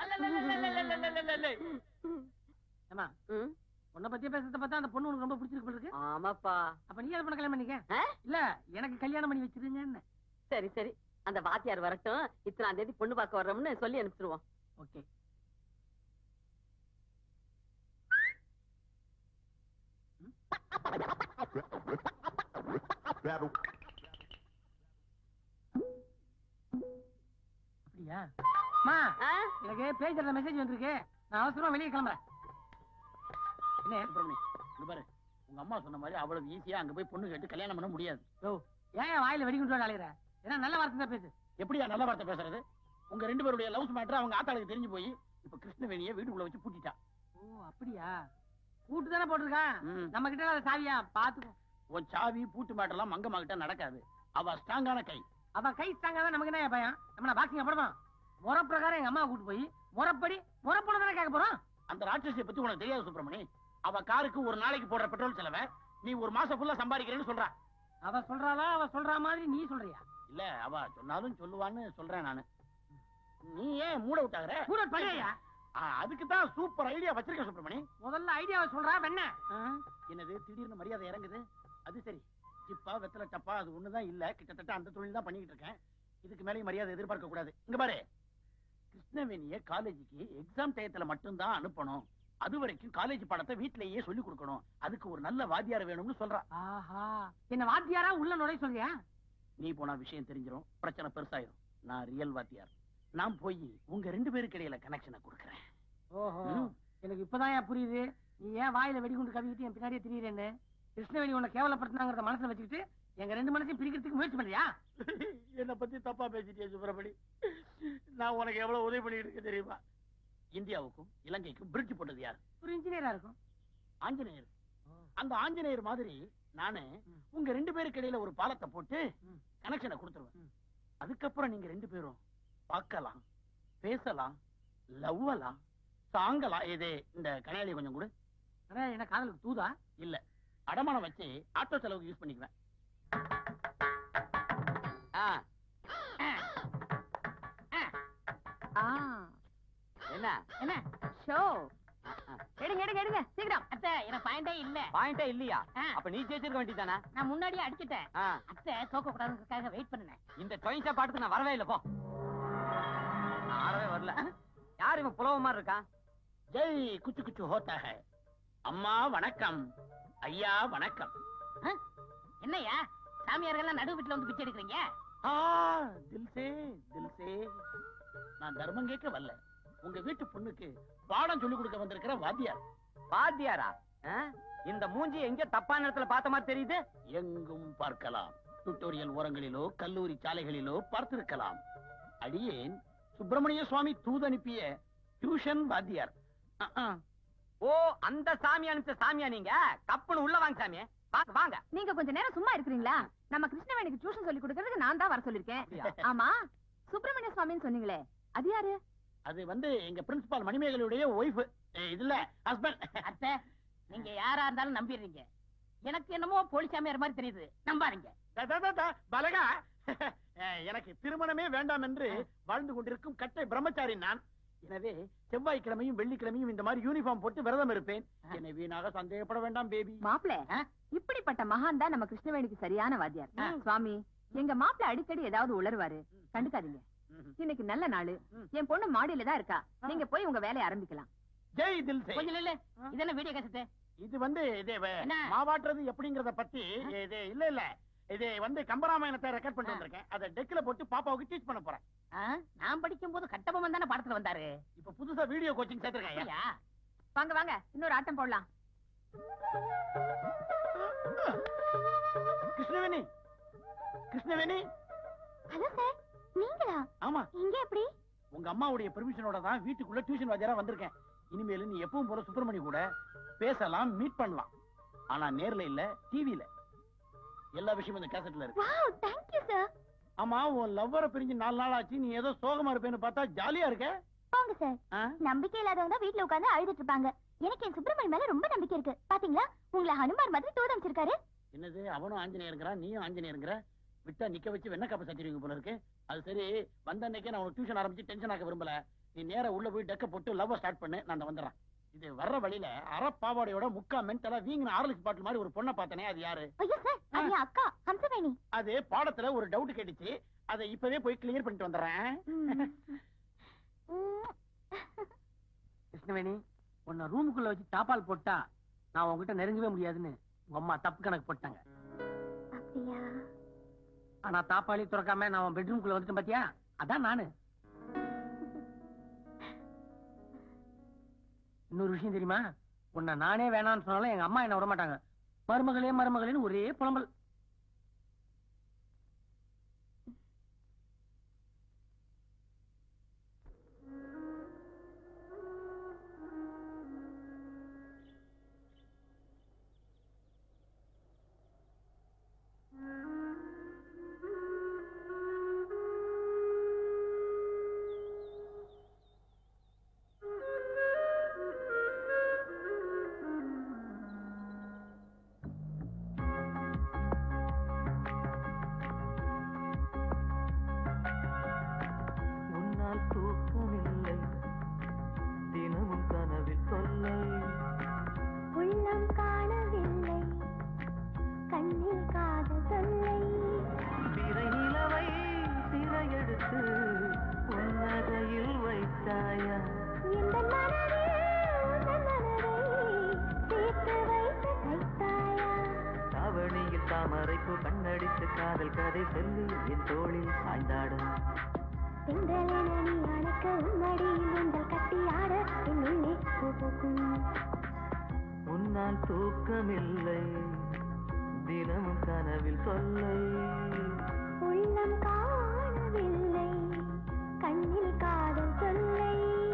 Speaker 2: ஏமா உன்னை பத்தியே பேசுறத பார்த்தா அந்த பொண்ணு உனக்கு ரொம்ப பிடிச்சிருக்கு போல இருக்கு
Speaker 3: ஆமாப்பா
Speaker 2: அப்ப நீ அந்த பொண்ணை கல்யாணம் பண்ணிக்க இல்ல எனக்கு கல்யாணம் பண்ணி வச்சிருங்க என்ன
Speaker 3: சரி சரி அந்த வாத்தியார் வரட்டும் இத்தனாம் தேதி பொண்ணு பார்க்க வர்றோம்னு சொல்லி அனுப்பிச்சிருவோம்
Speaker 2: ஓகே அப்படியா அம்மா
Speaker 3: ஆ?
Speaker 2: எனக்கு பேஜ்ல மெசேஜ் வந்திருக்கு நான் அவசரமா வெளியே கிளம்புறேன் என்ன
Speaker 8: சுப்பிரமணி இங்க பாரு உங்க அம்மா சொன்ன மாதிரி அவ்வளவு ஈஸியா அங்க போய் பொண்ணு கேட்டு கல்யாணம் பண்ண முடியாது
Speaker 2: ஏன் என் வாயில வெடிகுண்டு அழைகிற ஏன்னா நல்ல வார்த்தை தான் பேசு
Speaker 8: எப்படியா நல்ல வார்த்தை பேசுறது உங்க ரெண்டு பேருடைய லவ்ஸ் மேட்டர் அவங்க ஆத்தாளுக்கு தெரிஞ்சு போய் இப்ப கிருஷ்ணவேணியை வீட்டுக்குள்ள வச்சு பூட்டிட்டா
Speaker 2: ஓ அப்படியா கூட்டு தானே போட்டிருக்கான்
Speaker 8: ம்.
Speaker 2: நம்ம கிட்ட அதை சாவியா பாத்துக்கோ
Speaker 8: உன் சாவி பூட்டு மேட்டர்லாம் மங்கம்மா கிட்ட நடக்காது அவ ஸ்ட்ராங்கான கை
Speaker 2: அவன் கை தாங்காத நமக்கு என்ன பையன் நம்ம பாக்ஸிங் போடுவோம் முறை பிரகாரம் எங்க அம்மா கூட்டு போய் முறைப்படி முறைப்படி தானே கேட்க போறோம்
Speaker 8: அந்த ராட்சசியை பத்தி உனக்கு தெரியாது சுப்பிரமணி அவ காருக்கு ஒரு நாளைக்கு போடுற பெட்ரோல் செலவை நீ ஒரு மாசம் ஃபுல்லா சம்பாதிக்கிறேன்னு சொல்றா
Speaker 2: அவ சொல்றாளா அவ சொல்ற மாதிரி நீ சொல்றியா
Speaker 8: இல்ல அவ சொன்னாலும் சொல்லுவான்னு சொல்றேன் நானு நீ ஏன் மூட விட்டாங்கற
Speaker 2: கூட பண்ணியா
Speaker 8: அதுக்கு தான் சூப்பர் ஐடியா வச்சிருக்க சுப்பிரமணி
Speaker 2: முதல்ல ஐடியாவை சொல்றா வெண்ண
Speaker 8: என்னது திடீர்னு மரியாதை இறங்குது அது சரி சிப்பா வெத்தலை டப்பா அது ஒண்ணுதான் இல்ல கிட்டத்தட்ட அந்த தொழில் தான் பண்ணிக்கிட்டு இருக்கேன் இதுக்கு மேலே மரியாதை எதிர்பார்க்க கூடாது இங்க பாரு கிருஷ்ணவேணிய காலேஜுக்கு எக்ஸாம் டயத்துல மட்டும்தான் அனுப்பணும் அது வரைக்கும் காலேஜ் பாடத்தை வீட்லயே சொல்லி கொடுக்கணும் அதுக்கு ஒரு நல்ல வாத்தியார் வேணும்னு சொல்றா
Speaker 2: ஆஹா என்ன வாத்தியாரா உள்ள நுழைய சொல்றியா
Speaker 8: நீ போனா விஷயம் தெரிஞ்சிரும் பிரச்சனை பெருசாயிரும் நான் ரியல் வாத்தியார் நான் போய் உங்க ரெண்டு பேருக்கு இடையில கனெக்ஷனை கொடுக்கறேன்
Speaker 2: ஓஹோ
Speaker 8: ம்.
Speaker 2: எனக்கு இப்பதான் புரியுது நீ ஏன் வாயில வெடிகுண்டு கவிக்கிட்டு என் பின்னாடியே திரியிறேன்னு கிருஷ்ணவேணி உன்னை கேவலப்படுத்தினாங்கிறத மனசுல வச்சுக்கிட்டு எங்க ரெண்டு மனசையும் பிரிக்கிறதுக்கு முயற்சி பண்றியா
Speaker 8: என்ன பத்தி தப்பா பேசிட்டியே சுப்பிரமணி நான் உனக்கு எவ்வளவு உதவி பண்ணிட்டு இருக்கேன் தெரியுமா இந்தியாவுக்கும் இலங்கைக்கும் பிரிட்ஜ் போட்டது யார்
Speaker 2: ஒரு இன்ஜினியரா இருக்கும்
Speaker 8: ஆஞ்சநேயர் அந்த ஆஞ்சநேயர் மாதிரி நானு உங்க ரெண்டு பேருக்கு இடையில ஒரு பாலத்தை போட்டு கனெக்ஷனை கொடுத்துருவேன் அதுக்கப்புறம் நீங்க ரெண்டு பேரும் பார்க்கலாம் பேசலாம் லவ்வலாம் சாங்கலாம் இது இந்த கனையாளி கொஞ்சம் கூட
Speaker 2: அடே, என்ன காதலுக்கு தூதா
Speaker 8: இல்ல அடமானம் வச்சு ஆட்டோ செலவுக்கு யூஸ் பண்ணிக்குவேன்
Speaker 12: ஆ
Speaker 7: என்ன
Speaker 3: என்ன
Speaker 12: ஷோ எடுங்க எடுங்க எடுங்க சீக்கிரம்
Speaker 3: அத்தை எனக்கு பாயிண்டே இல்ல
Speaker 7: பாயிண்டே இல்லையா
Speaker 3: ஆ.
Speaker 7: அப்ப நீ ஜெயிச்சிருக்க வேண்டியதானே
Speaker 3: நான் முன்னாடியே அடிச்சிட்டேன் அத்தை தோக்க கூடாதுக்காக வெயிட் பண்ணுனேன்
Speaker 7: இந்த டொயின்ஸா பாட்டுக்கு நான் வரவே இல்ல போ நான் ஆறவே வரல யார் இவன் புலவ மாதிரி இருக்கான்
Speaker 8: ஜெய் குச்சு குச்சு ஹோத்தா ஹை அம்மா வணக்கம் ஐயா வணக்கம்
Speaker 3: என்னய்யா சாமியார்கள்லாம் நடு வீட்டுல வந்து பிச்சை எடுக்கிறீங்க
Speaker 8: ஆ தில் சே தில் சே நான் தர்மம் கேட்க வரல உங்க வீட்டு பொண்ணுக்கு பாடம் சொல்லி கொடுக்க வந்திருக்கிற வாத்தியார்
Speaker 7: வாத்தியாரா ஆ? இந்த மூஞ்சி எங்க தப்பான இடத்துல பார்த்த மாதிரி தெரியுது
Speaker 8: எங்கும் பார்க்கலாம் டுட்டோரியல் ஓரங்களிலோ கல்லூரி சாலைகளிலோ பார்த்திருக்கலாம் அடியேன் சுப்பிரமணிய சுவாமி தூதனுப்பிய டியூஷன் வாத்தியார் அஹ், அஹ்.
Speaker 7: ஓ அந்த சாமி அனுப்பிச்ச சாமியா நீங்க கப்புன்னு உள்ள வாங்க சாமி வாங்க வாங்க
Speaker 12: நீங்க கொஞ்ச நேரம் சும்மா இருக்கிறீங்களா நம்ம கிருஷ்ணவேணிக்கு டியூஷன் சொல்லி கொடுக்கறதுக்கு நான் தான் வர சொல்லிருக்கேன்
Speaker 7: அப்படியா?
Speaker 12: ஆமா சுப்பிரமணிய சுவாமின்னு சொன்னீங்களே அது யாரு
Speaker 8: அது வந்து எங்க பிரின்சிபால் மணிமேகலையுடைய ஒய்ஃப் இதுல ஹஸ்பண்ட்
Speaker 3: அத்தை நீங்க யாரா இருந்தாலும் நம்பிடுறீங்க எனக்கு என்னமோ போலீஸ் சாமியார் மாதிரி தெரியுது நம்பாதீங்க
Speaker 8: பலகா அஹ், எனக்கு திருமணமே வேண்டாம் என்று வாழ்ந்து கொண்டிருக்கும் கட்டை பிரம்மச்சாரி நான் எனவே செவ்வாய்க்கிழமையும் வெள்ளிக்கிழமையும் இந்த மாதிரி யூனிஃபார்ம் போட்டு விரதம் இருப்பேன் என்னை வீணாக சந்தேகப்பட வேண்டாம் பேபி
Speaker 12: மாப்பிள இப்படிப்பட்ட மகான் தான் நம்ம கிருஷ்ணவேணிக்கு சரியான வாத்தியார்
Speaker 8: ஆ.
Speaker 12: சுவாமி எங்க மாப்பிள அடிக்கடி ஏதாவது உளருவாரு கண்டுக்காதீங்க இன்னைக்கு நல்ல நாள் என் பொண்ணு மாடியில தான் இருக்கா நீங்க போய் உங்க வேலையை ஆரம்பிக்கலாம்
Speaker 8: ஜெய் தில் சே.
Speaker 3: கொஞ்சம் இல்ல இது என்ன வீடியோ கேசட்டு
Speaker 8: இது வந்து இது வ-
Speaker 3: என்ன?
Speaker 8: மாவாட்டுறது எப்படிங்கறத பத்தி இது இல்ல இல்ல இது வந்து கம்பராமாயணத்தை ரெக்கார்ட் பண்ணிட்டு வந்திருக்கேன் அதை டெக்ல போட்டு பாப்பாவுக்கு டீச் பண்ண போறேன்
Speaker 3: நான் படிக்கும் போது கட்டபொம்மன் தானே படத்துல வந்தாரு
Speaker 8: இப்ப புதுசா வீடியோ கோச்சிங் சேர்த்திருக்கேன்
Speaker 3: அப்படியா?
Speaker 12: வாங்க வாங்க இன்னொரு ஆட்டம் போடலாம்
Speaker 8: கிருஷ்ணவேணி கிருஷ்ணவேணி
Speaker 4: ஹலோ சார் நீங்களா
Speaker 8: ஆமா
Speaker 4: இங்க எப்படி
Speaker 8: உங்க அம்மாவுடைய பெர்மிஷனோட தான் வீட்டுக்குள்ள டியூஷன் வாத்தியாரா வந்திருக்கேன் இனிமேல் நீ எப்பவும் போல சுப்பிரமணி கூட பேசலாம் மீட் பண்ணலாம் ஆனா நேர்ல இல்ல டிவில எல்லா விஷயமும் இந்த கேசட்ல இருக்கு
Speaker 4: வாவ் தேங்க் யூ சார்
Speaker 8: ஆமா உன் லவ்வரை பிரிஞ்சு நாலு நாள் ஆச்சு நீ ஏதோ சோகமா இருப்பேன்னு பார்த்தா ஜாலியா இருக்க
Speaker 4: போங்க சார்
Speaker 8: ஆ?
Speaker 4: நம்பிக்கை இல்லாதவங்க தான் வீட்ல உட்கார்ந்து அழுதுட்டு இருப்பாங்க எனக்கு என் சுப்பிரமணி மேல ரொம்ப நம்பிக்கை இருக்கு பாத்தீங்களா உங்களை ஹனுமார் மாதிரி தூது அமைச்சிருக்காரு
Speaker 8: என்னது அவனும் ஆஞ்சநேயருங்கிறான் நீயும் ஆஞ்சநேயருங்கிற விட்டா நிக்க வச்சு வெண்ண காப்ப சட்டிருவீங்க போல இருக்கு அது சரி வந்த அன்னைக்கே நான் உனக்கு டியூஷன் ஆரம்பிச்சு டென்ஷன் ஆக்க விரும்பல நீ நேரா உள்ள போய் டெக்க போட்டு லவ் ஸ்டார்ட் பண்ணு நான் அந்த வந்துடுறேன் இது வர்ற வழியில அறப்பாவாடையோட முக்கா மென்டலா வீங்கின ஆரலிஸ் பாட்டில் மாதிரி ஒரு பொண்ணை பார்த்தனே அது யாரு
Speaker 4: ஐயோ சார் அது என் அக்கா ஹம்சவேணி
Speaker 8: அது பாடத்துல ஒரு டவுட் கேட்டுச்சு அதை இப்பவே போய் கிளியர் பண்ணிட்டு வந்துடுறேன்
Speaker 4: ம். ம்.
Speaker 2: கிருஷ்ணவேணி உன்னை ரூமுக்குள்ள வச்சு தாப்பால் போட்டா நான் உன்கிட்ட நெருங்கவே முடியாதுன்னு உங்க அம்மா தப்பு கணக்கு போட்டாங்க
Speaker 4: அப்படியா
Speaker 2: ஆனா தாப்பாளி திறக்காம நான் உன் பெட்ரூம்குள்ள வந்துட்டேன் பாத்தியா அதான் நானு இன்னொரு விஷயம் தெரியுமா உன்னை நானே வேணாம்னு சொன்னாலும் எங்க அம்மா என்ன விட மாட்டாங்க மருமகளே மருமகளேன்னு ஒரே புலம்பல்
Speaker 10: உன்னால் தூக்கமில்லை தினமும் கனவில் தொல்லை
Speaker 13: உள்ளம் காணவில்லை கண்ணில் காதல் தொல்லை
Speaker 10: திரை நிலவை சிறையெடுத்து உன்னகையில் வைத்தாயா
Speaker 13: இந்த மனதே உந்தன் மனதை சேர்த்து வைத்து கைத்தாயா
Speaker 10: தாவணியில் தாமரைப்பு கண்ணடித்து காதல் கதை சொல்லி என் தோளில் சாய்ந்தாடும்
Speaker 13: திங்களென நீ அணைக்க உம்மடியில் உங்கள் கட்டி ஆட என் உள்ளே பூ பூக்கும்
Speaker 10: உன்னால் தூக்கமில்லை தினமும் கனவில் தொல்லை
Speaker 13: உள்ளம் காணவில்லை கண்ணில் காதல் தொல்லை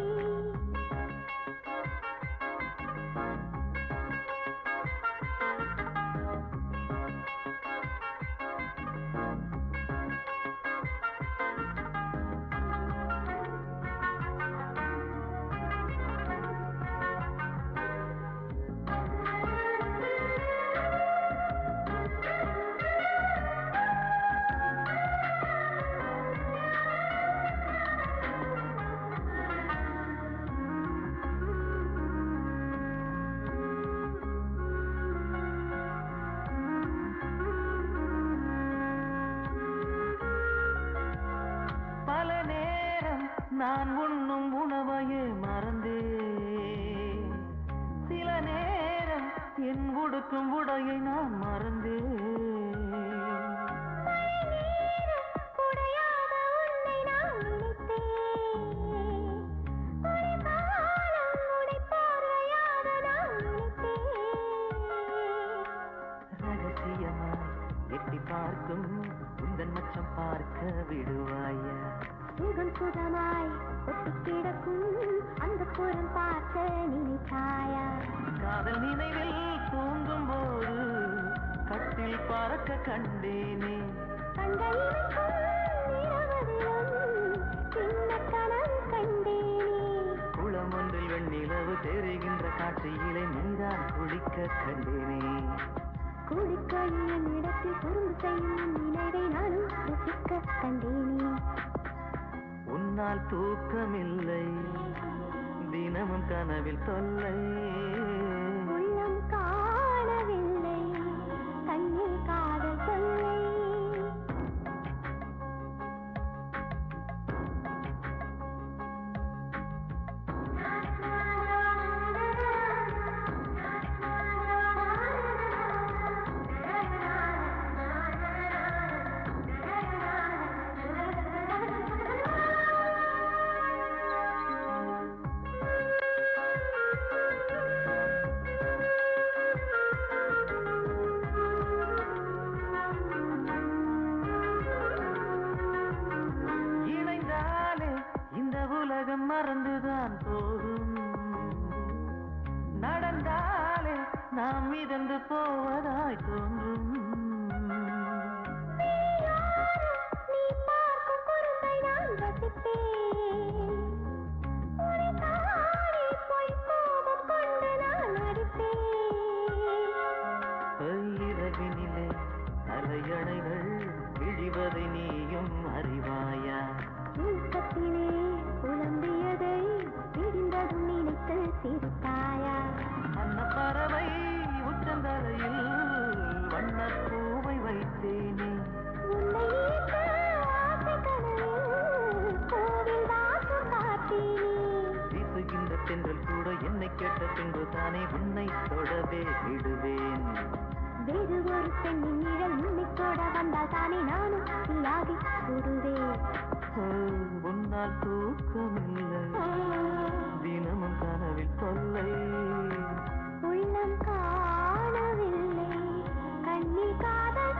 Speaker 10: பல நேரம் நான் உண்ணும் உணவையே மறந்தேன் சில நேரம் என் உடுக்கும் உடையை நான் மறந்தேன்
Speaker 13: குடையாக உன்னை நான் நினைத்தேன் ஒரு காலம் உடை பார்வையாக நான் நினைத்தேன்
Speaker 10: ரகசியமாய் எட்டி பார்க்கும் உந்தன் மச்சம் பார்க்க விடுவாயா
Speaker 13: சுகம் சுகமாய் ஒட்டி கிடக்கும் அந்த புறம் பார்க்க நினைத்தாயா
Speaker 10: காதல் நினைவில் தூங்கும் போது கட்டில் பறக்க கண்டேனே
Speaker 13: கண்கள் இமைக்கும் இரவதிலும் சின்ன கனவு கண்டேனே
Speaker 10: குளம் ஒன்றில் வெண்ணிலவு தெரிகின்ற காட்சியிலே நீதான் குளிக்க கண்டேனே
Speaker 13: குளிக்கையின் இடத்தில் குறும்பு செய்யும் நினைவை நானும் ரசிக்க கண்டேனே
Speaker 10: உன்னால் தூக்கமில்லை தினமும் கனவில் தொல்லை
Speaker 13: உள்ளம் காணவில்லை கண்ணில் காதல் தொல்லை
Speaker 10: இணைந்தாலே இந்த உலகம் மறந்துதான் போகும் நடந்தாலே நாம் மிதந்து போவதாய் தோன்றும்
Speaker 13: நீ பார்க்கும் குறும்பை நான் ரசிப்பேன் உன்னை தானே பொய் கோபம் கொண்டு நான் அடிப்பேன்
Speaker 10: இரவினிலே தலையணைகள் விழிவதை நீயும் அறிவாயா
Speaker 13: தூக்கத்திலே புலம்பியதை விடிந்ததும் நினைத்து சிரித்தாயா
Speaker 10: அன்ன பறவை உச்சந்தலையில் வண்ணப் பூவை வைத்தேனே
Speaker 13: உன்னை ஈர்த்த ஆசை கனவில் கோவில் வாசம் பார்த்தேனே
Speaker 10: வீசுகின்ற தென்றல் கூட என்னை கேட்ட பின்பு தானே உன்னை தொடவே விடுவேன்
Speaker 13: வேறு ஒரு பெண்ணின் நிழல் உன்னை தொட வந்தால் தானே நானும் தீயாகி சுடுவேன்
Speaker 10: ஓ, உன்னால் தூக்கமில்லை தினமும் கனவில் தொல்லை
Speaker 13: உள்ளம் காணவில்லை கண்ணில் காதல்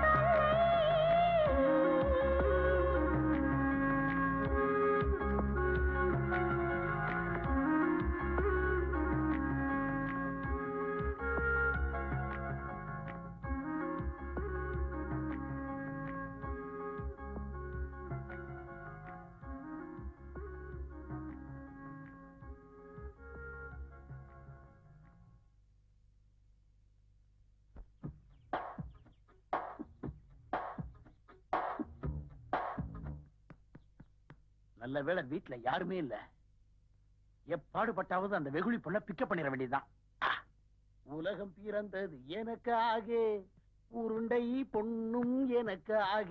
Speaker 8: நல்ல வேளை வீட்டுல யாருமே இல்ல எப்பாடுபட்டாவது அந்த வெகுளி பொண்ண பிக்கப் பண்ணிட வேண்டியதுதான் ஆ, உலகம் பிறந்தது எனக்காக உருண்டை பொண்ணும் எனக்காக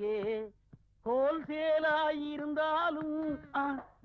Speaker 8: ஹோல்சேலாயிருந்தாலும் ஆ,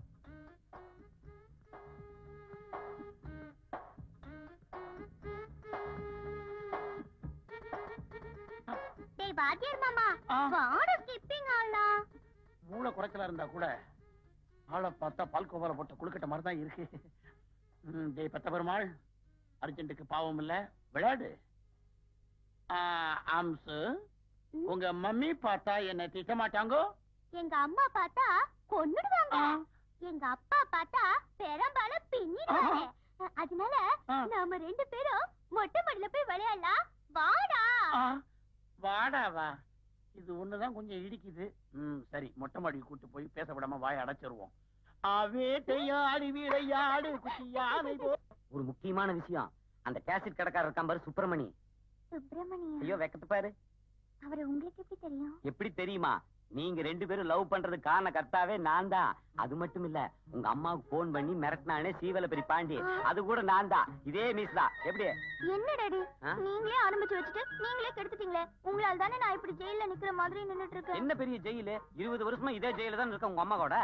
Speaker 13: டேய் வாத்தியார் மாமா வாட ஸ்கிப்பிங் ஆடா
Speaker 8: மூளை குறைச்சலா இருந்தா கூட ஆளை பார்த்தா பால்கோவால போட்ட குளுக்கட்ட மாதிரி தான் இருக்கு ம், டேய் பத்த பெருமாள் அர்ஜென்ட்டுக்கு பாவம் இல்ல விளையாடு ஆ, அம்சு உங்க மம்மி பார்த்தா என்ன திட்ட மாட்டாங்கோ
Speaker 13: எங்க அம்மா பார்த்தா கொன்னுடுவாங்க எங்க அப்பா பார்த்தா பெரும்பாலும் பின்னிடுவாங்க அதனால நாம ரெண்டு பேரும் மொட்டை மாடியில போய் விளையாடலாம் வாடா
Speaker 8: ஆ, வாடா வா இது ஒண்ணுதான் கொஞ்சம் இடிக்குது ம் சரி மொட்டை மாடிக்கு கூட்டு போய் பேச விடாம வாய அடைச்சிருவோம் ஆ, வேட்டையாடி விளையாடு குட்டி யானை போ
Speaker 7: ஒரு முக்கியமான விஷயம் அந்த கேசட் கடைக்காரர் இருக்கான் பாரு சுப்பிரமணி
Speaker 13: சுப்பிரமணியம்
Speaker 7: ஐயோ வெக்கத்து பாரு
Speaker 13: அவரை உங்களுக்கு எப்படி தெரியும்
Speaker 7: எப்படி தெரியுமா நீங்க ரெண்டு பேரும் லவ் பண்றதுக்கு காரண கர்த்தாவே நான் தான் அது மட்டும் இல்ல உங்க அம்மாவுக்கு போன் பண்ணி மிரட்டினானே சீவல பெரிய பாண்டி அது கூட நான் தான் இதே மிஸ் தான் எப்படி
Speaker 13: என்ன டாடி
Speaker 7: ஆ?
Speaker 13: நீங்களே ஆரம்பிச்சு வச்சுட்டு நீங்களே கெடுத்துட்டீங்களே உங்களால தானே நான் இப்படி ஜெயில நிக்கிற மாதிரி நின்னுட்டு இருக்கேன்
Speaker 7: என்ன பெரிய ஜெயிலு இருபது வருஷமா இதே ஜெயில தான் இருக்க உங்க அம்மா கூட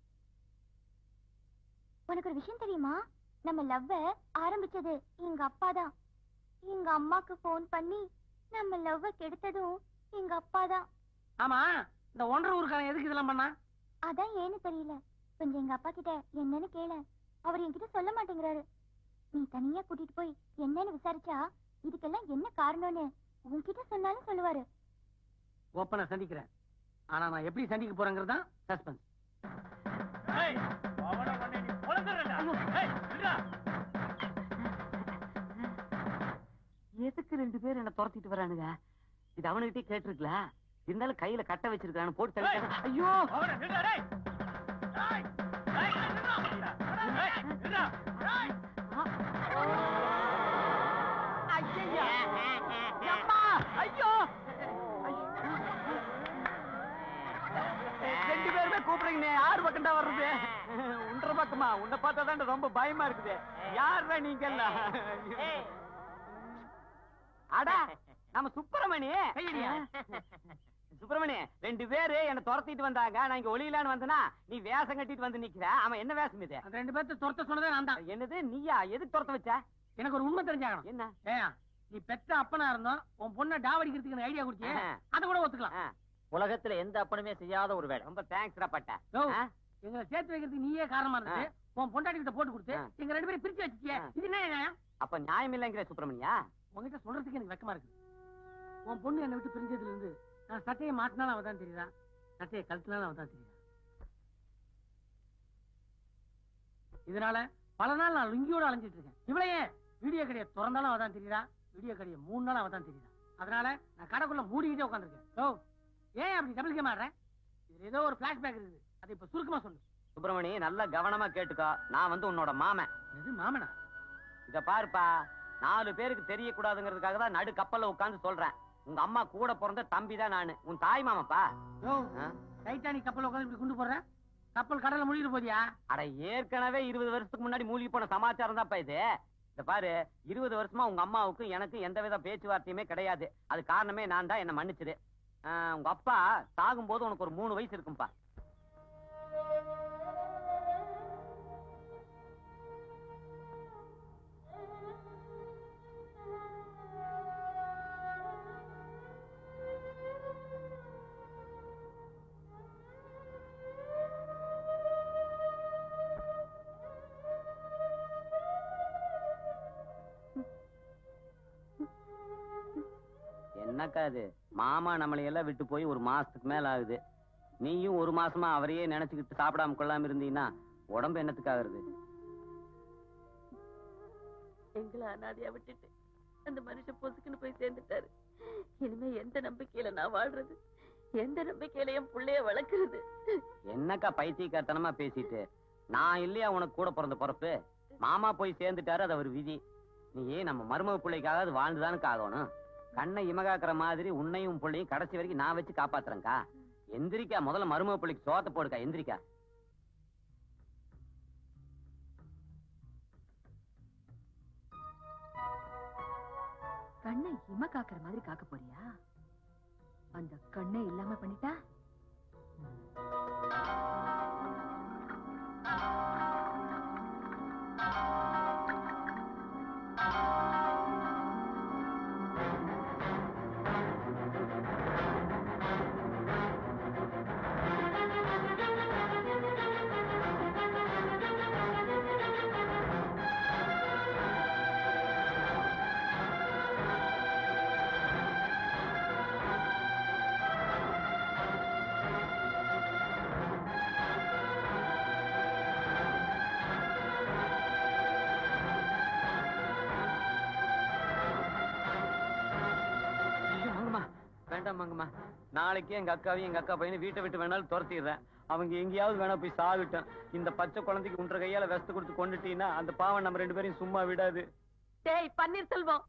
Speaker 13: உனக்கு ஒரு விஷயம் தெரியுமா நம்ம லவ்வ ஆரம்பிச்சது எங்க அப்பா தான் எங்க அம்மாக்கு ஃபோன் பண்ணி நம்ம லவ்வ கெடுத்ததும் எங்க அப்பா தான்
Speaker 2: ஆமா இந்த ஒன்றரை ஊருக்காரன் எதுக்கு இதெல்லாம் பண்ணா
Speaker 13: அதான் ஏன்னு தெரியல கொஞ்சம் எங்க அப்பா கிட்ட என்னன்னு கேள அவர் என்கிட்ட சொல்ல மாட்டேங்கிறாரு நீ தனியா கூட்டிட்டு போய் என்னன்னு விசாரிச்சா இதுக்கெல்லாம் என்ன காரணம்னு உன்கிட்ட சொன்னாலும் சொல்லுவாரு
Speaker 2: ஒப்பனை சந்திக்கிறேன் ஆனா நான் எப்படி சந்திக்க போறேங்கிறது தான் சஸ்பென்ஸ்
Speaker 7: எதுக்கு ரெண்டு பேரும் என்ன துரத்திட்டு வரானுங்க இது அவனுகிட்டே கேட்டிருக்கல இருந்தாலும் கையில கட்ட வச்சிருக்கானு போட்டு தள்ளி ஐயோ
Speaker 6: ஐயோ ரெண்டு பேருமே கூப்பிடுறீங்க யாரு பக்கம்டா வர்றது உன்ற பக்கமா உன்னை பார்த்தா தான் ரொம்ப பயமா இருக்குது யாருடா நீங்க எல்லாம்
Speaker 7: அடா நம்ம சுப்பிரமணி சுப்பிரமணி ரெண்டு பேரு என்ன துரத்திட்டு வந்தாங்க நான் இங்க ஒளியலான்னு வந்தனா நீ வேஷம் கட்டிட்டு வந்து நிக்கிற அவன் என்ன வேஷம் இது
Speaker 2: அந்த ரெண்டு பேர்த்த துரத்த சொன்னதே நான் தான்
Speaker 7: என்னது நீயா எதுக்கு துரத்த வச்ச
Speaker 2: எனக்கு ஒரு உண்மை தெரிஞ்சாகணும்
Speaker 7: என்ன
Speaker 2: ஏயா நீ பெத்த அப்பனா இருந்தோம் உன் பொண்ணை டாவடிக்கிறதுக்கு ஐடியா கொடுத்தியே அதை கூட ஒத்துக்கலாம்
Speaker 5: உலகத்துல எந்த அப்பனுமே செய்யாத ஒரு வேலை
Speaker 7: ரொம்ப தேங்க்ஸ்டா பட்ட
Speaker 2: யோ, எங்களை சேர்த்து வைக்கிறதுக்கு நீயே காரணமா இருந்தது உன் பொண்டாட்டி கிட்ட போட்டு கொடுத்து எங்க ரெண்டு பேரும் பிரிச்சு வச்சிட்டியே இது என்ன நியாயம்
Speaker 7: அப்ப நியாயம் இல்லைங்கிற சுப்பிரமணியா
Speaker 2: உங்ககிட்ட சொல்றதுக்கு எனக்கு வெக்கமா இருக்கு உன் பொண்ணு என்னை விட்டு பிரிஞ்சதுல இருந்து நான் சட்டையை மாட்டினாலும் அவதான் தெரியுதா சட்டையை கழட்டினாலும் அவதான் தெரியுதா இதனால பல நாள் நான் லுங்கியோட அலைஞ்சிட்டு இருக்கேன் இவளையே வீடியோ கடையை திறந்தாலும் அவதான் தெரியுதா வீடியோ கடையை மூணு நாள் அவதான் தெரியுதா அதனால நான் கடைக்குள்ள மூடிக்கிட்டே உட்காந்துருக்கேன் யோ ஏன் அப்படி டபுள் கேம் ஆடுறேன் இதுல ஏதோ ஒரு பிளாஷ்பேக் இருக்குது அதை இப்ப சுருக்கமா சொல்லு
Speaker 7: சுப்பிரமணி நல்லா கவனமா கேட்டுக்கோ நான் வந்து உன்னோட மாமன்
Speaker 2: இது மாமனா
Speaker 7: இத பாருப்பா நாலு பேருக்கு தெரியக்கூடாதுங்கிறதுக்காக தான் நடு கப்பல்ல உட்கார்ந்து சொல்றேன் உங்க அம்மா கூட பிறந்த தம்பி தான் நானு உன் தாய் மாமாப்பா
Speaker 2: யோ டைட்டானிக் கப்பல் உட்காந்து இப்படி கொண்டு போடுறேன் கப்பல் கடல்ல மூழ்கிட்டு போதியா
Speaker 7: அட ஏற்கனவே இருபது வருஷத்துக்கு முன்னாடி மூழ்கி போன சமாச்சாரம் தான்ப்பா இது இந்த பாரு இருபது வருஷமா உங்க அம்மாவுக்கும் எனக்கு எந்தவித பேச்சுவார்த்தையுமே கிடையாது அது காரணமே நான் தான் என்ன மன்னிச்சிடு ஆஹ், உங்க அப்பா சாகும்போது உனக்கு ஒரு மூணு வயசு இருக்கும்பா என்னக்கா இது மாமா நம்மளை எல்லாம் விட்டு போய் ஒரு மாசத்துக்கு மேல ஆகுது நீயும் ஒரு மாசமா அவரையே நினைச்சுக்கிட்டு சாப்பிடாம கொள்ளாம இருந்தீங்கன்னா உடம்பு என்னத்துக்காகிறது
Speaker 3: எங்களை அனாதையா விட்டுட்டு அந்த மனுஷன் பொசுக்குன்னு போய் சேர்ந்துட்டாரு இனிமே எந்த நம்பிக்கையில நான் வாழ்றது எந்த நம்பிக்கையில என் புள்ளைய வளர்க்கறது
Speaker 7: என்னக்கா பைத்தியக்காரத்தனமா பேசிட்டு நான் இல்லையா உனக்கு கூட பிறந்த பிறப்பு மாமா போய் சேர்ந்துட்டாரு அது அவர் விதி நீ நம்ம மருமக பிள்ளைக்காக அது வாழ்ந்துதானுக்கு ஆகணும் கண்ணை இமகாக்குற மாதிரி உன்னையும் பிள்ளையும் கடைசி வரைக்கும் நான் வச்சு காப்பாத்துறேன்க்கா எந்திரிக்கா முதல்ல மருமக பிள்ளைக்கு சோத்த போடுக்கா எந்திரிக்கா
Speaker 12: கண்ணை இம காக்குற மாதிரி காக்க போறியா அந்த கண்ணே இல்லாம பண்ணிட்டா
Speaker 7: ஐயோ, மங்கம்மா வேண்டாம் மங்கம்மா நாளைக்கு எங்க அக்காவையும் எங்க அக்கா பையனை வீட்டை விட்டு வேணாலும் துரத்திடுறேன் அவங்க எங்கேயாவது வேணா போய் சாகட்டும் இந்த பச்சை குழந்தைக்கு உன்ற கையால வெஸ்து கொடுத்து கொண்டுட்டீங்கன்னா அந்த பாவம் நம்ம ரெண்டு பேரையும் சும்மா விடாது
Speaker 3: டேய் பன்னீர்செல்வம்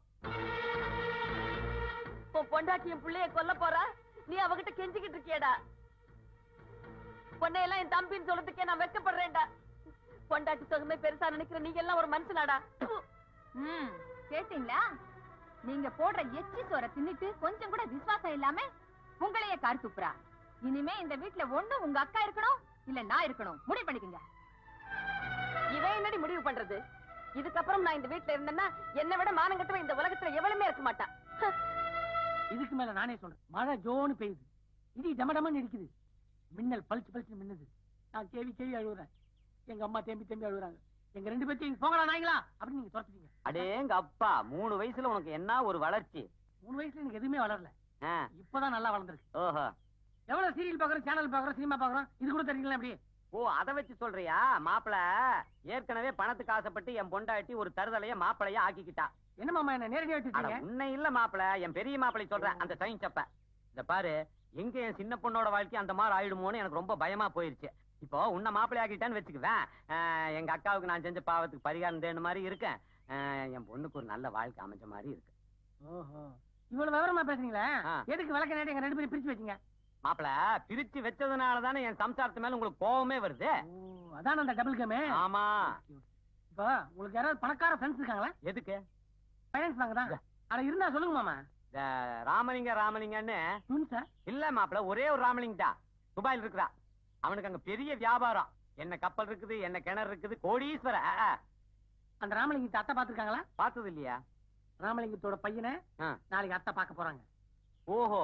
Speaker 3: உன் பொண்டாட்டி என் புள்ளைய கொல்ல போறா நீ அவகிட்ட கெஞ்சிக்கிட்டு இருக்கியடா பொண்ணையெல்லாம் என் தம்பின்னு சொல்றதுக்கே நான் வெட்கப்படுறேன்டா பொண்டாட்டி சுகமே பெருசா நினைக்கிற நீங்க எல்லாம் ஒரு மனுஷனாடா ப்பு.
Speaker 4: ம் கேட்டீங்களா நீங்க போடுற எச்சி சோற தின்னுட்டு கொஞ்சம் கூட விசுவாசம் இல்லாம உங்களையே கார் துப்புறா இனிமே இந்த வீட்ல ஒண்ணு உங்க அக்கா இருக்கணும் இல்ல நான் இருக்கணும் முடிவு பண்ணிக்கங்க
Speaker 3: இவன் என்னடி முடிவு பண்றது இதுக்கப்புறம் நான் இந்த வீட்ல இருந்தேன்னா என்னை விட மானங்கட்டவன் இந்த உலகத்துல எவளுமே இருக்க மாட்டான்
Speaker 2: இதுக்கு மேல நானே சொல்றேன் மழை ஜோன்னு பெய்யுது இடி டமடமன்னு இருக்குது மின்னல் பளிச்சு பளிச்சு மின்னுது நான் கேவி கேவி அழுகுறேன் எங்க அம்மா தேம்பி தேம்பி அழுகுறாங்க எங்க ரெண்டு பேர்த்தையும் போங்கடா நாய்ங்களா அப்படின்னு நீங்க துரத்துட்டீங்க
Speaker 7: அடேங்க அப்பா மூணு வயசுல உனக்கு என்ன ஒரு வளர்ச்சி
Speaker 2: மூணு வயசுல எனக்கு எதுவுமே வளரல
Speaker 7: ஆ,
Speaker 2: இப்பதான் நல்லா வளர்ந்துருக்கு
Speaker 7: ஓஹோ
Speaker 2: எவ்வளவு சீரியல் பாக்குறோம் சேனல் பாக்குறோம் சினிமா பாக்குறோம் இது கூட தெரியுங்களா அப்படி
Speaker 7: ஓ அத வச்சு சொல்றியா மாப்பிள ஏற்கனவே பணத்துக்கு ஆசைப்பட்டு என் பொண்டாட்டி ஒரு தருதலைய மாப்பிளைய ஆக்கிக்கிட்டா
Speaker 2: என்ன மாமா என்ன நேரடியா
Speaker 7: அட,
Speaker 2: வச்சுட்டீங்க
Speaker 7: உன்னை இல்ல மாப்பிள என் பெரிய மாப்பிளை சொல்றேன் அந்த சைன் சப்ப இந்த பாரு எங்க என் சின்ன பொண்ணோட வாழ்க்கை அந்த மாதிரி ஆயிடுமோன்னு எனக்கு ரொம்ப பயமா போயிருச்சு இப்போ உன்னை மாப்பிளை ஆக்கிட்டான்னு வச்சுக்குவேன் ஆஹ், எங்க அக்காவுக்கு நான் செஞ்ச பாவத்துக்கு பரிகாரம் தேடின மாதிரி இருக்கேன் ஆஹ், என் பொண்ணுக்கு ஒரு நல்ல வாழ்க்கை அமைஞ்ச மாதிரி இருக்கு
Speaker 2: ஓஹோ இவ்வளவு விவரமா பேசுறீங்களே
Speaker 7: ஆ.
Speaker 2: எதுக்கு விளக்க நேரம் எங்க ரெண்டு பேரும் பிரிச்சு வச்சீங்க
Speaker 7: மாப்பிள பிரிச்சு வச்சதுனால தானே என் சம்சாரத்து மேல உங்களுக்கு கோவமே வருது
Speaker 2: ஓ அதான் அந்த டபுள் கேமே
Speaker 7: ஆமா
Speaker 2: இப்போ உங்களுக்கு யாராவது பணக்கார ஃப்ரெண்ட்ஸ் இருக்காங்களா
Speaker 7: எதுக்கு
Speaker 2: ஃபைனான்ஸ் வாங்க தான் அட இருந்தா சொல்லுங்க மாமா
Speaker 7: இந்த ராமலிங்க ராமலிங்கன்னு
Speaker 2: சார்
Speaker 7: இல்ல மாப்பிள ஒரே ஒரு ராமலிங்க தான் துபாயில் இருக்கிறா அவனுக்கு அங்க பெரிய வியாபாரம் என்ன கப்பல் இருக்குது என்ன கிணறு இருக்குது கோடீஸ்வர ஆ, ஆ.
Speaker 2: அந்த ராமலிங்கத்தை அத்தை பாத்துருக்காங்களா
Speaker 7: பார்த்தது இல்லையா
Speaker 2: ராமலிங்கத்தோட பையனை
Speaker 7: ஆ.
Speaker 2: நாளைக்கு அத்தை பார்க்க போறாங்க
Speaker 7: ஓஹோ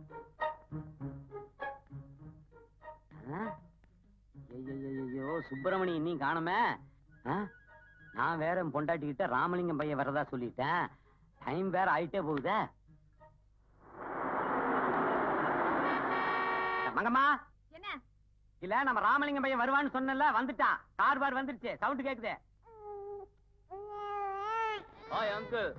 Speaker 7: ஆ? ஐயையையையோ, சுப்பிரமணி இன்னும் காணுமே ஆ? நான் வேற என் பொண்டாட்டிக்கிட்ட ராமலிங்கம் பையன் வரதா சொல்லிட்டேன் டைம் வேற ஆயிட்டே போகுதே மங்கம்மா
Speaker 4: என்ன
Speaker 7: இல்ல நம்ம ராமலிங்கம் பையன் வருவான்னு சொன்னல வந்துட்டான் கார் பார் வந்துருச்சு சவுண்ட் கேக்குது
Speaker 11: ஹாய் அங்கிள்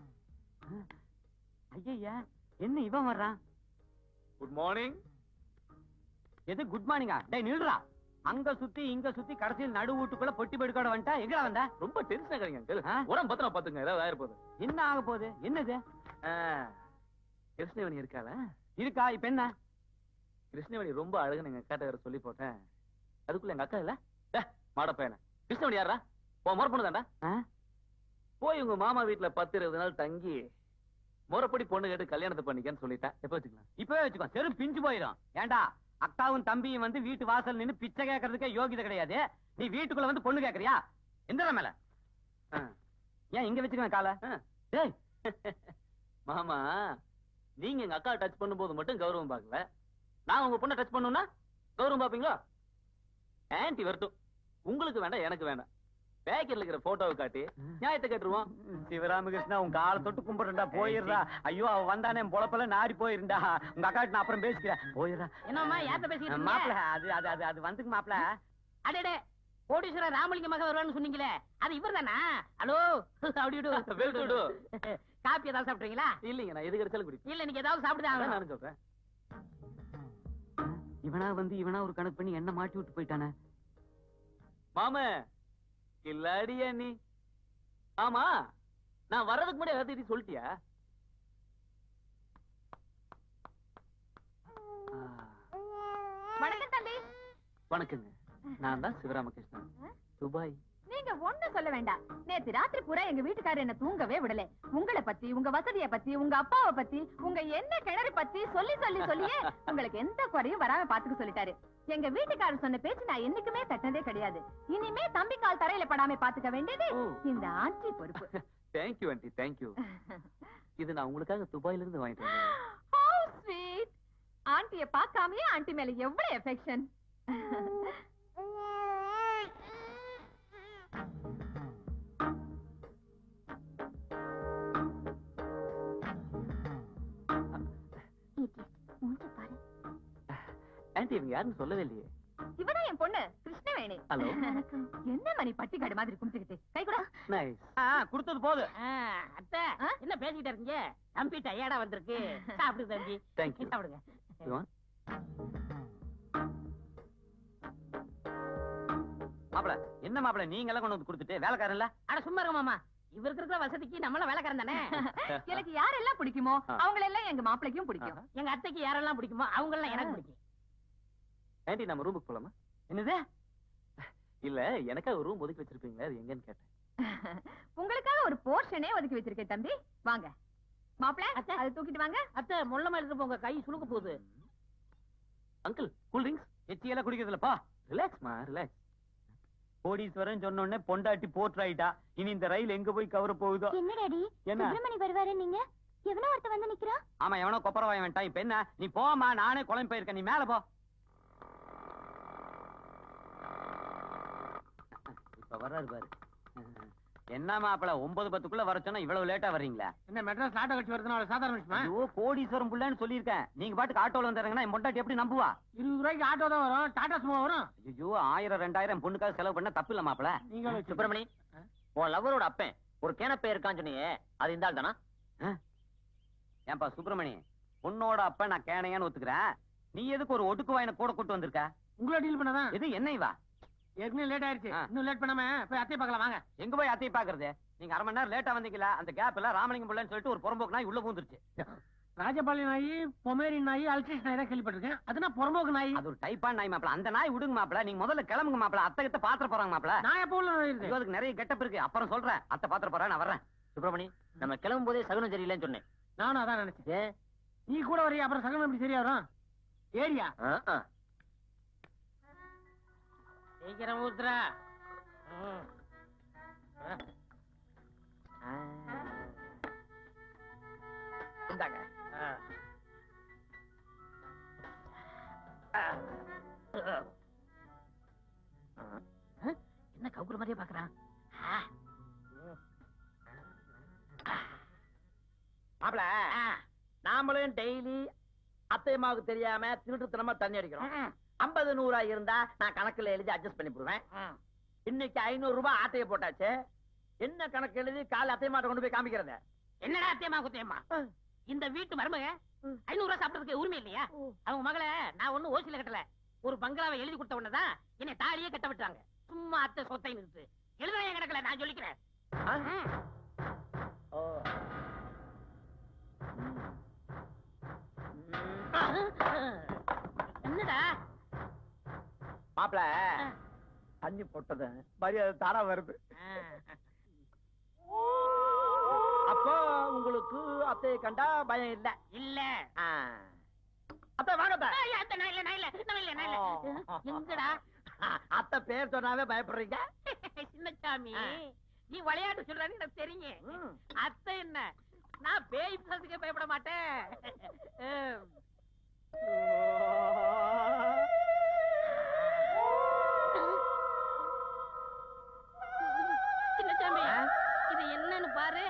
Speaker 7: ஐயா என்ன இவன் வர்றான்
Speaker 11: குட் மார்னிங்
Speaker 7: எது குட் மார்னிங்கா டேய் நில்றா அங்க சுத்தி இங்க சுத்தி கடைசியில் நடு வீட்டுக்குள்ள பொட்டி படுக்கோட வந்துட்டா எங்கடா வந்த
Speaker 11: ரொம்ப டென்ஷன் ஆகாதீங்க அங்கிள்
Speaker 7: ஆ?
Speaker 11: உடம்பு பத்திரம் பாத்துங்க ஏதாவது ஆயிர போகுது
Speaker 7: என்ன ஆக போகுது என்னது
Speaker 11: ஆ, கிருஷ்ணவேணி இருக்காளா
Speaker 7: இருக்கா இப்ப என்ன
Speaker 11: கிருஷ்ணவேணி ரொம்ப அழகுன்னு எங்க அக்காட்ட வேற சொல்லி போட்டேன் அதுக்குள்ள எங்க அக்கா இல்ல டே, மாட பையன கிருஷ்ணவேணி யாரா போ முறை பொண்ணு தாண்டா
Speaker 7: ஆ?
Speaker 11: போய் உங்க மாமா வீட்டுல பத்து இருபது நாள் தங்கி முறைப்படி பொண்ணு கேட்டு கல்யாணத்தை பண்ணிக்கன்னு சொல்லிட்டேன் எப்ப வச்சுக்கலாம்
Speaker 7: இப்பவே வச்சுக்கோ செரு பிஞ்சு போயிடும் ஏன்டா அக்காவும் தம்பியும் வந்து வீட்டு வாசல் நின்னு பிச்சை கேட்கறதுக்கே யோகிதை கிடையாது நீ வீட்டுக்குள்ள வந்து பொண்ணு கேக்குறியா எந்த மேல
Speaker 11: ஆ.
Speaker 7: ஏன் இங்க வச்சுக்கவேன் காலை
Speaker 11: டேய் மாமா நீங்க எங்க அக்கா டச் பண்ணும்போது மட்டும் கௌரவம் பார்க்கல நான் உங்க பொண்ணை டச் பண்ணுனா கௌரவம் பாப்பீங்களா ஆன்ட்டி வரட்டும் உங்களுக்கு வேண்டாம் எனக்கு வேண்டாம் பேக்கெட்ல இருக்கிற போட்டோவை காட்டி நியாயத்தை கேட்டுருவோம்
Speaker 1: சிவராமகிருஷ்ணா உங்க காலை தொட்டு கும்பிடுறா போயிடுறா ஐயோ அவ வந்தானே என் பொழப்பெல்ல நாடி போயிருந்தா உங்க அக்காட்டு நான் அப்புறம் பேசிக்கிறேன் போயிடுறா
Speaker 2: என்னம்மா யார்கிட்ட பேசிக்கிட்டு
Speaker 1: மாப்பிள
Speaker 2: இருக்கீங்க?
Speaker 1: அது அது அது அது வந்துக்கு மாப்பிள
Speaker 2: அடடே கோடீஸ்வரர் ராமலிங்க மகன் வருவான்னு சொன்னீங்களே அது இவர் தானா ஹலோ அப்படி
Speaker 11: Well to do.
Speaker 2: காப்பி ஏதாவது சாப்பிட்றீங்களா
Speaker 11: இல்லைங்க நான் எது கிடைச்சாலும் குடிப்பேன்
Speaker 2: இல்ல நீங்க ஏதாவது சாப்பிட்டு
Speaker 11: அதான்
Speaker 2: தான்
Speaker 11: நானும் சொல்றேன்
Speaker 1: இவனா வந்து இவனா ஒரு கணக்கு பண்ணி என்ன மாட்டி விட்டு போயிட்டானே
Speaker 11: மாம கில்லாடியா நீ ஆமா நான் வர்றதுக்கு முன்னாடி எல்லாத்தையும் சொல்லிட்டியா
Speaker 12: வணக்கம் தம்பி
Speaker 11: வணக்கங்க நான் தான் சிவராமகிருஷ்ணன் துபாய்
Speaker 12: நீங்க ஒண்ணும் சொல்ல வேண்டாம் நேத்து ராத்திரி பூரா எங்க வீட்டுக்காரர் என்ன தூங்கவே விடல உங்களை பத்தி உங்க வசதிய பத்தி உங்க அப்பாவை பத்தி உங்க என்ன கிணறு பத்தி சொல்லி சொல்லி சொல்லியே உங்களுக்கு எந்த குறையும் வராம பாத்துக்க சொல்லிட்டாரு எங்க வீட்டுக்காரர் சொன்ன பேச்சு நான் என்னைக்குமே தட்டினதே கிடையாது இனிமே தம்பி கால் தரையில படாம பாத்துக்க வேண்டியது இந்த ஆட்சி பொறுப்பு
Speaker 11: தேங்க்யூ ஆண்டி தேங்க்யூ இது நான் உங்களுக்காக துபாயில இருந்து வாங்கிட்டு வந்தேன்
Speaker 12: How sweet. ஆண்டிய பார்க்காமயே ஆண்டி மேல எவ்வளவு எஃபெக்ஷன்
Speaker 11: ஆண்டி இவங்க யாருன்னு சொல்லவே இல்லையே
Speaker 12: இவனா என் பொண்ணு கிருஷ்ணவேணி
Speaker 11: Hello.
Speaker 12: என்ன மணி பட்டிக்காடு மாதிரி கும்பிட்டுக்கிட்டு கை கூட
Speaker 11: நைஸ்
Speaker 2: கொடுத்தது போதும் அத்தை என்ன பேசிக்கிட்டு இருக்கீங்க தம்பி டயர்டா வந்திருக்கு சாப்பிடு தம்பி
Speaker 11: தேங்க்யூ
Speaker 2: சாப்பிடுங்க
Speaker 1: மாப்பிள என்ன மாப்பிள நீங்க எல்லாம் கொண்டு வந்து கொடுத்துட்டு வேலைக்காரன் இல்ல
Speaker 2: அட சும்மா இருங்க மாமா இவருக்கு இருக்கிற வசதிக்கு நம்மள வேலைக்காரன் தானே
Speaker 12: எனக்கு யாரெல்லாம் பிடிக்குமோ அவங்கள எல்லாம் எங்க மாப்பிளைக்கும் பிடிக்கும்
Speaker 2: எங்க அத்தைக்கு யாரெல்லாம் பிடிக்குமோ அவங்க எல்லாம் எனக்கு பிடிக்கும்
Speaker 11: ஆண்டி நம்ம ரூமுக்கு போலாமா
Speaker 1: என்னது
Speaker 11: இல்ல எனக்காக ஒரு ரூம் ஒதுக்கி வச்சிருப்பீங்களா அது எங்கன்னு கேட்டேன்
Speaker 12: உங்களுக்காக ஒரு போர்ஷனே ஒதுக்கி வச்சிருக்கேன் தம்பி வாங்க மாப்பிள அதை தூக்கிட்டு வாங்க
Speaker 2: அத்தை முள்ளமா எடுத்து போங்க கை சுளுக்க போகுது
Speaker 11: அங்கிள் கூல் ட்ரிங்க்ஸ்
Speaker 1: எச்சி எல்லாம் குடிக்கிறதுலப்பா
Speaker 11: ரிலாக்ஸ்மா ரிலாக்ஸ்
Speaker 1: கோடீஸ்வரன் சொன்ன உடனே பொண்டாட்டி போர்ட்ராயிட்டா இனி இந்த ரயில் எங்க போய் கவர போகுதோ
Speaker 13: என்ன டாடி
Speaker 1: என்ன?
Speaker 13: சுப்பிரமணி வருவாரு நீங்க எவனோ ஒருத்த வந்து நிக்கிறான்
Speaker 1: ஆமா எவனோ கொப்பரவாய் வேண்டாம் இப்ப என்ன நீ போமா நானே குழம்பு போயிருக்கேன் நீ மேல போ இப்ப வர்றாரு பாரு என்ன மாப்பிள ஒன்பது பத்துக்குள்ள வர சொன்னா இவ்வளவு லேட்டா வர்றீங்களா
Speaker 2: என்ன மெட்ராஸ் ஆட்டோ கட்சி வருதுனால சாதாரண விஷயமா
Speaker 1: ஐயோ கோடீஸ்வரம் புள்ளன்னு சொல்லியிருக்கேன் நீங்க பாட்டுக்கு ஆட்டோல வந்துறீங்கன்னா என் பொண்டாட்டி எப்படி நம்புவா
Speaker 2: இருபது ரூபாய்க்கு ஆட்டோ தான் வரும் டாடா சும்மா வரும்
Speaker 1: ஐயோ ஆயிரம் ரெண்டாயிரம் பொண்ணுக்காக செலவு பண்ண தப்பு இல்ல மாப்பிள
Speaker 2: நீங்க
Speaker 5: சுப்பிரமணி உன் லவரோட அப்பன் ஒரு கிணப்பை இருக்கான்னு சொன்னியே அது இந்த ஆள் தானா
Speaker 1: ஏன்பா சுப்பிரமணி உன்னோட அப்ப நான் கேனையான்னு ஒத்துக்கிறேன் நீ எதுக்கு ஒரு ஒடுக்கு வாயின கூட கூட்டு வந்திருக்க
Speaker 2: உங்களை டீல் பண்ணாதான்
Speaker 1: எது என்ன இவா
Speaker 2: ஏற்கனவே லேட் ஆயிருச்சு இன்னும் லேட் பண்ணாம போய் அத்தையை பார்க்கலாம் வாங்க
Speaker 1: எங்க போய் அத்தையை பாக்குறது நீங்க அரை மணி நேரம் லேட்டா வந்தீங்களா அந்த கேப்ல ராமலிங்கம் பிள்ளைன்னு சொல்லிட்டு ஒரு புறம்போக்கு நாய் உள்ள பூந்துருச்சு
Speaker 2: ராஜபாளைய நாய் பொமேரி நாய் அல்ட்ரேஷன் நாய் தான் கேள்விப்பட்டிருக்கேன் அதுனா புறம்போக்கு நாய்
Speaker 1: அது ஒரு டைப்பான நாய் மாப்பிள அந்த நாய் விடுங்க மாப்பிள நீங்க முதல்ல கிளம்புங்க மாப்பிள அத்தை கிட்ட பாத்திர போறாங்க மாப்பிள
Speaker 2: நான் எப்போ உள்ள நாய் இருக்கு
Speaker 1: அதுக்கு நிறைய கெட்டப் இருக்கு அப்புறம் சொல்றேன் அத்தை பாத்திர போறேன் நான் வர்றேன்
Speaker 5: சுப்பிரமணி நம்ம கிளம்பும் போதே சகுனம் சரியில்லைன்னு சொன்னேன்
Speaker 2: நானும் அதான் நினைச்சேன் நீ கூட வரையா அப்புறம் சகனம் எப்படி சரியா வரும் ஏரியா
Speaker 5: ஆ, ஆ.
Speaker 2: சீக்கிரம் ஊத்துறா
Speaker 5: இந்தாங்க
Speaker 2: என்ன கவுக்குற மாதிரியே பாக்குறான்
Speaker 8: மாப்பிள நாமளும் டெய்லி அத்தையம்மாவுக்கு தெரியாம திருட்டுத்தனமா தண்ணி அடிக்கிறோம் ஐம்பது நூறா இருந்தா நான் கணக்குல எழுதி அட்ஜஸ்ட் பண்ணி போடுவேன் இன்னைக்கு ஐநூறு ரூபாய் ஆட்டைய போட்டாச்சு என்ன கணக்கு எழுதி கால அத்தையம்மாட்ட கொண்டு போய் காமிக்கிறத
Speaker 2: என்னடா அத்தியமா குத்தியம்மா இந்த வீட்டு மருமக ஐநூறு ரூபாய் சாப்பிடறதுக்கு உரிமை இல்லையா அவங்க மகளை நான் ஒண்ணும் ஓசில கட்டல ஒரு பங்களாவை எழுதி கொடுத்த உடனேதான் என்னை தாலியே கட்ட விட்டாங்க சும்மா அத்தை சொத்தை நிறுத்து எழுதுறேன் கிடக்கல நான் சொல்லிக்கிறேன் ம். என்னடா
Speaker 8: மாப்பிள தண்ணி போட்டது மரியாதை தானா வருது அப்போ உங்களுக்கு அத்தையை கண்டா பயம் இல்ல
Speaker 2: இல்ல
Speaker 8: அத்தை வாங்க அத்தை.
Speaker 2: ஐயா, அத்தை, நான் இல்ல, நான் இல்ல, நான் இல்ல, நான் இல்ல. எங்கடா
Speaker 8: அத்தை பேர் சொன்னாவே பயப்படுறீங்க
Speaker 2: சின்னச்சாமி நீ விளையாட்டு சொல்றான்னு எனக்கு தெரியும் அத்தை என்ன நான் பேய் பிசாசுக்கே பயப்பட மாட்டேன் ம்.
Speaker 3: பாரு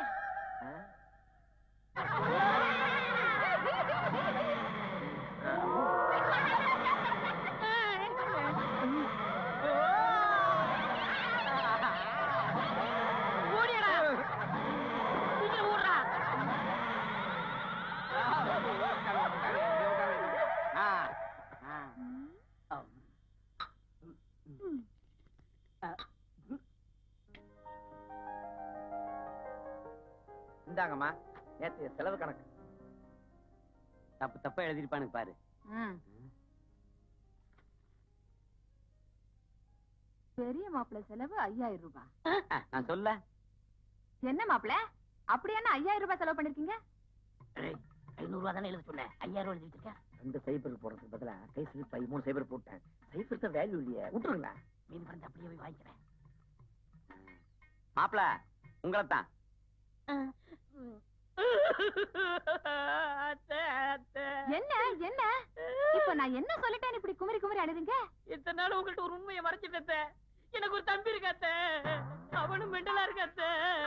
Speaker 3: ஓடியடா சீக்கிரம் ஓடுறா
Speaker 6: இந்தாங்கம்மா நேத்து செலவு கணக்கு
Speaker 7: தப்பு தப்பா எழுதிருப்பானுங்க பாரு
Speaker 12: பெரிய மாப்பிள்ளை செலவு ஐயாயிரம் ரூபாய்
Speaker 7: நான் சொல்ல
Speaker 12: என்ன மாப்பிள்ள அப்படி என்ன ஐயாயிரம் ரூபாய் செலவு பண்ணிருக்கீங்க
Speaker 7: ஐநூறு ரூபா தானே எழுத சொன்னேன் ஐயாயிரம் எழுதி வச்சிருக்கேன்
Speaker 6: ரெண்டு சைபர் போடுறதுக்கு பதிலா கை ஸ்லிப் ஆகி மூணு சைபர் போட்டேன் சைபர் தான் வேல்யூ இல்லையே விட்டுருங்க
Speaker 7: மீன் பறந்து அப்படியே போய் வாங்கிக்கிறேன் மாப்பிள உங்களை தான்
Speaker 12: என்ன என்ன இப்ப நான் என்ன சொல்லிட்டேன் இப்படி குமரி குமரி அழுதுங்க
Speaker 3: இத்தனை நாள் உங்கள்ட்ட ஒரு உண்மையை மறைச்சிட்டத்த எனக்கு ஒரு தம்பி இருக்காத்த அவனும் மெண்டலா இருக்காத்த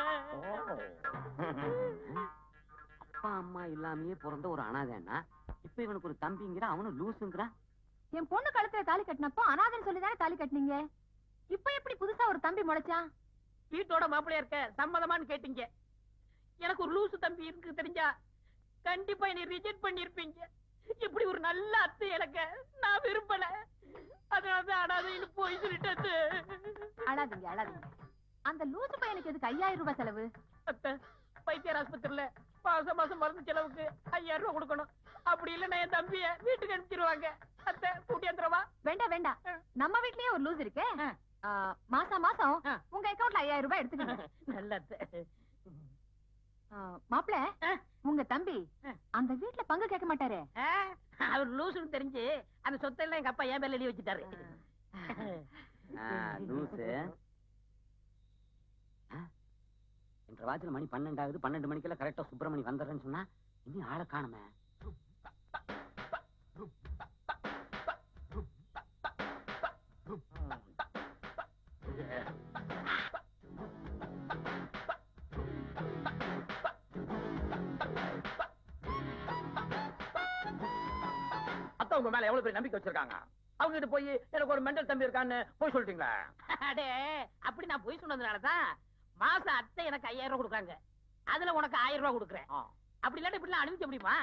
Speaker 7: அப்பா அம்மா இல்லாமயே பிறந்த ஒரு அனாதைன்னா இப்ப இவனுக்கு ஒரு தம்பிங்கிற அவனும் லூசுங்கிறான்
Speaker 12: என் பொண்ணு கழுத்துல தாலி கட்டினப்போ அனாதன் சொல்லிதானே தாலி கட்டினீங்க இப்ப எப்படி புதுசா ஒரு தம்பி முளைச்சான்
Speaker 3: வீட்டோட மாப்பிளையா இருக்க சம்மதமான்னு கேட்டீங்க எனக்கு ஒரு லூசு தம்பி இருக்கு தெரிஞ்சா கண்டிப்பா என்னை ரிஜெக்ட் பண்ணிருப்பீங்க இப்படி ஒரு நல்ல அத்தை எனக்கு நான் விரும்பல அதனாலதான் அனாதைன்னு போய் சொல்லிட்டது
Speaker 12: அழாதீங்க அழாதீங்க அந்த லூசு பையனுக்கு எதுக்கு ஐயாயிரம் ரூபாய் செலவு
Speaker 3: அத்தை பைத்தியார் ஆஸ்பத்திரியில மாசம் மாசம் மருந்து செலவுக்கு ஐயாயிரம் ரூபாய் கொடுக்கணும் அப்படி இல்லைன்னா என் தம்பிய வீட்டுக்கு அனுப்பிச்சிருவாங்க அத்தை கூட்டியாந்துருவா
Speaker 12: வேண்டாம் வேண்டாம் நம்ம வீட்லயே ஒரு லூஸ் இருக்கே ஆ, மாசம் மாசம் உங்க அக்கவுண்ட்ல ஐயாயிரம் ரூபாய் எடுத்துக்கங்க
Speaker 3: நல்ல அத்தை
Speaker 12: மாப்பிள உங்க தம்பி அந்த வீட்ல பங்கு கேட்க மாட்டாரே
Speaker 3: ஆ, அவர் லூசுன்னு தெரிஞ்சு அந்த சொத்தை எல்லாம் எங்க அப்பா என் பேர்ல எழுதி வச்சுட்டாரு
Speaker 7: லூசு என்ற வாரத்துல மணி பன்னெண்டாகுது பன்னெண்டு மணிக்கெல்லாம் கரெக்டா சுப்பிரமணி வந்துடுறேன்னு சொன்னா இன்னும் ஆளை காணுமே
Speaker 6: அத்தா உங்க மேல எவ்வளவு பெரிய நம்பிக்கை வச்சிருக்காங்க அவங்க கிட்ட போய் எனக்கு ஒரு மெண்டல் தம்பி இருக்கான்னு போய் சொல்லிட்டீங்களா
Speaker 3: அடே அப்படி நான் போய் சொன்னதுனாலதான் மாசம் அத்தை எனக்கு ஐயாயிரம் ரூபாய் கொடுக்குறாங்க அதுல உனக்கு ஆயிரம் ரூபாய் கொடுக்குறேன் அப்படி இல்லாட்டி இப்படி அனுப்பிச்ச முடியுமா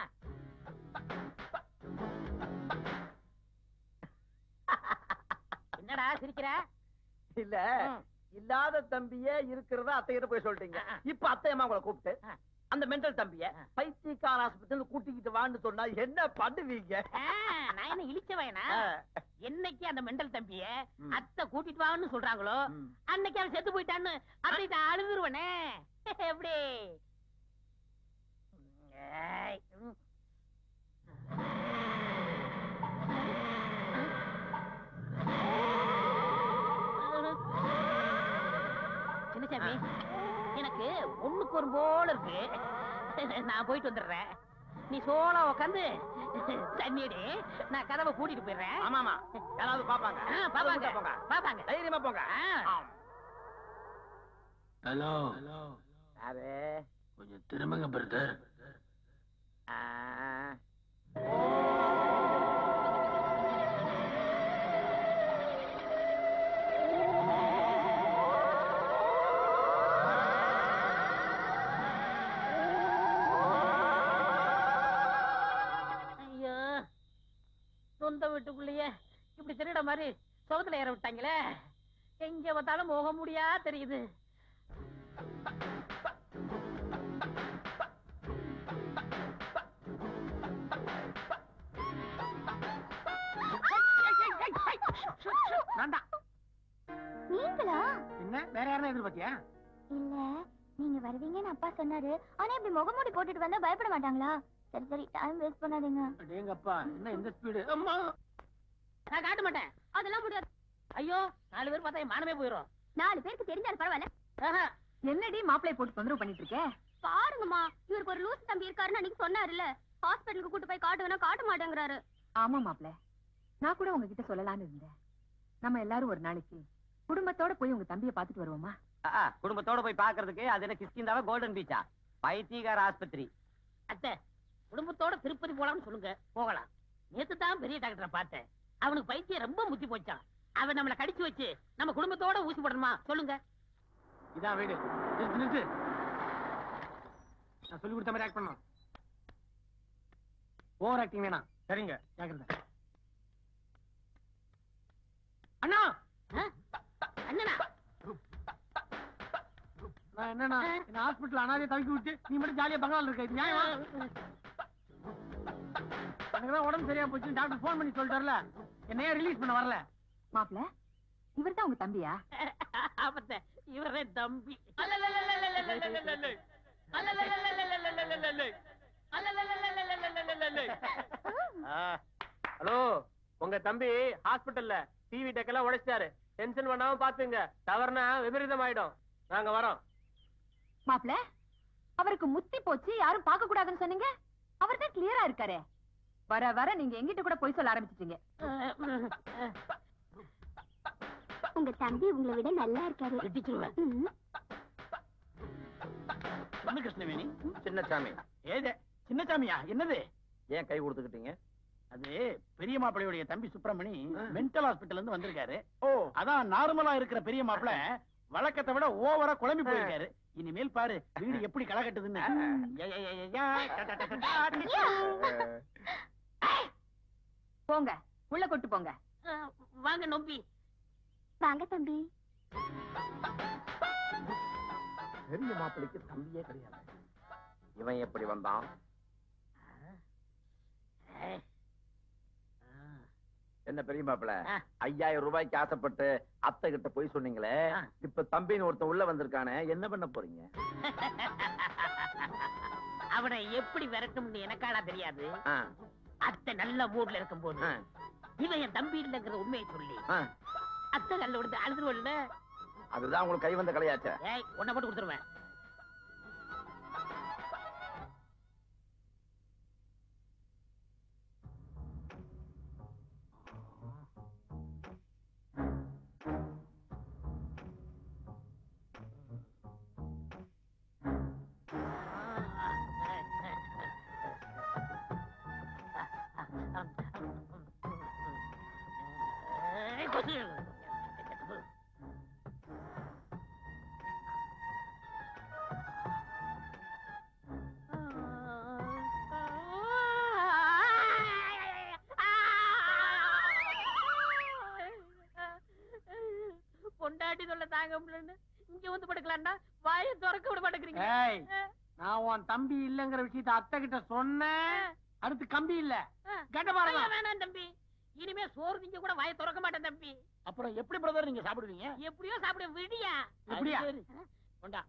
Speaker 3: என்னடா சிரிக்கிற
Speaker 6: இல்ல இல்லாத தம்பியே இருக்கிறதா அத்தைகிட்ட போய் சொல்லிட்டீங்க இப்ப அத்தையம்மா உங்களை கூப்பிட்டு அந்த மெண்டல் தம்பிய பைத்தியக்கார ஆஸ்பத்திரி கூட்டிக்கிட்டு வான்னு சொன்னா என்ன பண்ணுவீங்க
Speaker 3: ஆ, நான் என்ன இழிச்சவனா
Speaker 6: ஆ.
Speaker 3: என்னைக்கு அந்த மெண்டல் தம்பிய அத்தை கூட்டிட்டு வான்னு சொல்றாங்களோ அன்னைக்கு அவன் செத்து போயிட்டான்னு அப்படி நான் அழுதுருவனே எப்படி ஏய், ம். சின்னசாமி எனக்கு ஒண்ணுக்கு ஒரு போல இருக்கு நான் போயிட்டு வந்துடுறேன் நீ சோளா உட்காந்து தண்ணியடி நான் கதவை கூட்டிட்டு போயிடுறேன்
Speaker 6: ஆமாமா யாராவது பாப்பாங்க
Speaker 3: ஆ, பாப்பாங்க.
Speaker 6: போங்க
Speaker 3: பாப்பாங்க
Speaker 6: தைரியமா போங்க
Speaker 2: ஹலோ
Speaker 6: யாரு
Speaker 2: கொஞ்சம் திரும்புங்க பிரதர்
Speaker 3: ஐயோ சொந்த வீட்டுக்குள்ளேயே இப்படி திருட மாதிரி சோகத்துல ஏற விட்டாங்களே எங்க பார்த்தாலும் போக முடியா தெரியுது
Speaker 2: நான்தான்
Speaker 13: நீங்களா
Speaker 2: என்ன வேற யாரும் எதிர்பார்த்தியா
Speaker 13: இல்ல நீங்க வருவீங்கன்னு அப்பா சொன்னாரு ஆனா இப்படி முகமூடி போட்டுட்டு வந்தா பயப்பட மாட்டாங்களா சரி சரி டைம் வேஸ்ட் பண்ணாதீங்க
Speaker 2: அடேங்கப்பா என்ன இந்த ஸ்பீடு அம்மா
Speaker 3: நான் காட்ட மாட்டேன்
Speaker 4: அதெல்லாம் முடியாது
Speaker 3: ஐயோ நாலு பேர் பார்த்தா என் மானமே போயிடும்
Speaker 4: நாலு பேருக்கு தெரிஞ்சாலும் பரவாயில்ல
Speaker 12: என்னடி மாப்பிளைய போட்டு தொந்தரவு பண்ணிட்டு இருக்க
Speaker 4: பாருங்கம்மா இவருக்கு ஒரு லூசு தம்பி இருக்காருன்னு அன்னைக்கு சொன்னாருல்ல ஹாஸ்பிட்டலுக்கு கூட்டு போய் காட்டுவேனா காட்ட மாட்டேங்கிறாரு
Speaker 12: ஆமா மாப்பிள நான் கூட உங்ககிட்ட சொல்லலாம்னு இருந்தேன் நம்ம எல்லாரும் ஒரு நாளைக்கு குடும்பத்தோட போய் உங்க தம்பியை பாத்துட்டு வருவோமா
Speaker 7: ஆ, ஆ, குடும்பத்தோட போய் பாக்குறதுக்கு அது என்ன கிஷ்கிந்தாவா கோல்டன் பீச்சா பைத்தியகார ஆஸ்பத்திரி
Speaker 2: அத்தை குடும்பத்தோட திருப்பதி போலாம்னு சொல்லுங்க போகலாம் நேத்து தான் பெரிய டாக்டரை பார்த்தேன் அவனுக்கு பைத்தியம் ரொம்ப முத்தி போச்சான் அவன் நம்மள கடிச்சு வச்சு நம்ம குடும்பத்தோட ஊசி போடணுமா சொல்லுங்க
Speaker 6: இதான் வீடு நிறுத்து நிறுத்து நான் சொல்லி கொடுத்த மாதிரி ஆக்ட் பண்ணணும் ஓவர் ஆக்டிங் வேணாம் சரிங்க ஜாக்கிரதை அண்ணா
Speaker 2: அண்ணனா
Speaker 6: நான் என்னண்ணா என்ன ஹாஸ்பிட்டல் அனாதையை தவிக்கி விட்டு நீ மட்டும் ஜாலியா பங்களால இருக்க இது நியாயமா எனக்கு தான் உடம்பு சரியா போச்சு டாக்டர் ஃபோன் பண்ணி சொல்லிட்டார்ல என்னையே ரிலீஸ் பண்ண வரல
Speaker 12: மாப்பிள இவர்தான் உங்க தம்பியா
Speaker 2: ஆபத்த இவரே தம்பி
Speaker 6: ஹலோ உங்க தம்பி ஹாஸ்பிடல்ல டிவி டெக்கெல்லாம் உடைச்சிட்டாரு டென்ஷன் பண்ணாம பாத்துங்க தவறுனா விபரீதம் ஆயிடும் நாங்க வரோம்
Speaker 12: மாப்பிள அவருக்கு முத்தி போச்சு யாரும் பார்க்க கூடாதுன்னு சொன்னீங்க அவர் தான் கிளியரா இருக்காரே வர வர நீங்க எங்கிட்ட கூட போய் சொல்ல ஆரம்பிச்சிட்டீங்க
Speaker 4: உங்க தம்பி உங்களை விட நல்லா இருக்காரு ம்.
Speaker 8: என்ன கிருஷ்ணவேணி
Speaker 5: சின்னசாமி
Speaker 8: ஏதே சின்னசாமியா என்னது
Speaker 5: ஏன் கை கொடுத்துக்கிட்டீங்க
Speaker 8: அது பெரிய மாப்பிள்ளையுடைய தம்பி சுப்பிரமணி மென்டல் ஹாஸ்பிட்டல் இருந்து வந்திருக்காரு ஓ அதான் நார்மலா இருக்கிற பெரிய மாப்பிள்ளை வழக்கத்தை விட ஓவரா குழம்பி போயிருக்காரு இனிமேல் பாரு வீடு எப்படி களை கட்டுதுன்னு யா, யா, யா, யா, யா, டா, டா, டா, டா, டா, டா.
Speaker 12: போங்க உள்ள கொட்டு போங்க
Speaker 2: வாங்க நொம்பி
Speaker 4: வாங்க தம்பி
Speaker 5: பெரிய மாப்பிளைக்கு தம்பியே கிடையாது இவன் எப்படி வந்தான் என்ன பெரிய மாப்பிள ஐயாயிரம் ரூபாய்க்கு ஆசைப்பட்டு அத்தை கிட்ட போய் சொன்னீங்களே இப்ப தம்பின்னு ஒருத்தன் உள்ள வந்திருக்கானே என்ன பண்ண போறீங்க
Speaker 2: அவனை எப்படி விரட்டும்னு எனக்காடா தெரியாது
Speaker 5: ஆ,
Speaker 2: அத்தை நல்ல மூட்ல இருக்கும்போது
Speaker 5: ஆ,
Speaker 2: இவன் என் தம்பி இல்லைங்கிற உண்மையை சொல்லி
Speaker 5: ஆ.
Speaker 2: அத்தை நல்ல விடுத்து அழுதுருவல்ல
Speaker 5: அதுதான் உங்களுக்கு கை வந்த கலையாச்சே
Speaker 2: ஏய் உன்னை போட்டு கொடுத்துருவேன் பொண்டாட்டி சொல்ல தாங்க முடியலன்னு இங்க வந்து படுக்கலாம்டா வாயை திறக்க விட மாட்டேங்கிறீங்க
Speaker 6: ஏய் நான் உன் தம்பி இல்லங்கிற விஷயத்த அத்தை கிட்ட சொன்னேன் அடுத்து கம்பி இல்ல கட்ட பாருங்க
Speaker 2: ஐயா, வேணாம் தம்பி இனிமே சோறு திங்க கூட வாயை திறக்க மாட்டேன் தம்பி
Speaker 8: அப்புறம் எப்படி பிரதர் நீங்க சாப்பிடுவீங்க
Speaker 2: எப்படியோ சாப்பிட விடியா
Speaker 8: எப்படியா?
Speaker 2: அது சரி. கொண்டா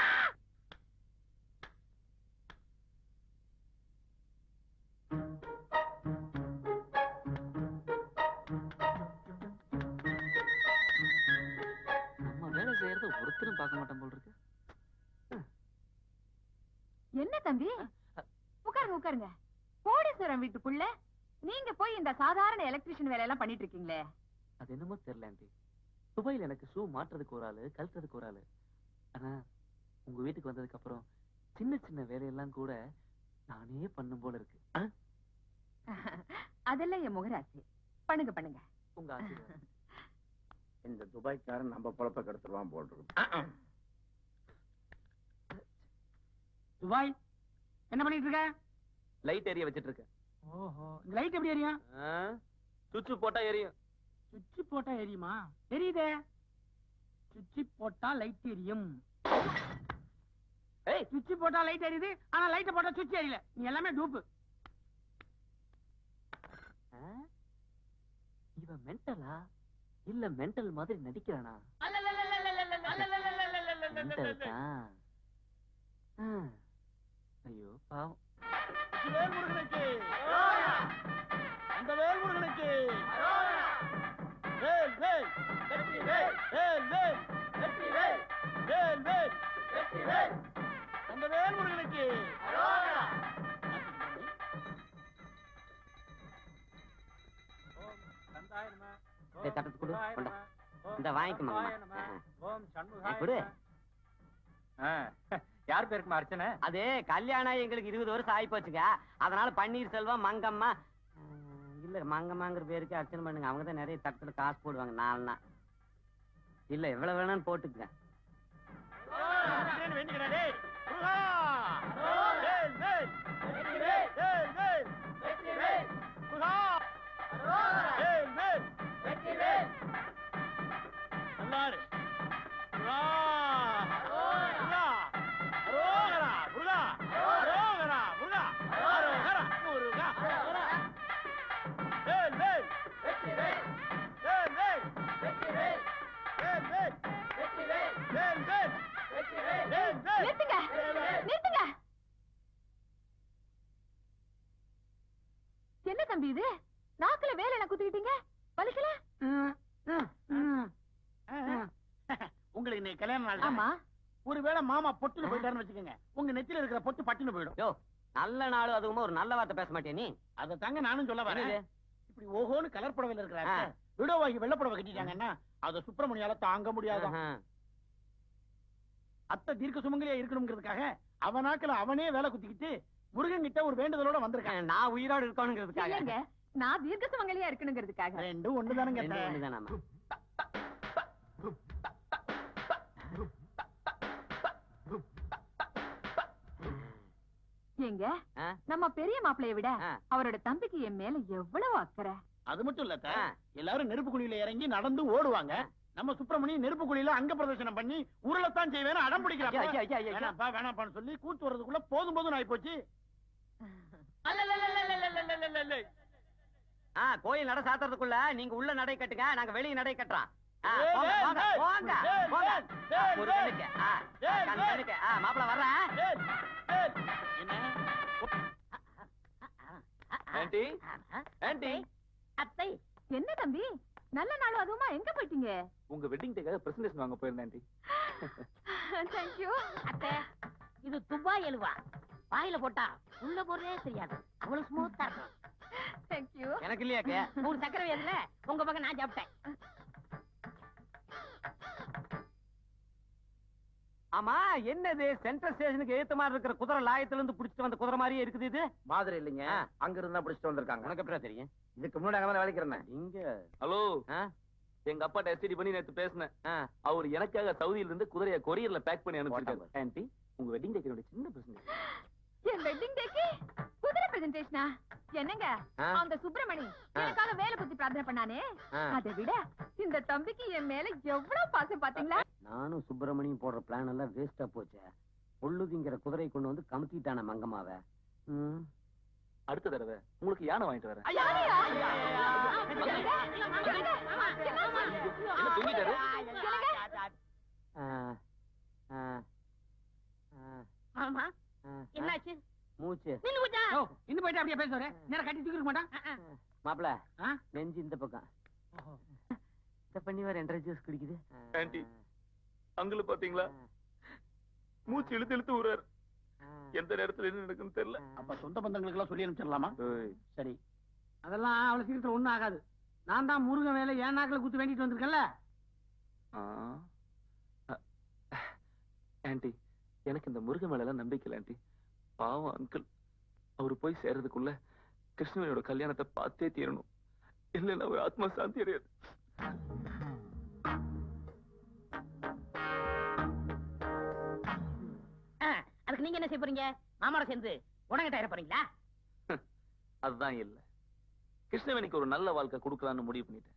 Speaker 11: நம்ம வேலை செய்யறத ஒருத்தரும் பார்க்க மாட்டோம் போல் இருக்கு
Speaker 12: என்ன தம்பி உட்காருங்க உட்காருங்க கோடீஸ்வரன் வீட்டுக்குள்ள நீங்க போய் இந்த சாதாரண எலக்ட்ரிஷியன் வேலையெல்லாம் பண்ணிட்டு இருக்கீங்களே
Speaker 11: அது என்னமோ தெரியல ஆண்டி துபாயில எனக்கு ஷூ மாட்டுறதுக்கு ஒரு ஆளு கழட்டுறதுக்கு ஒரு ஆளு ஆனா உங்க வீட்டுக்கு வந்ததுக்கு அப்புறம் சின்ன சின்ன வேலையெல்லாம் கூட நானே பண்ணும் போல இருக்கு ஆ?
Speaker 12: அதெல்லாம் என் முகராசி பண்ணுங்க பண்ணுங்க
Speaker 11: உங்க ஆசீர்வாதம்
Speaker 5: இந்த துபாய்க்காரன் நம்ம பொழப்ப கெடுத்துருவான் போல் இருக்கு
Speaker 6: துபாய் என்ன பண்ணிட்டு இருக்க
Speaker 11: லைட் எரிய வச்சிட்டு இருக்கேன்
Speaker 6: ஓஹோ இந்த லைட் எப்படி எரியும்
Speaker 11: சுவிட்ச் போட்டா எரியும்
Speaker 6: சுவிட்ச் போட்டா எரியுமா தெரியுதே சுவிட்ச் போட்டா லைட் எரியும் ஏய் சுவிட்ச் போட்டா லைட் எரியுது ஆனா லைட் போட்டா சுவிட்ச் எரியல நீ எல்லாமே டூப்பு
Speaker 11: ஆ? இவன் மென்டலா இல்ல மென்டல் மாதிரி நடிக்கிறானா மென்டல் தான் ஆ. ஐயோ பாவம்
Speaker 8: வேல்முருகனுக்கு அந்த வேல்முருகனுக்கு வேல் வேல் வெற்றி வேல் வேல் வேல் வெற்றி வேல் வேல் வேல் வெற்றி வேல் அந்த வேல்முருகனுக்கு
Speaker 11: டேய், தட்டத்து கொடு, கொண்டா.
Speaker 7: இந்த வாங்கிக்கோமா
Speaker 1: ஓம்
Speaker 7: கொடு
Speaker 1: யார் பேருக்குமா அர்ச்சனை
Speaker 7: அது கல்யாணம் ஆகி எங்களுக்கு இருபது வருஷம் ஆகி போச்சுங்க அதனால பன்னீர் செல்வம் மங்கம்மா அஹ், இல்ல மங்கம்மாங்கிற பேருக்கு அர்ச்சனை பண்ணுங்க அவங்க தான் நிறைய தட்டுல காசு போடுவாங்க நாலுனா இல்ல எவ்வளவு வேணாலும் போட்டுக்குங்க
Speaker 8: வேண்டிக்கிறேன் டேய். முருகா! வேல், வேல். வேல், வேல். முருகா! வேல், வேல். நல்லா இரு. முருகா! முருகா! அரோகரா, முருகா! அரோகரா, முருகா! அரோகரா, முருகா! வேல், வேல். வேல், வேல். வேல், வேல். வேல், வேல். வேல், வேல்.
Speaker 4: நிறுத்துங்க நிறுத்துங்க என்ன தம்பி இது நாக்குல வேலை என்ன குத்திக்கிட்டீங்க வலிக்கல
Speaker 8: உங்களுக்கு இன்னைக்கு கல்யாண நாள் தானே?
Speaker 4: ஆமா
Speaker 8: ஒருவேளை மாமா பொட்டுன்னு போயிட்டாருன்னு வச்சுக்கோங்க உங்க நெத்தியில இருக்கிற பொட்டு பட்டுன்னு போயிடும்
Speaker 7: யோ நல்ல நாள் அதுவுமா ஒரு நல்ல வார்த்தை பேச மாட்டியா நீ
Speaker 8: அதை தாங்க நானும் சொல்ல வரேன்
Speaker 7: என்னது?
Speaker 8: இப்படி ஓஹோன்னு கலர் புடவையில
Speaker 7: ஆ.
Speaker 8: இருக்கிறாங்க விடோவாகி வெள்ளை புடவை கட்டிட்டாங்கன்னா அதை சுப்பிரமணியால தாங்க முடியாது
Speaker 7: ஆஹா.
Speaker 8: அத்தை தீர்க்க சுமங்கலியா இருக்கணுங்கிறதுக்காக அவனாக்கல அவனே வேலை குத்திக்கிட்டு முருகன் கிட்ட ஒரு வேண்டுதலோட வந்திருக்கான்
Speaker 7: நான் உயிரோடு இருக்கணுங்கிறதுக்காக
Speaker 4: இல்லங்க நான் தீர்க்க சுமங்கலியா இருக்கணுங்கிறதுக்காக
Speaker 8: ரெண்டும் ஒண்ணுதானுங்க
Speaker 7: ரெண்டு
Speaker 8: அத்தை.
Speaker 7: ஒண்ணுதானாமா?
Speaker 4: ஏங்க
Speaker 7: ஆ?
Speaker 4: நம்ம பெரிய மாப்பிளைய விட
Speaker 7: ஆ.
Speaker 4: அவரோட தம்பிக்கு என் மேல எவ்வளவு அக்கறை
Speaker 8: அது மட்டும் இல்ல அத்தை.
Speaker 7: ஆ.
Speaker 8: எல்லாரும் நெருப்பு குழியில இறங்கி நடந்து ஓடுவாங்க நம்ம சுப்பிரமணியம் நெருப்பு குழியில அங்க பிரதர்சனம் பண்ணி உருளத்தான் செய்வேன் அடம்
Speaker 7: ஐயா, ஐயா, ஐயா, ஐயா.
Speaker 8: பிடிக்கிறான் வேணாப்பா வேணாப்பான்னு சொல்லி கூத்து வர்றதுக்குள்ள போதும் போதும் ஆயி போச்சு
Speaker 7: ஆ கோயில் நட சாத்துறதுக்குள்ள நீங்க உள்ள நடை கட்டுங்க நாங்க வெளிய நடை கட்டுறோம் ஆ,
Speaker 8: ஏய்,
Speaker 7: போங்க,
Speaker 8: ஏய்,
Speaker 7: போங்க,
Speaker 8: ஏய்,
Speaker 7: போங்க,
Speaker 8: ஏய்,
Speaker 7: போங்க.
Speaker 8: ஏய்,
Speaker 7: ஒரு
Speaker 8: ஏய்,
Speaker 7: கண்ணுக்கு, ஆ,
Speaker 8: ஏய்,
Speaker 7: கண்
Speaker 8: ஏய்.
Speaker 7: கண்ணுக்கு. ஆ, மாப்பிளை வர்றேன்.
Speaker 8: ஏய், ஏய், என்ன
Speaker 11: ஆண்டி ஆண்டி
Speaker 3: அத்தை
Speaker 4: என்ன தம்பி நல்ல நாளும் அதுவுமா எங்க போயிட்டீங்க
Speaker 11: உங்க வெட்டிங் டேக்காக பிரசன்டேஷன் வாங்க போயிருந்தேன் ஆண்டி
Speaker 4: தேங்க்யூ
Speaker 3: அத்தை இது துபாய் எழுவா வாயில போட்டா உள்ள போறதே தெரியாது அவ்வளவு ஸ்மூத்தா இருக்கும்
Speaker 4: தேங்க்யூ
Speaker 7: எனக்கு இல்லையாக்க
Speaker 3: நூறு சக்கரை வேதுல உங்க பக்கம் நான் சாப்பிட்டேன்
Speaker 7: ஆமா என்னது சென்ட்ரல் ஸ்டேஷனுக்கு ஏத்த மாதிரி இருக்கிற குதிரை லாயத்துல இருந்து புடிச்சிட்டு வந்த குதிரை மாதிரியே இருக்குது இது
Speaker 6: மாதிரி இல்லைங்க
Speaker 7: ஆ.
Speaker 6: அங்க இருந்தா பிடிச்சிட்டு வந்திருக்காங்க
Speaker 7: உனக்கு எப்படி தெரியும்
Speaker 6: இதுக்கு முன்னாடி அங்க வேலைக்கு இருந்தேன்
Speaker 7: இங்க
Speaker 11: ஹலோ
Speaker 7: ஆ?
Speaker 11: எங்க அப்பாட்ட எஸ்டிடி பண்ணி நேத்து பேசினேன்
Speaker 7: ஆ.
Speaker 11: அவர் எனக்காக சவுதியில இருந்து குதிரைய கொரியர்ல பேக் பண்ணி அனுப்பிச்சிருக்காரு ஆண்டி உங்க வெட்டிங் டேக்கரோட சின்ன பிரச்சனை
Speaker 4: என் வெட்டிங் டேக்கு குதிரை பிரசன்டேஷனா என்னங்க
Speaker 7: ஆ?
Speaker 4: அந்த சுப்பிரமணி எனக்காக வேலை குத்தி பிரார்த்தனை பண்ணானே
Speaker 7: ஆ.
Speaker 4: அதை விட இந்த தம்பிக்கு என் மேல எவ்வளவு பாசம் பாத்தீங்களா
Speaker 7: நானும் சுப்பிரமணியும் போடுற பிளான் எல்லாம் வேஸ்டா போச்சே பொள்ளுதிங்கிற குதிரை கொண்டு வந்து கமுத்திட்டான மங்கம்மாவ ம்.
Speaker 11: அடுத்த தடவை உங்களுக்கு யானை வாங்கிட்டு வரேன்
Speaker 4: யாரையா?
Speaker 11: என்ன தூங்கிட்டாரு
Speaker 7: ஆ, ஆ, ஆ,
Speaker 3: ஆமா
Speaker 7: ஆ.
Speaker 3: என்னாச்சு
Speaker 7: மூச்சு
Speaker 3: நின்னு போச்சா
Speaker 2: ஓ இன்னும் போயிட்டு அப்படியே பேசுவாரு நேரம் கட்டி தூக்கி மாட்டான்
Speaker 7: மாப்பிள
Speaker 2: ஆ?
Speaker 7: நெஞ்சு இந்த பக்கம் இத பண்ணி வேற ரெண்டரை ஜூஸ் குடிக்குது
Speaker 11: ஆண்டி அங்குல பாத்தீங்களா மூச்சு இழுத்து இழுத்து விடுறாரு எந்த நேரத்துல என்ன நடக்குன்னு தெரியல
Speaker 8: அப்ப சொந்த பந்தங்களுக்கு எல்லாம் சொல்லி அனுப்பிச்சிடலாமா சரி
Speaker 2: அதெல்லாம் அவ்வளவு சீக்கிரத்துல ஒண்ணும் ஆகாது நான் தான் முருகன் வேலை ஏன் நாக்கில் குத்து வேண்டிட்டு வந்திருக்கேன்ல
Speaker 11: ஆ. அ- ஆண்டி எனக்கு இந்த முருகன் மேல எல்லாம் நம்பிக்கை இல்லை ஆண்டி பாவம் அங்கிள் அவரு போய் சேர்றதுக்குள்ள கிருஷ்ணவேணியோட கல்யாணத்தை பார்த்தே தீரணும் இல்லைன்னா அவர் ஆத்மா சாந்தி அடையாது
Speaker 3: ஆ, அதுக்கு நீங்க என்ன செய்ய போறீங்க மாமாவோட சேர்ந்து உடங்கிட்ட இற போறீங்களா
Speaker 11: அதுதான் இல்ல கிருஷ்ணவேணிக்கு ஒரு நல்ல வாழ்க்கை கொடுக்கலாம்னு முடிவு பண்ணிட்டேன்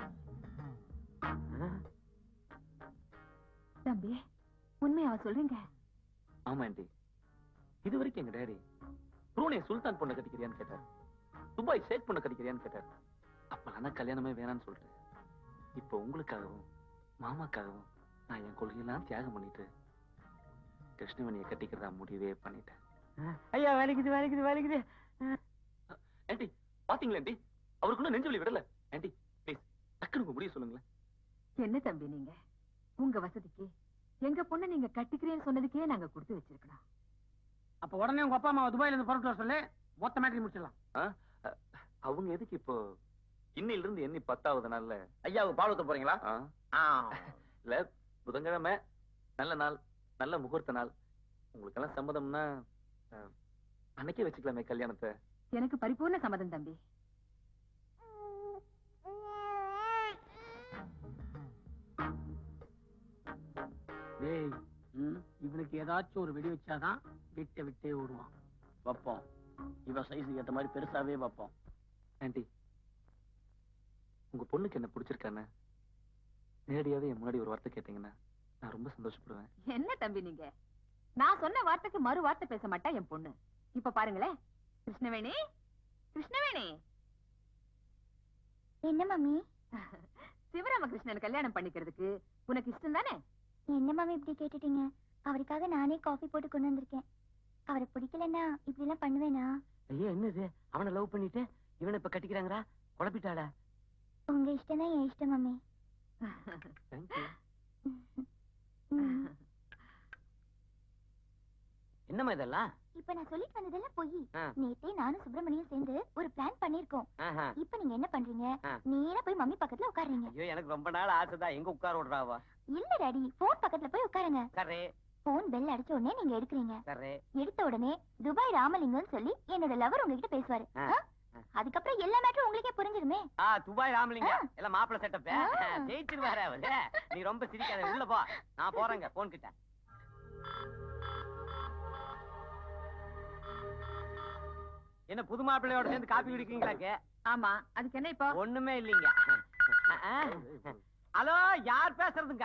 Speaker 4: தம்பி உண்மையாவ சொல்றீங்க
Speaker 11: ஆமா ஆண்டி இது வரைக்கும் எங்க டேடி புரூனே சுல்தான் பொண்ணை கட்டிக்கிறியான்னு கேட்டார் துபாய் ஷேக் பொண்ணை கட்டிக்கிறியான்னு கேட்டார் அப்ப நான் கல்யாணமே வேணாம்னு சொல்லிட்டேன் இப்போ உங்களுக்காகவும் மாமாக்காகவும் நான் என் கொள்கையெல்லாம் தியாகம் பண்ணிட்டு கிருஷ்ணவேணியை கட்டிக்கிறதா முடிவே பண்ணிட்டேன்
Speaker 7: ஐயா வலிக்குது வலிக்குது வலிக்குது
Speaker 11: ஆண்டி பாத்தீங்களா ஆண்டி அவருக்கு இன்னும் நெஞ்சு வலி விடல ஆண்டி ப்ளீஸ் டக்குனு உங்க முடிவு சொல்லுங்களேன்
Speaker 4: என்ன தம்பி நீங்க உங்க வசதிக்கு எங்க பொண்ணை நீங்க கட்டிக்கிறேன்னு சொன்னதுக்கே நாங்க கொடுத்து வச்சிருக்கணும்
Speaker 2: அப்ப உடனே உங்க அப்பா அம்மா துபாயில இருந்து புறப்பட்டு வர சொல்லு மொத்த மேட்ரி முடிச்சிடலாம்
Speaker 11: ஆ? அ- அவங்க எதுக்கு இப்போ இன்னில இருந்து எண்ணி பத்தாவது நாள்ல
Speaker 5: ஐயாவுக்கு பால் ஊத்த போறீங்களா
Speaker 11: ஆ,
Speaker 5: ஆ.
Speaker 11: இல்ல புதன்கிழமை நல்ல நாள் நல்ல முகூர்த்த நாள் உங்களுக்கெல்லாம் சம்மதம்னா ஆ, அன்னைக்கே வச்சுக்கலாமே கல்யாணத்தை
Speaker 12: எனக்கு பரிபூர்ண சம்மதம் தம்பி
Speaker 2: டேய் இவனுக்கு ஏதாச்சும் ஒரு வெடி வச்சாதான் விட்டை விட்டே ஓடுவான்
Speaker 8: வைப்போம் இவன் சைஸுக்கு ஏத்த மாதிரி பெருசாவே வைப்போம்
Speaker 11: ஆண்டி உங்க பொண்ணுக்கு என்ன பிடிச்சிருக்கானே நேரடியாவே என் முன்னாடி ஒரு வார்த்தை கேட்டீங்கன்னா நான் ரொம்ப சந்தோஷப்படுவேன்
Speaker 12: என்ன தம்பி நீங்க நான் சொன்ன வார்த்தைக்கு மறு வார்த்தை பேச மாட்டா என் பொண்ணு இப்ப பாருங்களேன் கிருஷ்ணவேணி கிருஷ்ணவேணி
Speaker 13: என்ன மம்மி
Speaker 12: சிவராமகிருஷ்ணன் கல்யாணம் பண்ணிக்கிறதுக்கு உனக்கு இஷ்டம் தானே
Speaker 13: என்ன மம்மி இப்படி கேட்டுட்டீங்க அவருக்காக நானே காஃபி போட்டு கொண்டு வந்திருக்கேன் அவரை பிடிக்கலன்னா இப்படி எல்லாம் பண்ணுவேனா
Speaker 7: ஐயோ என்னது அவனை லவ் பண்ணிட்டு இவனை இப்ப கட்டிக்கிறாங்கடா குழப்பிட்டாள
Speaker 13: உங்க இஷ்டம் தான் என் இஷ்டம் மம்மி
Speaker 11: தேங்க்யூ
Speaker 13: ம்.
Speaker 7: என்னம்மா இதெல்லாம்
Speaker 13: இப்ப நான் சொல்லிட்டு வந்ததெல்லாம் பொய்
Speaker 7: ஆ.
Speaker 13: நேத்தே நானும் சுப்பிரமணியும் சேர்ந்து ஒரு பிளான் பண்ணிருக்கோம்
Speaker 7: ஆஹா.
Speaker 13: இப்ப நீங்க என்ன பண்றீங்க
Speaker 7: ஆ.
Speaker 13: நேரா போய் மம்மி பக்கத்துல உட்காருங்க
Speaker 7: ஐயோ எனக்கு ரொம்ப நாள் ஆசைதான் எங்க உட்கார விடுறாவா
Speaker 13: இல்ல டாடி போன் பக்கத்துல போய் உட்காருங்க
Speaker 7: சரே
Speaker 13: போன் பெல் அடிச்ச உடனே நீங்க எடுக்கிறீங்க
Speaker 7: சரே
Speaker 13: எடுத்த உடனே துபாய் ராமலிங்கம்னு சொல்லி என்னோட லவர் உங்ககிட்ட பேசுவாரு
Speaker 7: ஆ.
Speaker 13: ஆ? அதுக்கப்புறம் எல்லா மேட்டரும் உங்களுக்கே புரிஞ்சிருமே
Speaker 7: ஆ துபாய் ராமலிங்க
Speaker 13: ஆ.
Speaker 7: எல்லாம் மாப்பிள செட்டப்
Speaker 13: ஆ.
Speaker 7: ஜெயிச்சிருவாரு அவரு நீ ரொம்ப சிரிக்காத உள்ள போ நான் போறேங்க போன் கிட்ட என்ன புது மாப்பிள்ளையோட சேர்ந்து காப்பி குடிக்கீங்களாக்கு
Speaker 12: ஆமா அதுக்கு என்ன இப்போ
Speaker 7: ஒண்ணுமே இல்லைங்க ஹலோ யார் பேசுறதுங்க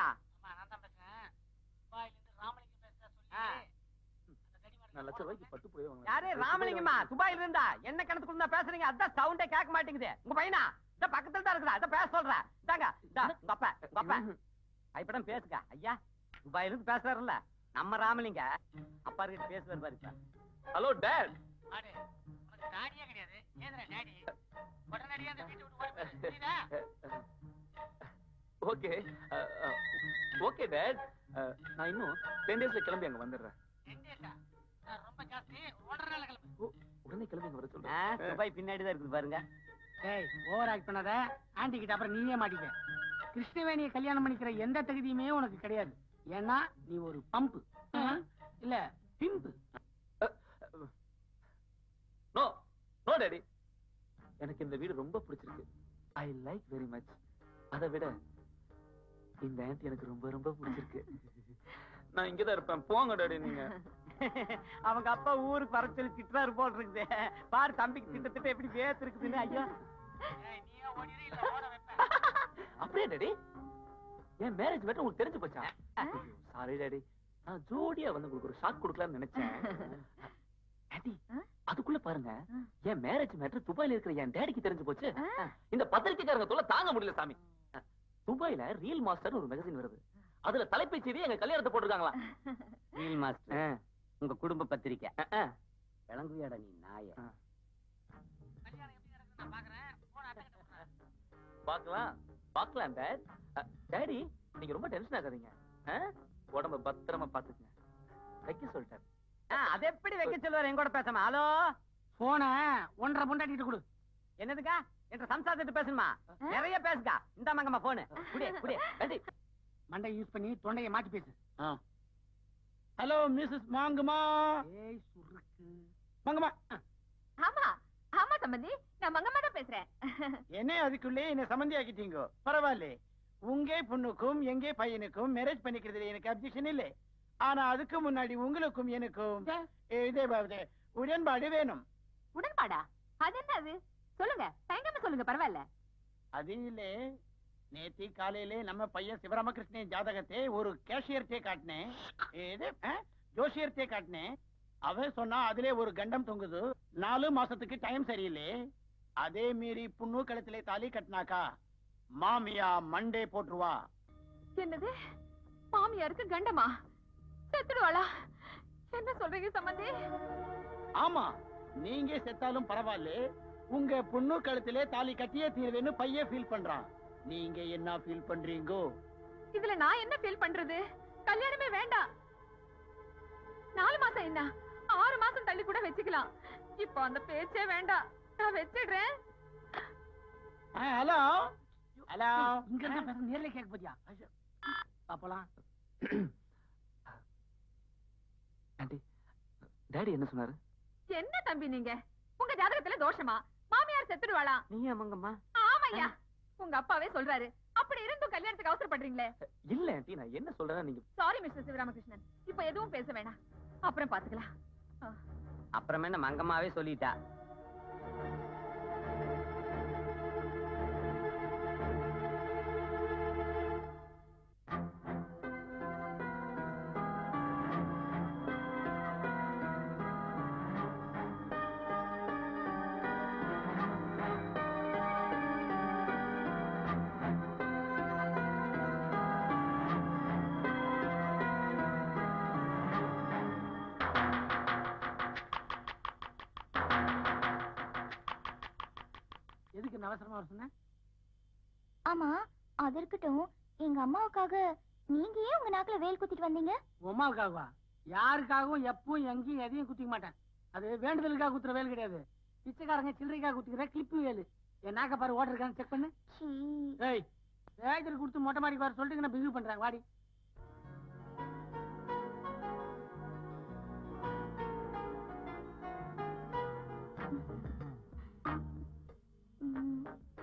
Speaker 11: நான் லட்ச ரூபாய்க்கு பட்டு போய் வாங்க
Speaker 7: யாரு ராமலிங்கம்மா துபாயில இருந்தா என்ன கணத்துக்குள்ள இருந்தா பேசுறீங்க அதான் சவுண்டே கேட்க மாட்டேங்குது உங்க பையனா இந்த பக்கத்துல தான் இருக்குதா அதான் பேச சொல்றேன் இந்தாங்க இந்தா, உங்க அப்பா உங்க அப்பா ஐப்படம் பேசுங்க ஐயா துபாயில இருந்து பேசுறாருல்ல நம்ம ராமலிங்க அப்பா கிட்ட பேசுவார் பாரு இப்ப
Speaker 11: ஹலோ டேட்
Speaker 2: டாடியே கிடையாது ஏதுடா டாடி உடனடியா அந்த வீட்டை விட்டு ஓடி போயிரு. புரியுதா
Speaker 11: ஓகே ஓகே டேட் நான் இன்னும் டென் டேஸ்ல கிளம்பி அங்க வந்துடுறேன்
Speaker 2: ரெண்டு டேஸா? ஆ, ரொம்ப ஜாஸ்தி ஒரு ஒன்றரை நாள் கிளம்பு
Speaker 11: உடனே கிளம்பி அங்க வர
Speaker 7: ஆ,
Speaker 11: சொல்றேன்
Speaker 7: துபாய் பின்னாடி தான் இருக்குது பாருங்க
Speaker 2: டேய் ஓவர் ஆக்ட் பண்ணாத ஆண்டி கிட்ட அப்புறம் நீயே மாட்டிக்க கிருஷ்ணவேணியை கல்யாணம் பண்ணிக்கிற எந்த தகுதியுமே உனக்கு கிடையாது ஏன்னா நீ ஒரு பம்பு இல்ல பிம்பு
Speaker 11: நோ நோ டாடி எனக்கு இந்த வீடு ரொம்ப பிடிச்சிருக்கு ஐ லைக் வெரி மச் அதை விட இந்த ஆன்ட்டி எனக்கு ரொம்ப ரொம்ப பிடிச்சிருக்கு நான் இங்கதான் இருப்பேன் போங்க டாடி நீங்க
Speaker 7: அவங்க அப்பா ஊருக்கு வர சொல்லி திட்டுறாரு போல் இருக்குது பாரு தம்பிக்கு திட்டத்திட்ட எப்படி வேத்து இருக்குதுன்னு ஐயோ
Speaker 2: நீயே ஓடிடு இல்ல ஓட வைப்பேன்
Speaker 11: அப்படியே டாடி என் மேரேஜ் மேட்டர் உங்களுக்கு தெரிஞ்சு போச்சா சாரி டாடி நான் ஜோடியா வந்து உங்களுக்கு ஒரு ஷாக் கொடுக்கலாம்னு நினைச்சேன் ஆண்டி அதுக்குள்ள பாருங்க என் மேரேஜ் மேட்டர் துபாயில இருக்கிற என் டேடிக்கு தெரிஞ்சு போச்சு இந்த பத்திரிக்கைக்காரங்க தொல்லை தாங்க முடியல சாமி துபாயில ரீல் மாஸ்டர் ஒரு மேகசின் வருது அதுல தலைப்பு செய்தி எங்க கல்யாணத்தை போட்டிருக்காங்களா
Speaker 7: வீல் மாஸ்டர் உங்க குடும்ப பத்திரிக்கை விளங்குவியாடா நீ நாய
Speaker 2: கல்யாணம் எப்படி நடக்குது நான் பாக்குறேன் போன அட்டை கிட்ட போடுறேன்.
Speaker 11: பாக்கலாம் பாக்கலாம் டேட் டேடி நீங்க ரொம்ப டென்ஷன் ஆகாதீங்க ஆ? உடம்ப பத்திரமா பாத்துக்கங்க வைக்க சொல்லிட்டாரு
Speaker 7: ஆ, அது எப்படி வைக்க சொல்லுவாரு எங்கூட பேசாம ஹலோ
Speaker 2: போன ஒன்றரை பொண்டாட்டிட்டு கொடு
Speaker 7: என்னதுக்கா என்ற சம்சாரத்திட்டு பேசணுமா நிறைய பேசுங்க இந்த மங்கம்மா போனு குடி குடி
Speaker 11: டேடி
Speaker 2: மண்டை யூஸ் பண்ணி தொண்டையை மாத்தி பேசு ஹலோ மிஸ்ஸஸ் மாங்குமா ஏய் சுருக்கு மாங்குமா
Speaker 12: ஆமா ஆமா சம்பந்தி நான் மங்கம்மா தான் பேசுறேன்
Speaker 6: என்ன அதுக்குள்ளே என்ன சம்மந்தி ஆக்கிட்டீங்க பரவாயில்ல உங்க பொண்ணுக்கும் எங்க பையனுக்கும் மேரேஜ் பண்ணிக்கிறதுல எனக்கு அப்ஜெக்ஷன் இல்லை ஆனா அதுக்கு முன்னாடி உங்களுக்கும் எனக்கும் இதே பாவது உடன்பாடு வேணும்
Speaker 12: உடன்பாடா அது என்ன அது சொல்லுங்க தயங்காம சொல்லுங்க பரவாயில்ல
Speaker 6: அது இல்ல நேத்தி காலையில நம்ம பையன் சிவராமகிருஷ்ணன் ஜாதகத்தை ஒரு கேஷியர்த்தே காட்டினேன் இது ஆ? ஜோசியர்த்தே காட்டினேன் அவன் சொன்னா அதுல ஒரு கண்டம் தொங்குது நாலு மாசத்துக்கு டைம் சரியில்லை அதே மீறி புண்ணு கழுத்திலே தாலி கட்டினாக்கா மாமியா மண்டே போட்டுருவா
Speaker 12: என்னது மாமியாருக்கு கண்டமா செத்துடுவாளா என்ன சொல்றீங்க சம்பந்தி
Speaker 6: ஆமா நீங்க செத்தாலும் பரவாயில்ல உங்க பொண்ணு கழுத்திலே தாலி கட்டியே தீர்வேன்னு பையன் ஃபீல் பண்றான் நீங்க என்ன ஃபீல் பண்றீங்கோ
Speaker 12: இதுல நான் என்ன ஃபீல் பண்றது கல்யாணமே வேண்டாம் நாலு மாசம் என்ன ஆறு மாசம் தள்ளி கூட வச்சுக்கலாம் இப்போ அந்த பேச்சே வேண்டாம் நான் வச்சிடுறேன்
Speaker 2: ஹலோ ஹலோ இங்க இருந்தா பேச நேர்ல கேட்க போதியா பாப்பலாம்
Speaker 11: ஆண்டி டாடி என்ன சொன்னாரு
Speaker 12: என்ன தம்பி நீங்க உங்க ஜாதகத்துல தோஷமா மாமியார் செத்துடுவாளா
Speaker 7: நீ அமங்கம்மா
Speaker 12: ஆமாய்யா உங்க அப்பாவே சொல்றாரு அப்படி இருந்தும் கல்யாணத்துக்கு அவசரப்படுறீங்களே
Speaker 11: இல்ல ஆண்டி நான் என்ன சொல்றேன்னா நீங்க
Speaker 12: சாரி மிஸ்டர் சிவராமகிருஷ்ணன் இப்ப எதுவும் பேச வேணாம் அப்புறம் பாத்துக்கலாம்
Speaker 7: அப்புறமே என்ன மங்கம்மாவே சொல்லிட்டா
Speaker 2: எதுக்கு நான் அவசரமா வர சொன்னேன்
Speaker 13: ஆமா அது இருக்கட்டும் எங்க அம்மாவுக்காக நீங்க ஏன் உங்க நாக்குல வேல் குத்திட்டு வந்தீங்க
Speaker 2: உன் அம்மாவுக்காகவா யாருக்காகவும் எப்பவும் எங்கேயும் எதையும் குத்திக்க மாட்டேன் அது வேண்டுதலுக்காக குத்துற வேல் கிடையாது பிச்சைக்காரங்க சில்லறைக்காக குத்திக்கிற கிளிப்பு வேலு என் நாக்க பாரு ஓட்டர் இருக்கான்னு செக் பண்ணு
Speaker 13: சீ
Speaker 2: ஏய் வேஜர் கொடுத்து மொட்டை மாடி பாரு சொல்லிட்டு நான் பிஹேவ் பண்றேன் வாடி
Speaker 13: ம்.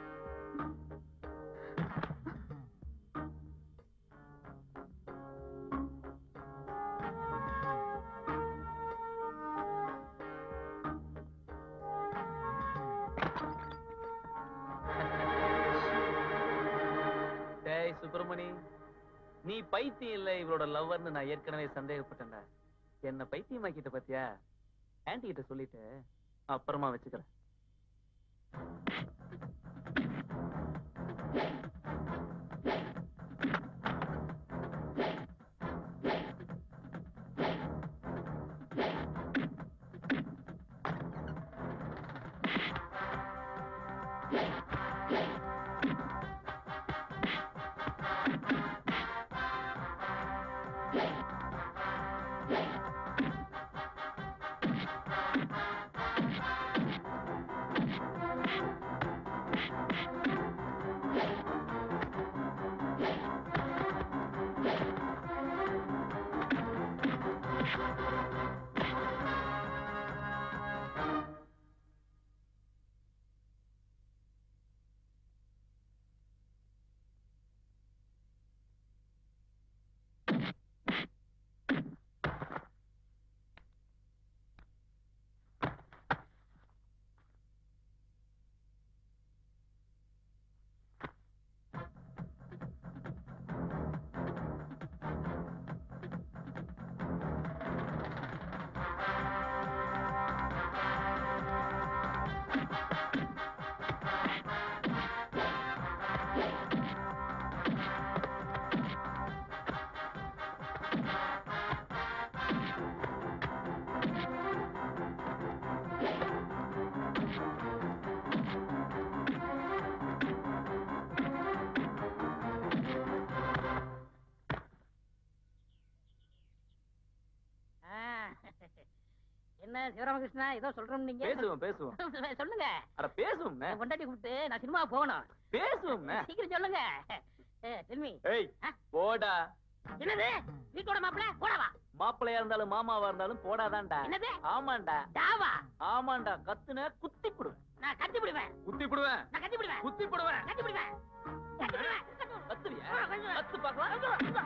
Speaker 11: டேய் சுப்பிரமணி நீ பைத்தியம் இல்ல இவளோட லவ்வர்னு நான் ஏற்கனவே சந்தேகப்பட்டேன்டா என்ன பைத்தியமாக்கிட்ட பாத்தியா ஆன்டி கிட்ட சொல்லிட்டு அப்புறமா வச்சுக்கிறேன்
Speaker 3: என்ன சிவராமகிருஷ்ணா ஏதோ சொல்றோம் நீங்க
Speaker 11: பேசுவோம் பேசுவோம்
Speaker 3: சொல்லுங்க
Speaker 11: அட பேசுவோம்
Speaker 3: என் பொண்டாட்டி கூப்பிட்டு நான் சினிமா போகணும்
Speaker 11: பேசுவோம்
Speaker 3: சீக்கிரம் சொல்லுங்க செல்வி
Speaker 11: ஏய் போடா
Speaker 3: என்னது வீட்டோட மாப்பிள்ள போடவா
Speaker 11: மாப்பிள்ளையா இருந்தாலும் மாமாவா இருந்தாலும் போடாதான்டா
Speaker 3: என்னது?
Speaker 11: ஆமாண்டா
Speaker 3: டாவா
Speaker 11: ஆமாண்டா கத்துன குத்தி போடுவேன்
Speaker 3: நான் கட்டி விடுவேன்
Speaker 11: குத்தி போடுவேன்
Speaker 3: நான் கட்டி விடுவேன்
Speaker 11: குத்தி போடுவேன்
Speaker 3: கட்டி விடுவேன் கட்டி விடுவேன்
Speaker 11: கத்துவியா கத்து பாக்கலாம்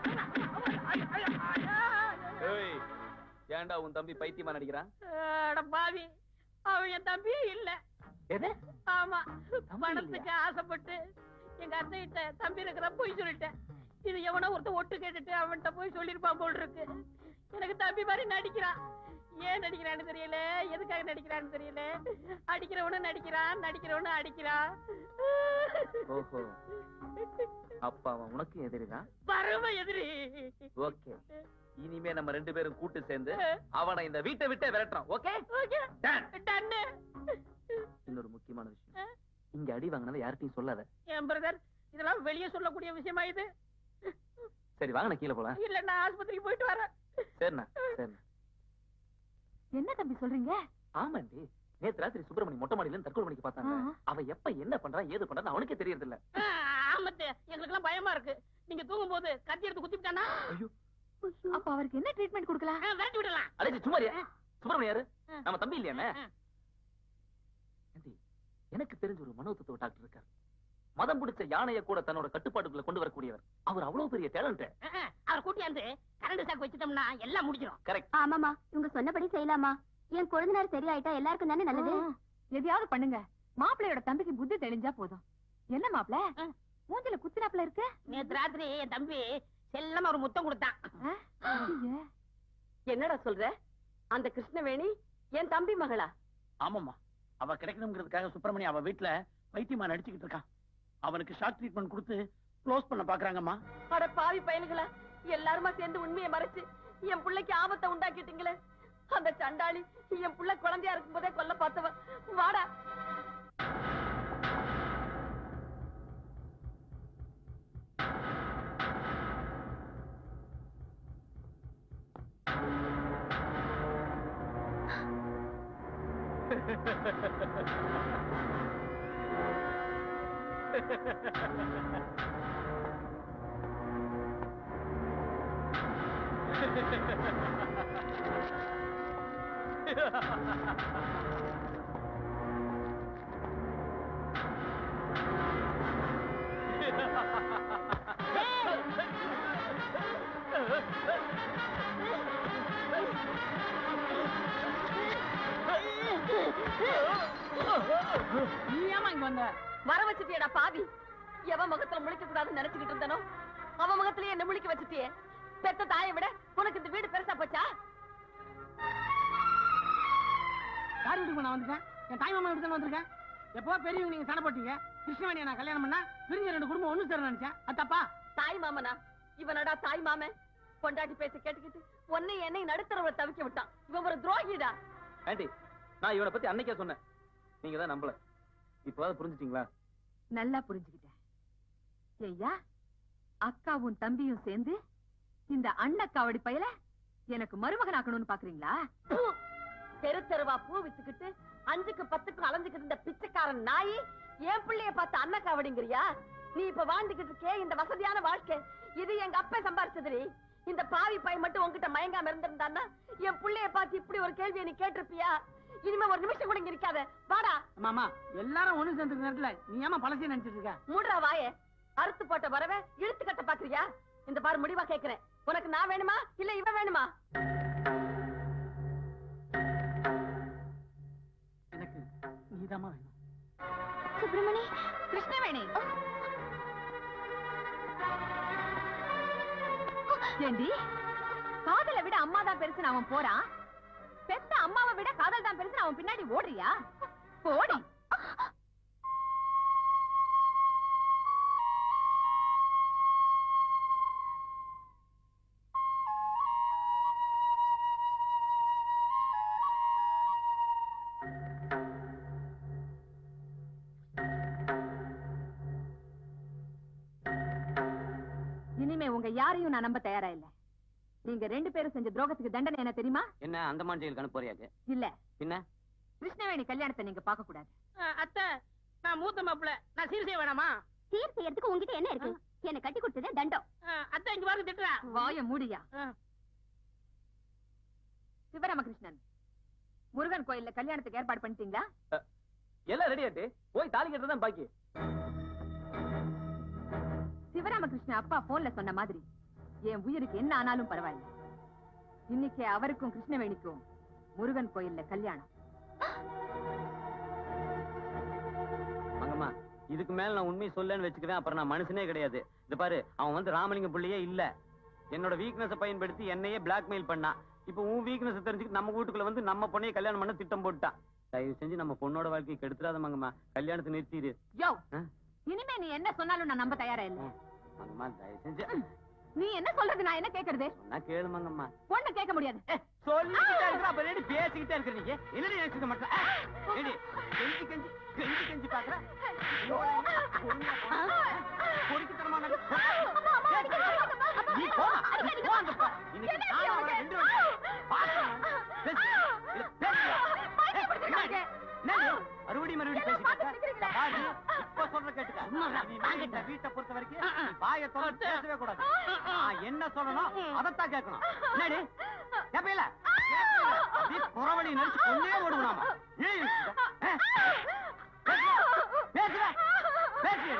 Speaker 11: ஏய் ஏன்டா உன் தம்பி பைத்தியமா நடிக்கிறான்
Speaker 3: அட பாவி அவன் என் தம்பியே இல்ல
Speaker 11: எது
Speaker 3: ஆமா பணத்துக்கு ஆசைப்பட்டு எங்க அத்தைகிட்ட தம்பி இருக்கிற போய் சொல்லிட்டேன் இது எவனோ ஒருத்தன் ஒட்டு கேட்டுட்டு அவன்கிட்ட போய் சொல்லிருப்பான் போல் இருக்கு எனக்கு தம்பி மாதிரி நடிக்கிறான் ஏன் நடிக்கிறான்னு தெரியல எதுக்காக நடிக்கிறான்னு தெரியல அடிக்கிறவனும் நடிக்கிறான் நடிக்கிறவனும் அடிக்கிறான்
Speaker 11: ஓஹோ அப்ப அவன் உனக்கு எதிரிதான்
Speaker 3: பரம எதிரி
Speaker 11: ஓகே இனிமே நம்ம ரெண்டு பேரும் கூட்டு சேர்ந்து அவனை இந்த வீட்டை விட்டே விரட்டுறோம் ஓகே
Speaker 3: ஓகே டன்னு
Speaker 11: இன்னொரு முக்கியமான விஷயம் இங்க அடி வாங்கினதை யார்கிட்டயும் சொல்லாத
Speaker 3: என் பிரதர் இதெல்லாம் வெளியே சொல்லக்கூடிய விஷயமா இது
Speaker 11: சரி வாங்க நான் கீழே போலாம்
Speaker 3: இல்ல நான் ஆஸ்பத்திரிக்கு போயிட்டு வரேன்
Speaker 11: சரிண்ணா சரிண்ணா
Speaker 12: என்ன தம்பி சொல்றீங்க
Speaker 11: ஆமாண்டி நேத்து ராத்திரி சுப்பிரமணி மொட்டை மாடியில இருந்து தற்கொலை பண்ணிக்க பார்த்தாங்க அவ எப்ப என்ன பண்றா ஏது பண்றான்னு அவனுக்கே தெரியறது இல்ல
Speaker 2: ஆமத்து எங்களுக்கு எல்லாம் பயமா இருக்கு நீங்க தூங்கும் போது கத்தி எடுத்து குத்திவிட்டானா
Speaker 12: அப்ப அவருக்கு என்ன ட்ரீட்மெண்ட் கொடுக்கலாம்
Speaker 2: விரட்டி விடலாம்
Speaker 11: அழைச்சி சும்மாரியா சுப்பிரமணி யாரு நம்ம தம்பி இல்லையாமே ஏண்டி, எனக்கு தெரிஞ்ச ஒரு மனோதத்துவ டாக்டர் இருக்கார் மதம் பிடிச்ச யானையை கூட தன்னோட கட்டுப்பாட்டுக்குள்ள கொண்டு வரக்கூடியவர் அவர் அவ்வளவு பெரிய டேலண்ட்
Speaker 2: அவர் கூட்டியாந்து கரண்ட் சாக்கு வச்சுட்டோம்னா எல்லாம் முடிஞ்சிடும்
Speaker 11: கரெக்ட்
Speaker 4: ஆமாமா இவங்க சொன்னபடி செய்யலாமா என் கொழுந்தனார் சரியாயிட்டா எல்லாருக்கும் தானே நல்லது
Speaker 12: எதையாவது பண்ணுங்க மாப்பிள்ளையோட தம்பிக்கு புத்தி தெளிஞ்சா போதும் என்ன மாப்பிள மூஞ்சில குத்துனாப்ல இருக்கு
Speaker 2: நேத்து ராத்திரி என் தம்பி செல்லமா ஒரு முத்தம் கொடுத்தான்
Speaker 3: என்னடா சொல்ற அந்த கிருஷ்ணவேணி என் தம்பி மகளா
Speaker 8: ஆமாம்மா அவ கிடைக்கணுங்கிறதுக்காக சுப்பிரமணி அவ வீட்டுல வைத்தியமா நடிச்சுக்கிட்டு இருக்கான் அவனுக்கு ஷாக் ட்ரீட்மெண்ட் கொடுத்து க்ளோஸ் பண்ண பாக்குறாங்கம்மா
Speaker 3: அட பாவி பயலுகளா எல்லாருமா சேர்ந்து உண்மையை மறைச்சு என் பிள்ளைக்கு ஆபத்தை உண்டாக்கிட்டீங்களே அந்த சண்டாளி என் புள்ள குழந்தையா இருக்கும் போதே கொல்ல பார்த்தவ வாடா
Speaker 2: நீ ஏமா இங்க வந்த
Speaker 3: வர வச்சுட்டியடா பாவி எவன் முகத்துல முழிக்க கூடாதுன்னு நினைச்சுக்கிட்டு இருந்தனோ அவன் முகத்திலேயே என்ன முழிக்க வச்சுட்டியே பெத்த தாயை விட உனக்கு இந்த வீடு பெருசா போச்சா
Speaker 2: யார் வீட்டுக்கு நான் வந்திருக்கேன் என் தாய் மாமா வீட்டுக்கு வந்திருக்கேன் எப்போ பெரியவங்க நீங்க சண்டை போட்டீங்க கிருஷ்ணவேணியை நான் கல்யாணம் பண்ணா பிரிஞ்ச ரெண்டு குடும்பம் ஒண்ணு சேர நினைச்சேன் அது தப்பா
Speaker 3: தாய் மாமனா இவனடா தாய் மாமன் பொண்டாட்டி பேச கேட்டுக்கிட்டு உன்னை என்னை நடுத்தரவுல தவிக்க விட்டான் இவன் ஒரு துரோகிடா
Speaker 11: ஆண்டி நான் இவனை பத்தி அன்னைக்கே சொன்னேன் நீங்க தான் நம்பல இப்போவாது புரிஞ்சுட்டீங்களா
Speaker 12: நல்லா புரிஞ்சுக்கிட்டேன் ஐயா அக்காவும் தம்பியும் சேர்ந்து இந்த அண்ணக்காவடி பயல எனக்கு மருமகன் ஆக்கணும்னு பாக்குறீங்களா
Speaker 3: பூ! தெரு தெருவா பூ வித்துக்கிட்டு அஞ்சுக்கு பத்துக்கு அலைஞ்சுக்கிட்டு இருந்த பிச்சைக்காரன் நாயி என் பிள்ளைய பார்த்து அன்னக்காவடிங்கிறியா நீ இப்ப வாழ்ந்துகிட்டு இருக்கே இந்த வசதியான வாழ்க்கை இது எங்க அப்பா சம்பாரிச்சதுடி இந்த பாவி பையன் மட்டும் உன்கிட்ட மயங்காம இருந்திருந்தான்னா என் பிள்ளைய பார்த்து இப்படி ஒரு கேள்வியை நீ கேட்டிருப்பியா இனிமே ஒரு நிமிஷம் கூட இங்க இருக்காத வாடா
Speaker 2: மாமா எல்லாரும் ஒண்ணு சேர்ந்து நேரத்துல நீ ஏமா பழசே நினைச்சிட்டு இருக்க
Speaker 3: மூடுறா வாயே அறுத்து போட்ட வரவே இழுத்து கட்ட பாக்குறியா இந்த பாரு முடிவா கேக்குறேன் உனக்கு நான் வேணுமா இல்ல இவன் வேணுமா
Speaker 2: எனக்கு நீதாம்மா வேணும்
Speaker 4: சுப்பிரமணி
Speaker 12: கிருஷ்ணவேணி ஏண்டி காதலை விட அம்மா தான் பெருசுன்னு அவன் போறான் பெத்த அம்மாவை விட காதல் தான் பெருசுன்னு அவன் பின்னாடி ஓடுறியா போடி இனிமே உங்க யாரையும் நான் நம்ப தயாரா இல்ல நீங்க ரெண்டு பேரும் செஞ்ச துரோகத்துக்கு தண்டனை என்ன தெரியுமா
Speaker 7: என்ன அந்தமான் ஜெயிலுக்கு அனுப்புறியாக்கு
Speaker 12: இல்ல
Speaker 7: பின்ன
Speaker 12: கிருஷ்ணவேணி கல்யாணத்தை நீங்க பார்க்க கூடாது
Speaker 2: அத்தை நான் மூத்த மாப்பிள்ள நான் சீர் செய்ய வேணாமா
Speaker 4: சீர் செய்யறதுக்கு உங்ககிட்ட என்ன இருக்கு என்ன கட்டி கொடுத்ததே தண்டம்
Speaker 2: அத்தை இங்க பாருங்க திட்டுறா
Speaker 12: வாய மூடியா சிவராமகிருஷ்ணன் முருகன் கோயில்ல கல்யாணத்துக்கு ஏற்பாடு பண்ணிட்டீங்களா
Speaker 11: எல்லாம் ரெடி ஆட்டு போய் தாலி கட்டுறது தான் பாக்கி
Speaker 12: சிவராமகிருஷ்ணன் அப்பா போன்ல சொன்ன மாதிரி என் உயிருக்கு என்ன ஆனாலும் பரவாயில்ல இன்னைக்கு அவருக்கும் கிருஷ்ணவேணிக்கும் முருகன் கோயில்ல கல்யாணம்
Speaker 7: மங்கம்மா இதுக்கு மேல நான் உண்மை சொல்லன்னு வச்சுக்குவேன் அப்புறம் நான் மனுஷனே கிடையாது இது பாரு அவன் வந்து ராமலிங்க பிள்ளையே இல்ல என்னோட வீக்னஸ பயன்படுத்தி என்னையே பிளாக்மெயில் பண்ணான் இப்போ உன் வீக்னஸ் தெரிஞ்சுக்கிட்டு நம்ம வீட்டுக்குள்ள வந்து நம்ம பொண்ணைய கல்யாணம் பண்ண திட்டம் போட்டான் தயவு செஞ்சு நம்ம பொண்ணோட வாழ்க்கையை கெடுத்துறாத மங்கம்மா கல்யாணத்தை நிறுத்திடு
Speaker 12: யோ
Speaker 7: ஆ?
Speaker 12: இனிமே நீ என்ன சொன்னாலும் நான் நம்ப தயாரா இல்ல
Speaker 7: மங்கம்மா தயவு செஞ்சு
Speaker 12: நீ என்ன சொல்றது நான் என்ன கேக்குறது
Speaker 7: சொன்னா கேளு மங்கம்மா
Speaker 12: பொண்ணு கேட்க முடியாது
Speaker 8: சொல்லிக்கிட்டே இருக்கிற அப்புறம் என்ன பேசிக்கிட்டே இருக்கிற நீங்க என்னடி நினைச்சுக்க மாட்டேன் ஏடி கெஞ்சி கெஞ்சி கெஞ்சி கெஞ்சி பாக்குற பொறுக்கித்தனமா நடி. நீ போ நீ போ அந்த ப- இன்னைக்கு நானும் அவனை ரெண்டு பேரும் பார்க்கணும். பேசு. இல்ல, பேசு. ஏய், என்ன?
Speaker 7: வாயை திறந்து பேசவே கூடாது நான் என்ன சொல்லணும் அதைத்தான் கேட்கணும் என்னடி கேப்பையில புறவழி நினைச்சு கொண்டே ஓடுவாமா பேசுற பேசுற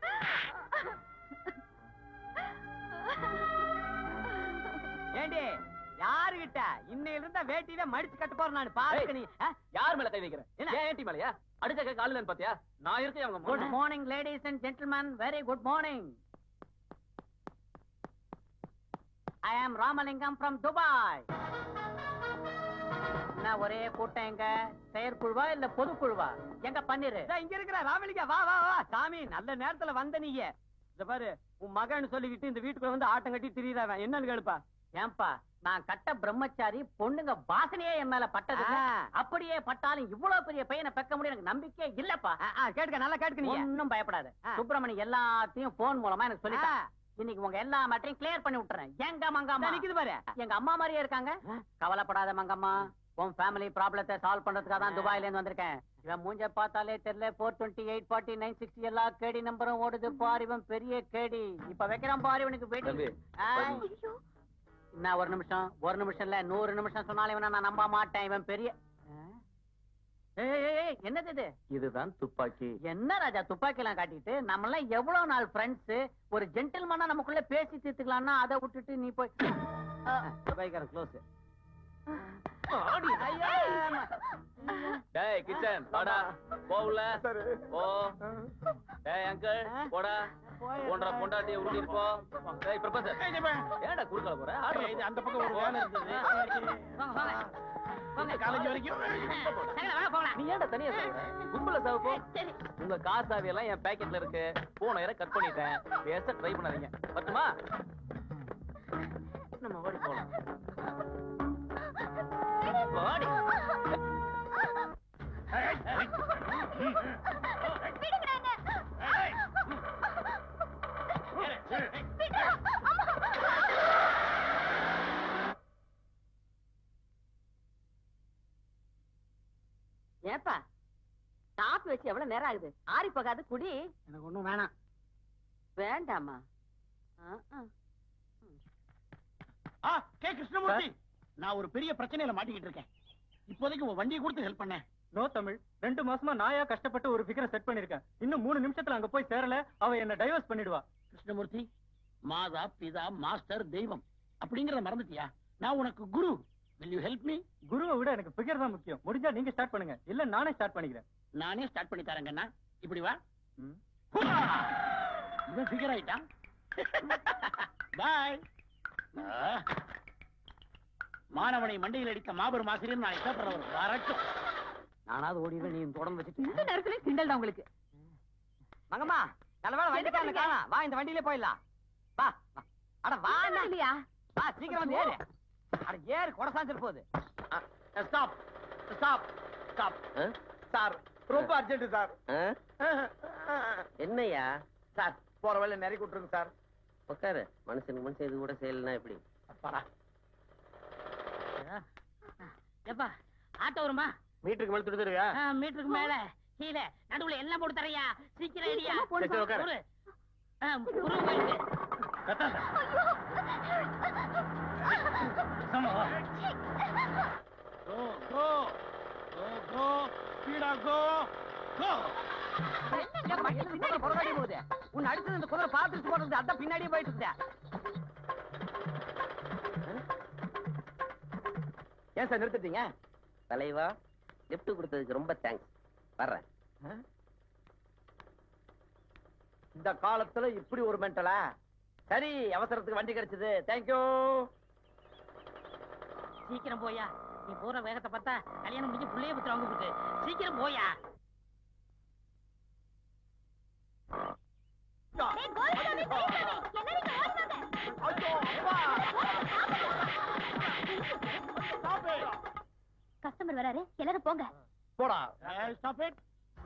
Speaker 7: ஏண்டி யாருகிட்ட இன்னையில இருந்த வேட்டியில மடிச்சு கட்டு போறேன் நான் பாருங்க நீ ஆ?
Speaker 11: யார் மேல கை வைக்கிறேன்
Speaker 7: என்ன?
Speaker 11: ஏன் ஏன்டி மேலயா அடிச்ச கை காலிலன்னு பாத்தியா நான் இருக்கேன் அவங்க
Speaker 7: good morning ladies and gentlemen very good morning I am Ramalingam from Dubai என்ன ஒரே கூட்டம் எங்க செயற்குழுவா இல்ல பொதுக்குழுவா எங்க பண்ணிரு இங்க இருக்கிற ராமலிங்க வா வா வா சாமி நல்ல நேரத்துல வந்த நீங்க இந்த பாரு உன் மகன் சொல்லிக்கிட்டு இந்த வீட்டுக்குள்ள வந்து ஆட்டம் கட்டி திரியுறாவன் என்னன்னு கேளுப்பா ஏன்பா நான் கட்ட பிரம்மச்சாரி பொண்ணுங்க வாசனையே என் மேல பட்டது இல்ல. அப்படியே பட்டாலும் இவ்வளவு பெரிய பையனை பெக்க முடியும் எனக்கு நம்பிக்கையே இல்லப்பா கேட்டுக்க நல்லா கேட்டுக்க நீ ஒன்னும் பயப்படாத சுப்பிரமணி எல்லாத்தையும் போன் மூலமா எனக்கு சொல்லிட்டான் இன்னைக்கு உங்க எல்லா மேட்டரையும் கிளியர் பண்ணி விட்டுறேன் எங்க மங்கம்மா நிக்குது பாரு எங்க அம்மா மாதிரியே இருக்காங்க கவலைப்படாத மங்கம்மா உன் ஃபேமிலி ப்ராப்ளத்தை சால்வ் பண்றதுக்காக தான் துபாயில இருந்து வந்திருக்கேன் இவன் மூஞ்ச பார்த்தாலே தெரியல four twenty eight forty nine sixty எல்லா கேடி நம்பரும் ஓடுது பாரு இவன் பெரிய கேடி இப்ப வைக்கிறான் பாரு இவனுக்கு
Speaker 11: தம்பி,
Speaker 7: வெடி என்ன ஒரு நிமிஷம் ஒரு நிமிஷம் இல்ல நூறு நிமிஷம் சொன்னாலும் இவனை நான் நம்ப மாட்டேன் இவன் பெரிய ஆ? ஏய், ஏய், ஏய், என்னது இது
Speaker 11: இதுதான் துப்பாக்கி
Speaker 7: என்ன ராஜா துப்பாக்கி எல்லாம் காட்டிட்டு நம்ம எல்லாம் எவ்வளவு நாள் ஃப்ரெண்ட்ஸ் ஒரு ஜென்டில்மேனா நமக்குள்ள பேசி தீர்த்துக்கலாம்னா அதை விட்டுட்டு நீ போய் துப்பாக்கிக்காரன் க்ளோஸ்
Speaker 11: டேய் கிச்சன் வாடா போவுல போ டேய் அங்கிள் போடா போன்ற பொண்டாட்டிய உருட்டி போ டேய் ப்ரொஃபசர் ஏன்டா குறுக்கல போற ஆடுற
Speaker 8: இது அந்த பக்கம் ஒரு வேலை இருந்தது காலேஜ் வரைக்கும்
Speaker 11: நீ ஏன்டா தனியா சாவுற கும்பல சாவு போ உங்க காசாவி எல்லாம் என் பாக்கெட்ல இருக்கு போன இயர கட் பண்ணிட்டேன் பேச ட்ரை பண்ணாதீங்க பட்டுமா நம்ம ஓடி போலாம் ஓடி
Speaker 3: ஏப்பா காப்பி வச்சு எவ்வளவு நேரம் ஆகுது ஆறி போகாது குடி
Speaker 2: எனக்கு ஒண்ணும் வேணாம்
Speaker 3: வேண்டாமா ஆ, ஆ.
Speaker 8: ஆ கே கிருஷ்ணமூர்த்தி நான் ஒரு பெரிய பிரச்சனையில மாட்டிக்கிட்டு இருக்கேன் இப்போதைக்கு உன் வண்டியை கொடுத்து ஹெல்ப் பண்ணேன்
Speaker 1: நோ தமிழ் ரெண்டு மாசமா நாயா கஷ்டப்பட்டு ஒரு ஃபிகரை செட் பண்ணிருக்கேன் இன்னும் மூணு நிமிஷத்துல அங்க போய் சேரல அவ என்ன டைவர்ஸ் பண்ணிடுவா
Speaker 8: கிருஷ்ணமூர்த்தி மாதா பிதா மாஸ்டர் தெய்வம் அப்படிங்கறத மறந்துட்டியா நான் உனக்கு குரு will you ஹெல்ப் மீ
Speaker 1: குருவை விட எனக்கு ஃபிகர் தான் முக்கியம் முடிஞ்சா நீங்க ஸ்டார்ட் பண்ணுங்க இல்ல நானே ஸ்டார்ட் பண்ணிக்கிறேன்
Speaker 8: நானே ஸ்டார்ட் பண்ணி தரேங்கண்ணா இப்படி வா
Speaker 1: ம்.
Speaker 8: இவன் ஃபிகர் ஆயிட்டான் பாய் மாணவனை மண்டையில் அடித்த மாபெரும் ஆசிரியர் நான் இஷ்டப்படுறவர் வரட்டும்
Speaker 7: நானாவது ஓடிடுவேன் நீ தொடர்ந்து வச்சுட்டு
Speaker 12: இந்த நேரத்துல கிண்டல் தான் உங்களுக்கு
Speaker 7: மங்கம்மா நல்ல வேலை வண்டிக்காரன் காணா வா இந்த வண்டியிலே போயிடலாம் வா வா. அட வா அண்ணா.
Speaker 12: இல்லையா
Speaker 7: வா சீக்கிரம் வந்து ஏறு அட ஏறு கொடசாஞ்சல் போகுது
Speaker 6: ஸ்டாப் ஸ்டாப் ஸ்டாப் சார் ரொம்ப அர்ஜென்ட் சார்
Speaker 5: என்னையா
Speaker 6: சார் போற வேலை நிறைய விட்டுருங்க சார்
Speaker 5: உட்காரு மனுஷனுக்கு மனுஷன் இது கூட செய்யலன்னா எப்படி
Speaker 6: அப்பாடா
Speaker 2: ஏப்பா ஆட்டோ வருமா
Speaker 6: மீட்டருக்கு மேல துடுத்துருவியா
Speaker 2: ஆ, மீட்டருக்கு மேல கீழே நடுவுல எல்லாம் போட்டு தரையா சீக்கிரம் ஐடியா
Speaker 6: சரி, சரி, உட்காரு.
Speaker 2: ஒரு ஆ, முருகன் கோயிலுக்கு
Speaker 8: கோ கோ கோ கோ ஸ்பீடா கோ கோ
Speaker 7: புறகாடி போகுது உன்னை அடிச்சது இந்த குதிரை பாத்துட்டு போறது அதான் பின்னாடியே போயிட்டு இருந்தேன்
Speaker 6: ஏன் சார் நிறுத்திட்டீங்க
Speaker 5: தலைவா லிஃப்ட் கொடுத்ததுக்கு ரொம்ப தேங்க்ஸ் வர்றேன்
Speaker 6: இந்த காலத்துல இப்படி ஒரு மென்டலா சரி அவசரத்துக்கு வண்டி கிடைச்சது தேங்க்யூ
Speaker 2: சீக்கிரம் போயா நீ போற வேகத்தை பார்த்தா கல்யாணம் முடிஞ்சு புள்ளைய பத்திரம் வாங்க போட்டு சீக்கிரம் போயா
Speaker 13: கஸ்டமர் வராரு எல்லாரும் போங்க
Speaker 8: போடா ஸ்டாப் இட்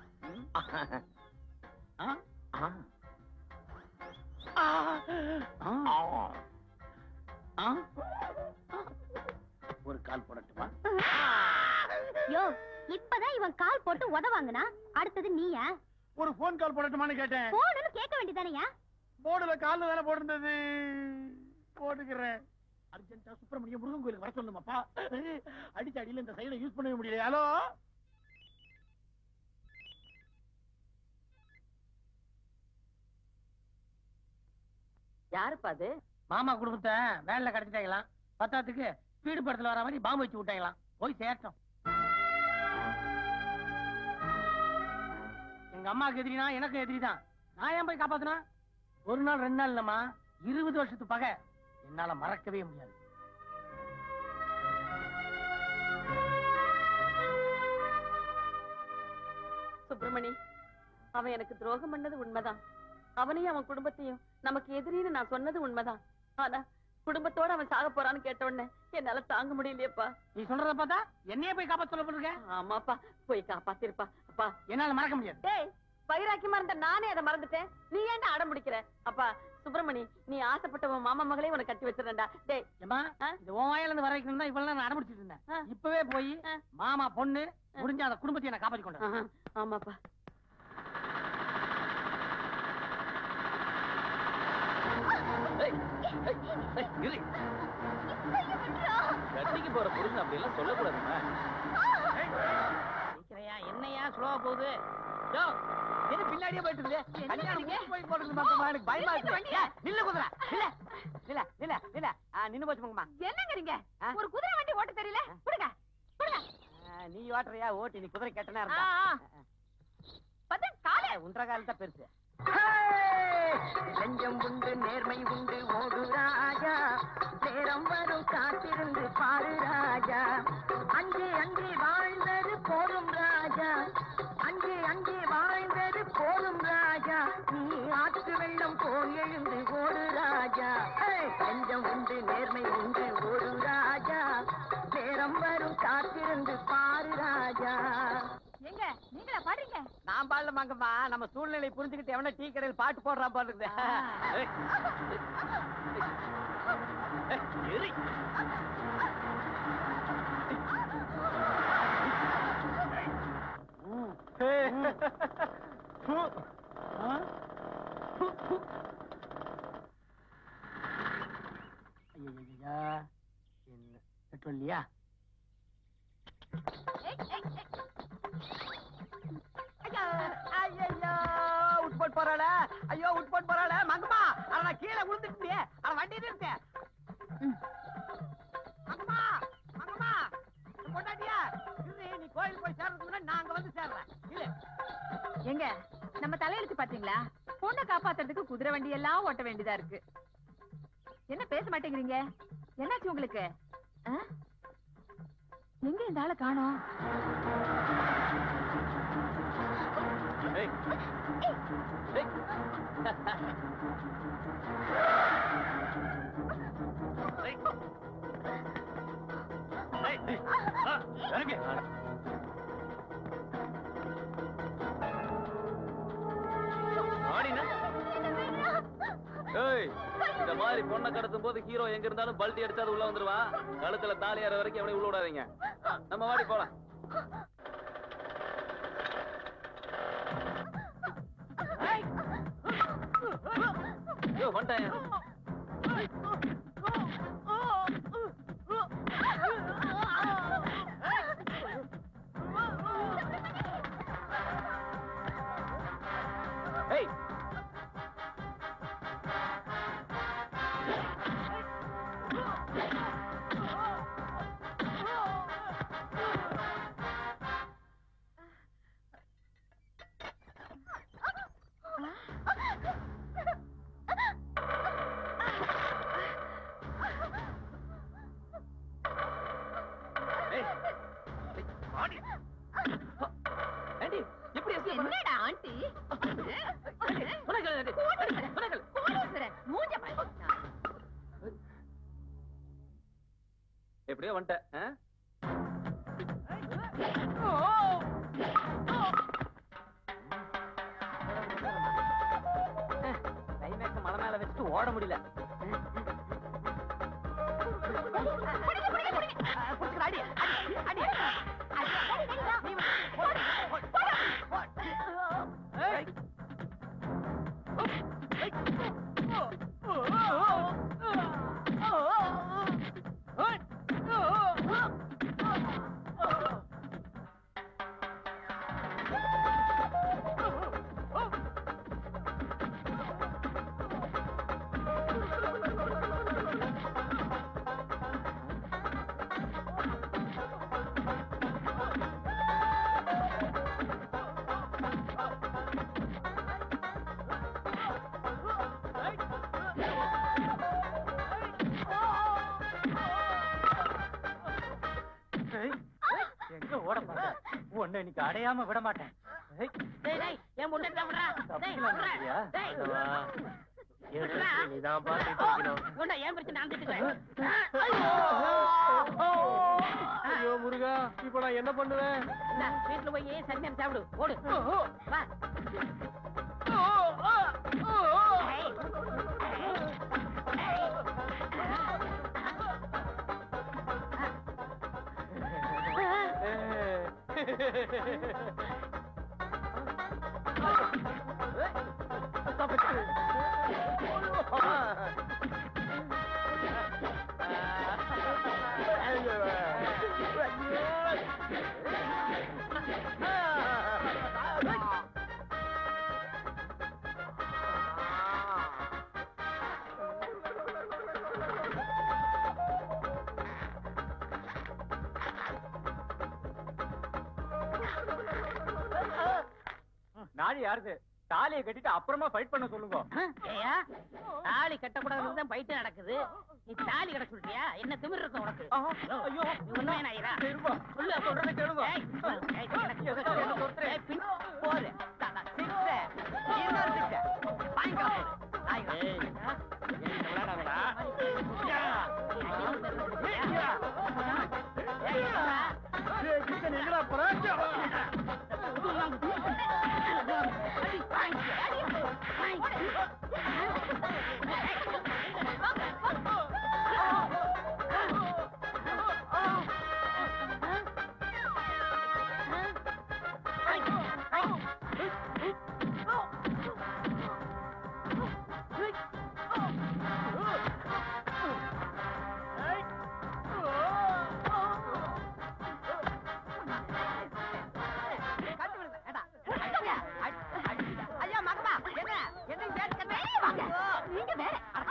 Speaker 8: ஒரு கால் போடட்டுமா
Speaker 13: யோ இப்பதான் இவன் கால் போட்டு உத வாங்குனா அடுத்தது நீயா
Speaker 8: ஒரு போன் கால் போடட்டுமான்னு கேட்டேன்
Speaker 13: போன்னு கேட்க வேண்டியதானயா
Speaker 8: போடுல கால்ல தானே போட்டிருந்தது போட்டுக்கிறேன் அர்ஜென்டா சுப்பிரமணிய முருகன் கோயிலுக்கு வர சொல்லுமாப்பா அடிச்ச அடியில இந்த சைடை யூஸ் பண்ணவே முடியல ஹலோ
Speaker 3: யாருப்பா அது
Speaker 2: மாமா குடும்பத்தை வேன்ல கடத்திட்டாங்களாம் பத்தாத்துக்கு ஸ்பீடு படத்துல வர மாதிரி பாம்பு வச்சு விட்டாங்களாம் போய் சேட்டம் எங்க அம்மாவுக்கு எதிரினா எனக்கு எதிரி தான் நான் ஏன் போய் காப்பாத்தினா ஒரு நாள் ரெண்டு நாள் இல்லம்மா இருபது வருஷத்து பகை என்னால மறக்கவே முடியாது
Speaker 3: சுப்பிரமணி அவன் எனக்கு துரோகம் பண்ணது உண்மைதான் அவனையும் அவன் குடும்பத்தையும் நமக்கு எதிரின்னு நான் சொன்னது உண்மைதான் ஆனா குடும்பத்தோட அவன் சாக போறான்னு கேட்ட உடனே என்னால தாங்க முடியலையேப்பா
Speaker 2: நீ சொல்றத பார்த்தா என்னையே போய் காப்பாத்த சொல்ல போட்டுருக்க
Speaker 3: ஆமாப்பா போய் காப்பாத்திருப்பா அப்பா
Speaker 2: என்னால மறக்க முடியாது
Speaker 3: டேய் வைராக்கியமா இருந்த நானே அதை மறந்துட்டேன் நீ ஏன்டா அடம் பிடிக்கிற அப்பா சுப்பிரமணி நீ ஆசைப்பட்ட உன் மாமா மகளே உனக்கு கட்டி வச்சிடறேன்டா டேய்
Speaker 2: ஏமா இது உன் வாயில இருந்து வர வைக்கணும் தான் இவ்வளவு நான் அடம்பிடிச்சிட்டு இருந்தேன் இப்பவே போய் மாமா பொண்ணு முடிஞ்ச அந்த குடும்பத்தை நான் காப்பாத்தி கொண்டு வரேன்.
Speaker 3: ஆமாப்பா
Speaker 11: கட்டிக்கு போற புருஷன் அப்படி எல்லாம் சொல்லக்கூடாதுமா
Speaker 2: சீக்கிரையா என்னையா ஸ்லோவா போகுது யோ எது பின்னாடியே போயிட்டு இருக்குது கல்யாணம் முடிஞ்சு போய் போறது மக்கமா எனக்கு பயமா இருக்கு ஏய், நில்லு குதிரை நில்ல நில்ல நில்ல நில்ல ஆ நின்னு போச்சு மங்கம்மா
Speaker 12: என்னங்கிறீங்க ஒரு குதிரை வண்டி ஓட்ட தெரியல விடுங்க விடுங்க
Speaker 2: ஆ, நீ ஓட்டுறியா ஓட்டி நீ குதிரை கெட்டனா
Speaker 12: ஆ,
Speaker 2: இருந்தா
Speaker 12: ஆ. பத்து காலை
Speaker 2: உன்ற கால் தான் பெருசு
Speaker 6: லஞ்சம் உண்டு நேர்மை உண்டு ஓடு ராஜா நேரம் வரும் காத்திருந்து பாரு ராஜா அங்கே அங்கே வாழ்ந்தது போதும் ராஜா அங்கே அங்கே வாழ்ந்தது போதும் ராஜா நீ ஆற்று வெள்ளம் போல் எழுந்து ஓடு ராஜா ஏய், லஞ்சம் உண்டு நேர்மை உண்டு ஓடு ராஜா நேரம் வரும் காத்திருந்து பாரு ராஜா
Speaker 12: எங்க நீங்களா பாடுறீங்க
Speaker 2: நான் பாடல மங்கம்மா நம்ம சூழ்நிலை புரிஞ்சுக்கிட்டு எவனா டீ கடையில் பாட்டு போடுறான் பாரு இருக்குது ஏய், ஏய், எரி. ஐயையையா, என்ன பெட்ரோல் இல்லையா ஐயோ உட்போட் போறாள ஐயோ உட்போட் போறாள மங்கம்மா அட நான் கீழே விழுந்துட்டே அட வண்டி நிறுத்து மங்கம்மா மங்கம்மா என் பொண்டாட்டியா இரு நீ கோயில் போய் சேர்றதுக்கு முன்னாடி நான் அங்க வந்து சேர்றேன் இல்ல
Speaker 12: எங்க நம்ம தலையெழுத்து பாத்தீங்களா பொண்ணை காப்பாத்துறதுக்கு குதிரை வண்டி எல்லாம் ஓட்ட வேண்டியதா இருக்கு என்ன பேச மாட்டேங்கிறீங்க என்னாச்சு உங்களுக்கு ஆ? எங்க இந்த ஆளை காணோம்
Speaker 11: ஏய், ஏய்.
Speaker 1: ஏய், ஏய், ஆ, இறங்கு.
Speaker 11: ஆடினா? ஏய், இந்த மாதிரி பொண்ணை கடத்தும் போது ஹீரோ எங்க இருந்தாலும் பல்ட்டி அடிச்சாது உள்ள வந்துருவான் கழுத்துல தாலி ஏற வரைக்கும் எவனையும் உள்ள விடாதீங்க நம்ம வாடி போலாம் ஐயோ வந்துட்டான் ஏய் ஏய் ஏய், ஆடி ஆண்டி எப்படி escape பண்ண?
Speaker 12: என்னடா ஆண்டி
Speaker 11: உனக்கு ஆண்டி, உனக்கு. எப்படியோ வந்துட்டேன் ஆ?
Speaker 2: கைமேக்க மலை மேல வச்சுட்டு ஓட முடியல அடி அடி அடி
Speaker 1: எங்க ஓட மாட்டேன் உன்னை இன்னைக்கு அடையாம விட மாட்டேன் ஏய்,
Speaker 2: டேய் டேய் என் பொண்டாட்டி தான் விடுறா டேய்
Speaker 1: தப்பிக்கலாம்
Speaker 2: விடுறா
Speaker 1: நினைக்கிறியா?
Speaker 2: டேய்
Speaker 1: ஆண்டவா, என்
Speaker 2: விடுறா.
Speaker 1: பிரச்சனை நீதான் பார்த்துட்டு இருக்கணும்.
Speaker 2: உன்னை ஏன் பிரச்சனை நான் திட்டுக்கிறேன்
Speaker 1: ஐயோ முருகா இப்போ நான் என்ன பண்ணுவேன்
Speaker 2: இந்தா, வீட்டுல போய் சனியம் சாப்பிடு ஓடு வா ஏய்.
Speaker 1: நாளை யாருது தாலியை கட்டிட்டு அப்புறமா ஃபைட் பண்ண சொல்லுங்க
Speaker 2: ஏயா தாலி கட்டக்கூடாதுன்னு தான் பைட்டு நடக்குது நீ தாலி கட்ட சொல்றியா என்ன திமிர் இருக்க உனக்கு
Speaker 1: ஐயோ
Speaker 2: நீ உண்மையா நாயிரா
Speaker 1: திரும்ப
Speaker 2: சொல்லு
Speaker 1: சொல்றதை கேளுங்க.
Speaker 2: ஏய், ஏய், எனக்கு
Speaker 1: எதுக்கு என்ன சொல்றேன்?
Speaker 2: ஏய், பின் போடு தா, தா, six. இன்னொரு six. வாங்கிக்கலாம் போடு. ஆயிரம். ஏய், என்னடா? அடி, வாங்கி, அடி, வாங்கி. ஐயா மகமா என்ன என்ன பேச்சு கண்ணே
Speaker 4: நீங்க வேற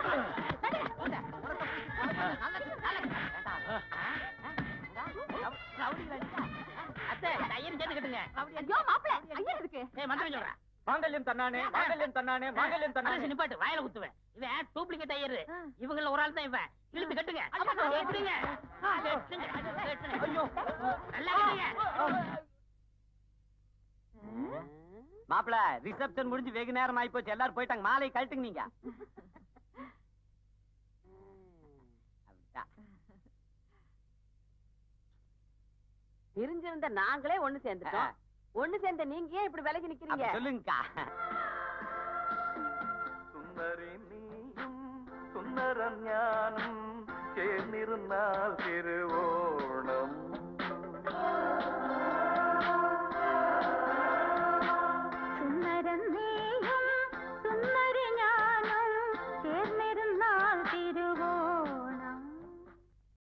Speaker 2: அத்தை தயிர் சேர்த்துக்கிட்டுங்க
Speaker 4: ஐயோ மாப்பிள ஐயா இருக்கு
Speaker 2: ஏய் மந்திரம் சொல்றேன்
Speaker 1: மாங்கல்யம் தன்னானே மாங்கல்யம் தன்னானே மாங்கல்யம்
Speaker 2: அரசு
Speaker 1: தன்னானே
Speaker 2: நிப்பாட்டு வாயில குத்துவேன் இவன் டூப்ளிகேட் ஐயரு இவங்கள ஒரு ஆள் தான் இவன் இழுத்து கட்டுங்க
Speaker 4: ஆமா.
Speaker 2: கட்டுங்க கட்டுங்க கட்டுங்க
Speaker 1: ஐயோ
Speaker 2: நல்லா கட்டுங்க
Speaker 7: மாப்பிள ரிசப்ஷன் முடிஞ்சு வெகு நேரம் ஆயி போச்சு எல்லாரும் போயிட்டாங்க மாலை கழட்டுங்க நீங்க அப்படிதான்.
Speaker 3: பிரிஞ்சிருந்த நாங்களே ஒண்ணு சேர்ந்துட்டோம் ஒண்ணு சேர்ந்த நீங்க ஏன் இப்படி விலகி நிக்கிறீங்க
Speaker 7: அப்ப சொல்லுங்கக்கா
Speaker 10: സുന്ദരി നീയും സുന്ദരം ഞാനും ചേർന്നിരുന്നാൽ തിരുവ